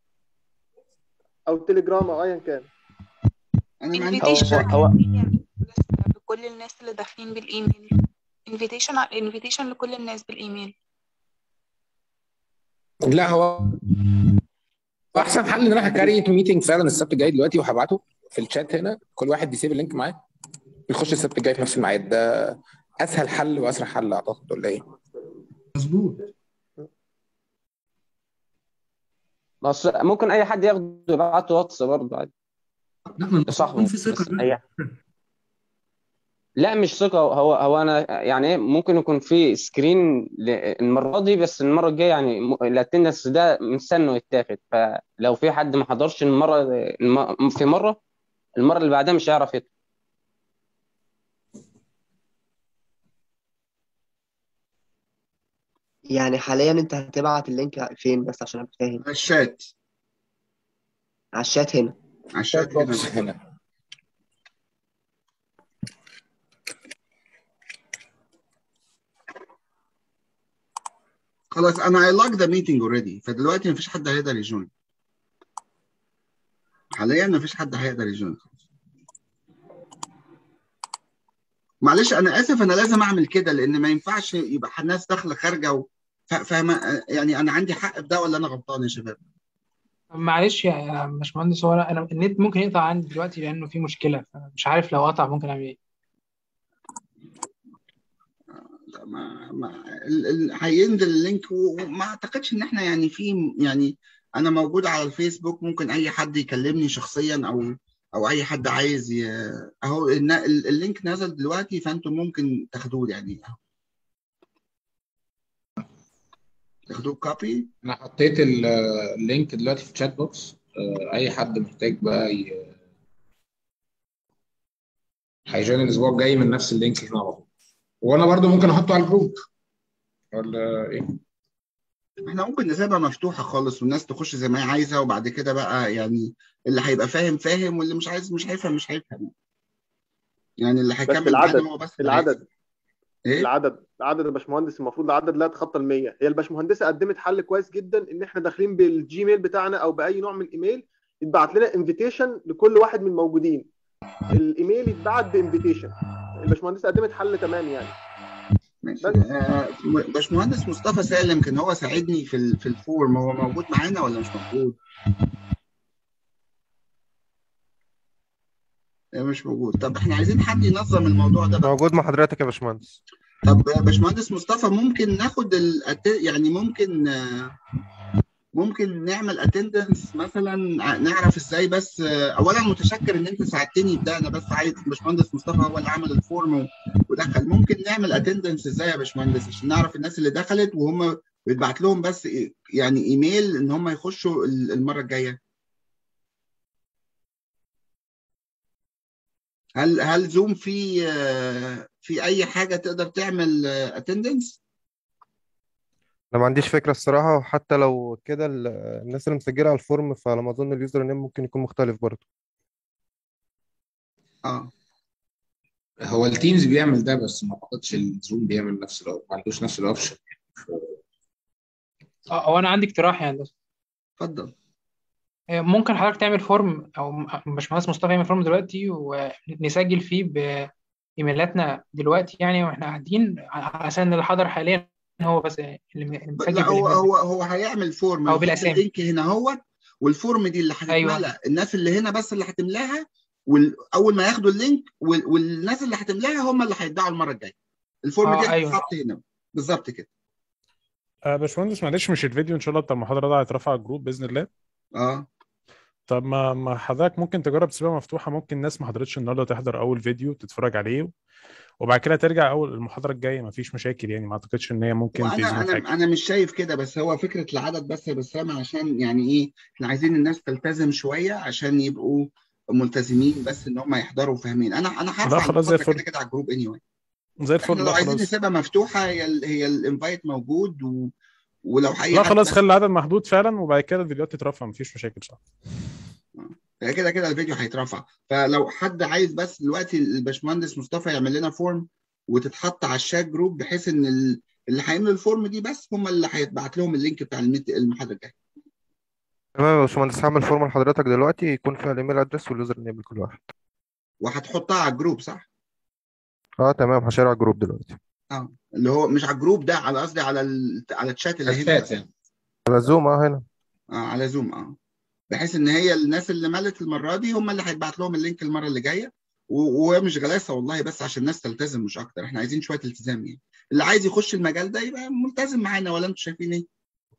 او تليجرام او ايا كان انا ما عنديش انفيتيشن هو هو لكل الناس اللي داخلين بالايميل انفيتيشن انفيتيشن لكل الناس بالايميل لا هو احسن حل ان انا هكريت ميتنج فعلا السبت الجاي دلوقتي وهبعته في الشات هنا كل واحد بيسيب اللينك معاه بيخش السبت الجاي في نفس الميعاد ده اسهل حل واسرع حل اعتقد ولا ايه؟ مظبوط بس ممكن اي حد ياخده يبعته واتس برضه عادي لا ما لصاحبه يكون في ثقه بس بقى. اي لا مش ثقة هو هو انا يعني ايه ممكن يكون في سكرين ل- المرة دي بس المرة الجاية يعني م- الاتندنس ده مستنه يتاخد فلو في حد ما حضرش المرة الم- في مرة المرة اللي بعدها مش هيعرف يدخل يعني حاليا انت هتبعت اللينك فين بس عشان ابقى فاهم على الشات على الشات هنا على الشات بوكس هنا هنا خلاص انا I locked the meeting already فدلوقتي مفيش حد هيقدر يجوين حاليا مفيش حد هيقدر يجوين معلش انا اسف انا لازم اعمل كده لان ما ينفعش يبقى الناس داخله خارجه و... ف- فاهمه يعني انا عندي حق في ده ولا انا غلطان يا شباب معلش يا يا باشمهندس هو انا أنا النت ممكن يقطع عندي دلوقتي لانه في مشكله فمش عارف لو قطع ممكن اعمل ايه ما ما ال- ال- هينزل اللينك و- وما اعتقدش ان احنا يعني في يعني انا موجود على الفيسبوك ممكن اي حد يكلمني شخصيا او او اي حد عايز ي... اهو الن- ال- اللينك نزل دلوقتي فانتم ممكن تاخدوه يعني اهو تاخدوه كوبي انا حطيت ال- اللينك دلوقتي في الشات بوكس آه، اي حد محتاج بقى ي... هيجوين الاسبوع الجاي من نفس اللينك هنا على طول وانا برضو ممكن احطه على الجروب ولا ايه؟ احنا ممكن نسيبها مفتوحة خالص والناس تخش زي ما هي عايزة وبعد كده بقى يعني اللي هيبقى فاهم فاهم واللي مش عايز مش هيفهم مش هيفهم يعني اللي بس هيكمل معانا العدد هو بس اللي هيفهم. العدد ايه العدد العدد يا باشمهندس المفروض العدد لا يتخطى ال 100 هي الباشمهندسه قدمت حل كويس جدا ان احنا داخلين بالجيميل بتاعنا او باي نوع من الايميل يتبعت لنا انفيتيشن لكل واحد من الموجودين الايميل يتبعت بانفيتيشن الباشمهندس قدمت حل تمام يعني ماشي آه، باشمهندس مصطفى سالم كان هو ساعدني في ال- في الفورم هو موجود معانا ولا مش موجود؟ آه، مش موجود طب احنا عايزين حد ينظم الموضوع ده بقى موجود مع حضرتك يا باشمهندس طب آه، باشمهندس مصطفى ممكن ناخد ال يعني ممكن آه، ممكن نعمل اتندنس مثلا ع- نعرف ازاي بس آه، اولا متشكر ان انت ساعدتني بده انا بس عايز باشمهندس مصطفى هو اللي عمل الفورم و- ودخل ممكن نعمل اتندنس ازاي يا باشمهندس عشان نعرف الناس اللي دخلت وهم بيتبعت لهم بس إيه- يعني ايميل ان هم يخشوا ال- المره الجايه هل هل زوم في آه، في اي حاجه تقدر تعمل اتندنس انا ما عنديش فكره الصراحه وحتى لو كده ال- الناس اللي مسجله على الفورم فعلى ما اظن اليوزر نيم ممكن يكون مختلف برضه اه هو التيمز بيعمل ده بس ما اعتقدش الزوم بيعمل نفس الأوب- ما عندوش نفس الاوبشن اه هو انا عندي اقتراح يعني بس اتفضل ممكن حضرتك تعمل فورم او باشمهندس مصطفى يعمل فورم دلوقتي ونسجل فيه بايميلاتنا دلوقتي يعني واحنا قاعدين عشان اللي حاضر حاليا هو بس اللي اللي مسجل لا هو بالايميل هو هو هيعمل فورم او يحط بالاسامي اللينك هنا هو والفورم دي اللي هتتملى ايوه الناس اللي هنا بس اللي هتملاها واول ما ياخدوا اللينك وال- والناس اللي هتملاها هم اللي هيدعوا المره الجايه الفورم اه دي ايوه هتتحط هنا بالظبط كده آه باشمهندس معلش مش الفيديو ان شاء الله بتاع المحاضره ده هيترفع على الجروب باذن الله اه طب ما ما حضرتك ممكن تجرب تسيبها مفتوحه ممكن الناس ما حضرتش النهارده تحضر اول فيديو تتفرج عليه وبعد كده ترجع اول المحاضره الجايه ما فيش مشاكل يعني ما اعتقدش ان هي ممكن وانا تزيد حاجه انا انا مش شايف كده بس هو فكره العدد بس يا بسام عشان يعني ايه احنا عايزين الناس تلتزم شويه عشان يبقوا ملتزمين بس ان هم يحضروا وفاهمين انا انا لا هرفع خلاص زي المحاضره كده الفل كده على الجروب اني anyway. زي احنا الفل لو لا عايزين خلاص نسيبها مفتوحه هي ال هي الانفايت موجود و... ولو اي لا حد خلاص بس خلي العدد محدود فعلا وبعد كده الفيديوهات تترفع مفيش مشاكل صح هي كده كده الفيديو هيترفع فلو حد عايز بس دلوقتي الباشمهندس مصطفى يعمل لنا فورم وتتحط على الشات جروب بحيث ان ال- اللي هيعملوا الفورم دي بس هم اللي هيتبعت لهم اللينك بتاع الميت- المحاضره الجايه تمام يا باشمهندس هعمل فورم لحضرتك دلوقتي يكون فيها الايميل ادرس واليوزر نيم لكل واحد وهتحطها على الجروب صح؟ اه تمام هشير على الجروب دلوقتي اه اللي هو مش على الجروب ده على قصدي على ال... على الشات اللي هنا الشات يعني على زوم اه هنا اه على زوم اه بحيث ان هي الناس اللي ملت المره دي هم اللي هيتبعت لهم اللينك المره اللي جايه و- ومش غلاسه والله بس عشان الناس تلتزم مش اكتر احنا عايزين شويه التزام يعني اللي عايز يخش المجال ده يبقى ملتزم معانا ولا انتوا شايفين ايه؟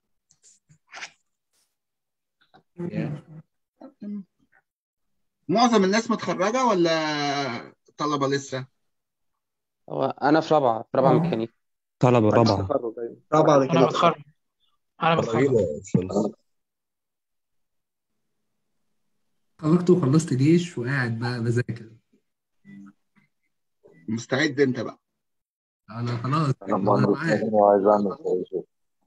معظم الناس متخرجه ولا طلبه لسه؟ هو انا في رابعه في رابعه ميكانيكا طلبة بعد رابعة التخرج ايوه رابعة انا ميكانيكا بتخرج انا بتخرج خرجت وخلصت جيش وقاعد بقى بذاكر مستعد انت بقى انا خلاص انا انا مهندس معاك مدني وعايز اعمل بروجكت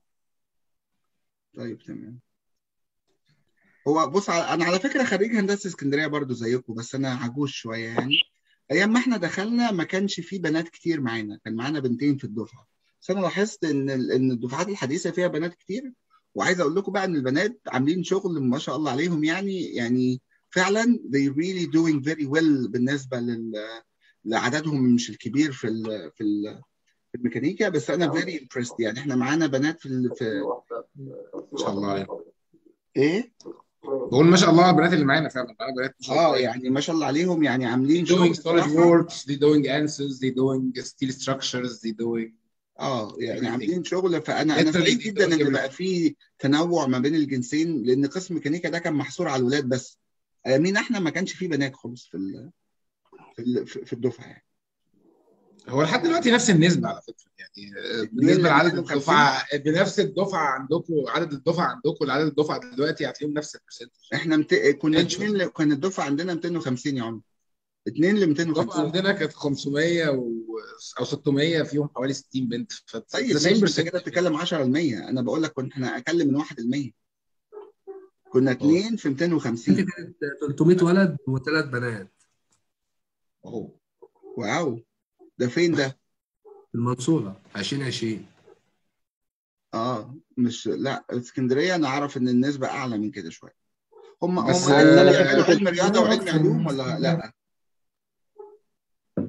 طيب تمام هو بص على- انا على فكره خريج هندسه اسكندريه برضو زيكم بس انا عجوز شويه يعني ايام ما احنا دخلنا ما كانش في بنات كتير معانا كان معانا بنتين في الدفعه بس انا لاحظت ان ال- ان الدفعات الحديثه فيها بنات كتير وعايز اقول لكم بقى ان البنات عاملين شغل ما شاء الله عليهم يعني يعني فعلا they really doing very well بالنسبه لل لعددهم مش الكبير في ال في ال في الميكانيكا بس انا very impressed يعني احنا معانا بنات في ال- في ما شاء الله عليهم ايه بقول ما شاء الله على البنات اللي معانا فعلا معانا بنات ما شاء الله اه عليهم يعني ما شاء الله عليهم يعني عاملين doing شغل storage بصراحه works they doing answers they doing steel structures they doing اه يعني everything عاملين شغل فانا انا literally سعيد they جدا doing ان بقى everything في تنوع ما بين الجنسين لان قسم ميكانيكا ده كان محصور على الولاد بس ايامينا احنا ما كانش فيه بنات خالص في ال- في ال- في في الدفعه يعني هو لحد دلوقتي نفس النسبة على فكرة يعني آه، اتنين بالنسبة ل لعدد 250 الدفعة بنفس الدفعة عندكم عدد الدفعة عندكم لعدد الدفعة دلوقتي هتلاقيهم نفس البرسنتج احنا مت... كنا انشر اتنين ل... كان الدفعه عندنا 250 يا عمر اتنين ل الدفعة 250 عندنا كانت 500 و... أو 600 فيهم حوالي 60 بنت ف طيب the same ماشي انت percentage كده بتتكلم 10% انا بقول لك كنا احنا اقل من 1% كنا اتنين في انت 250 كانت 300 ولد وثلاث بنات اهو واو ده فين ده؟ في المنصورة 2020 اه مش لا اسكندريه انا اعرف ان النسبه اعلى من كده شويه هم بس هم آه، بيعملوا علم رياضه اسكندرية وعلم أكثر علوم من ولا اسكندرية لا؟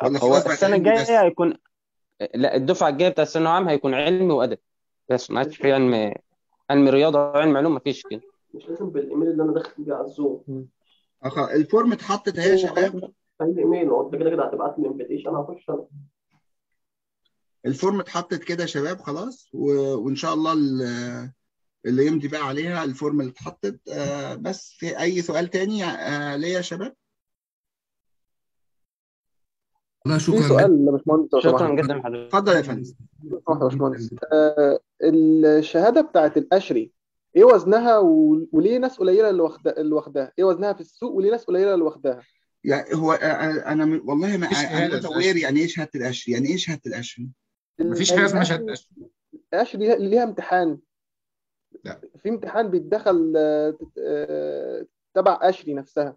ولا هو خلاص بقت السنه علمي بس الجايه هيكون لا الدفعه الجايه بتاع الثانويه العامه هيكون علمي وادب بس ما عادش في علم علم رياضه وعلم علوم ما فيش كده مش لازم بالايميل اللي انا داخل بيه على الزوم أخ- الفورم اتحطت اهي يا شباب اي ايميل هو انت كده كده هتبعت لي انفيتيشن هخش انا الفورم اتحطت كده يا شباب خلاص و... وان شاء الله ال- اللي يمضي بقى عليها الفورم اللي اتحطت آه بس في اي سؤال تاني آه ليا يا شباب والله في شكرا جدا سؤال يا باشمهندس لو شكرا سمحت جدا لحضرتك اتفضل يا فندم لو سمحت يا باشمهندس آه، الشهاده بتاعت الاشري ايه وزنها و... وليه ناس قليله اللي واخده اللي واخداها ايه وزنها في السوق وليه ناس قليله اللي واخداها يعني هو آه انا م- والله ما مفيش انا شهادة متوير الأشري. يعني ايه شهاده الاشري يعني ايه شهاده الاشري مفيش حاجه اسمها شهاده الاشري أشري. الاشري ليها ليها امتحان لا في امتحان بيتدخل آه، تت- آه، تبع اشري نفسها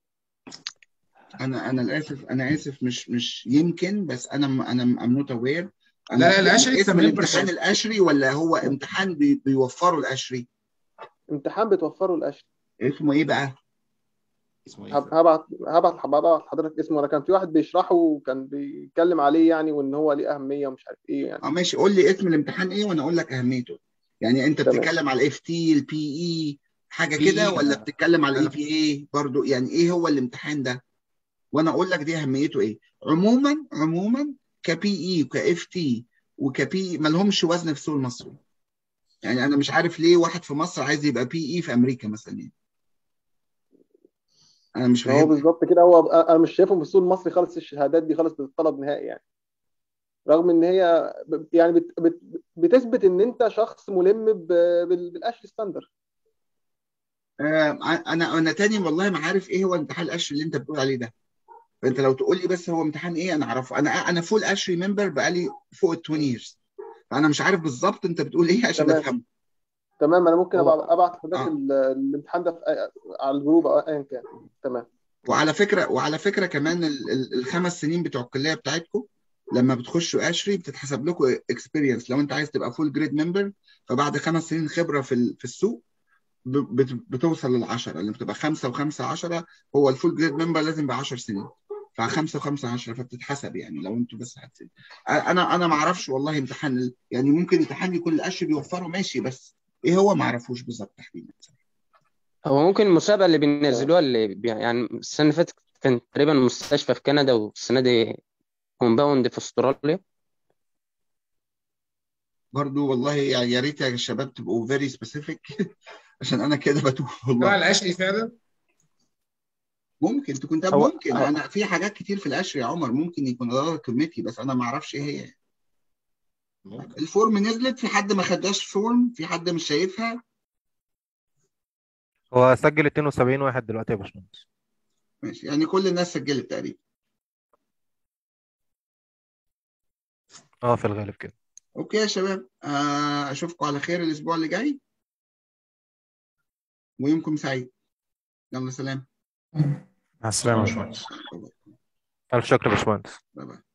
انا انا اسف انا اسف مش مش يمكن بس انا م- انا ام نوت اوير لا لا الاشري اسم كممبر الامتحان شيب الاشري ولا هو امتحان بي بيوفره الاشري امتحان بتوفره الاشري اسمه ايه بقى اسمه ايه هب- هبعت هبعت هبعت لحضرتك اسمه انا كان في واحد بيشرحه وكان بيتكلم عليه يعني وان هو ليه اهميه ومش عارف ايه يعني اه ماشي قول لي اسم الامتحان ايه وانا اقول لك اهميته يعني انت تمام. بتتكلم على الاف تي البي اي حاجه PE كده ولا بتتكلم على الاي أنا- بي اي برضو يعني ايه هو الامتحان ده وانا اقول لك دي اهميته ايه عموما عموما كبي اي وكاف تي وكبي ما لهمش وزن في السوق المصري يعني انا مش عارف ليه واحد في مصر عايز يبقى بي اي في امريكا مثلا يعني انا مش هو فاهم بالظبط كده هو انا مش شايفهم في السوق المصري خالص الشهادات دي خالص بتطلب نهائي يعني رغم ان هي ب- يعني بت بت بتثبت ان انت شخص ملم ب- بال- بالاشلي ستاندرد آه انا انا تاني والله ما عارف ايه هو امتحان الاشري اللي انت بتقول عليه ده فانت لو تقول لي بس هو امتحان ايه انا اعرفه انا انا فول اشري ممبر بقالي فوق ال 20 years فانا مش عارف بالظبط انت بتقول ايه عشان تمام. افهمه تمام انا ممكن هو- ابقى ابعت لحضرتك آه. ال- الامتحان ده في أي- على الجروب او ايا كان تمام وعلى فكره وعلى فكره كمان ال- ال- الخمس سنين بتوع الكليه بتاعتكم لما بتخشوا اشري بتتحسب لكم اكسبيرينس لو انت عايز تبقى فول جريد ممبر فبعد خمس سنين خبره في ال- في السوق ب- بت- بتوصل للعشرة اللي بتبقى خمسة وخمسة عشرة هو الفول جريد ممبر لازم يبقى 10 سنين فخمسة وخمسة عشرة فبتتحسب يعني لو انتوا بس حاسين انا انا ما اعرفش والله امتحان ال- يعني ممكن امتحان يكون الاشر بيوفره ماشي بس ايه هو ما اعرفوش بالظبط تحديدا هو ممكن المسابقه اللي بينزلوها اللي بي- يعني السنه اللي فاتت كان تقريبا مستشفى في كندا والسنه دي كومباوند في استراليا برضو والله يعني يا ريت يا شباب تبقوا فيري سبيسيفيك عشان انا كده بتوه تبع والله الاشري فعلا ممكن تكون طب هو ممكن هو انا في حاجات كتير في الاشر يا عمر ممكن يكون اداره كوميتي بس انا ما اعرفش ايه هي ممكن الفورم نزلت في حد ما خداش فورم في حد مش شايفها هو سجل 72 واحد دلوقتي يا باشمهندس ماشي يعني كل الناس سجلت تقريبا اه في الغالب كده اوكي يا شباب آه، اشوفكم على خير الاسبوع اللي جاي ويومكم سعيد يلا سلام مع السلامه يا باشمهندس ألف شكر يا باشمهندس باي باي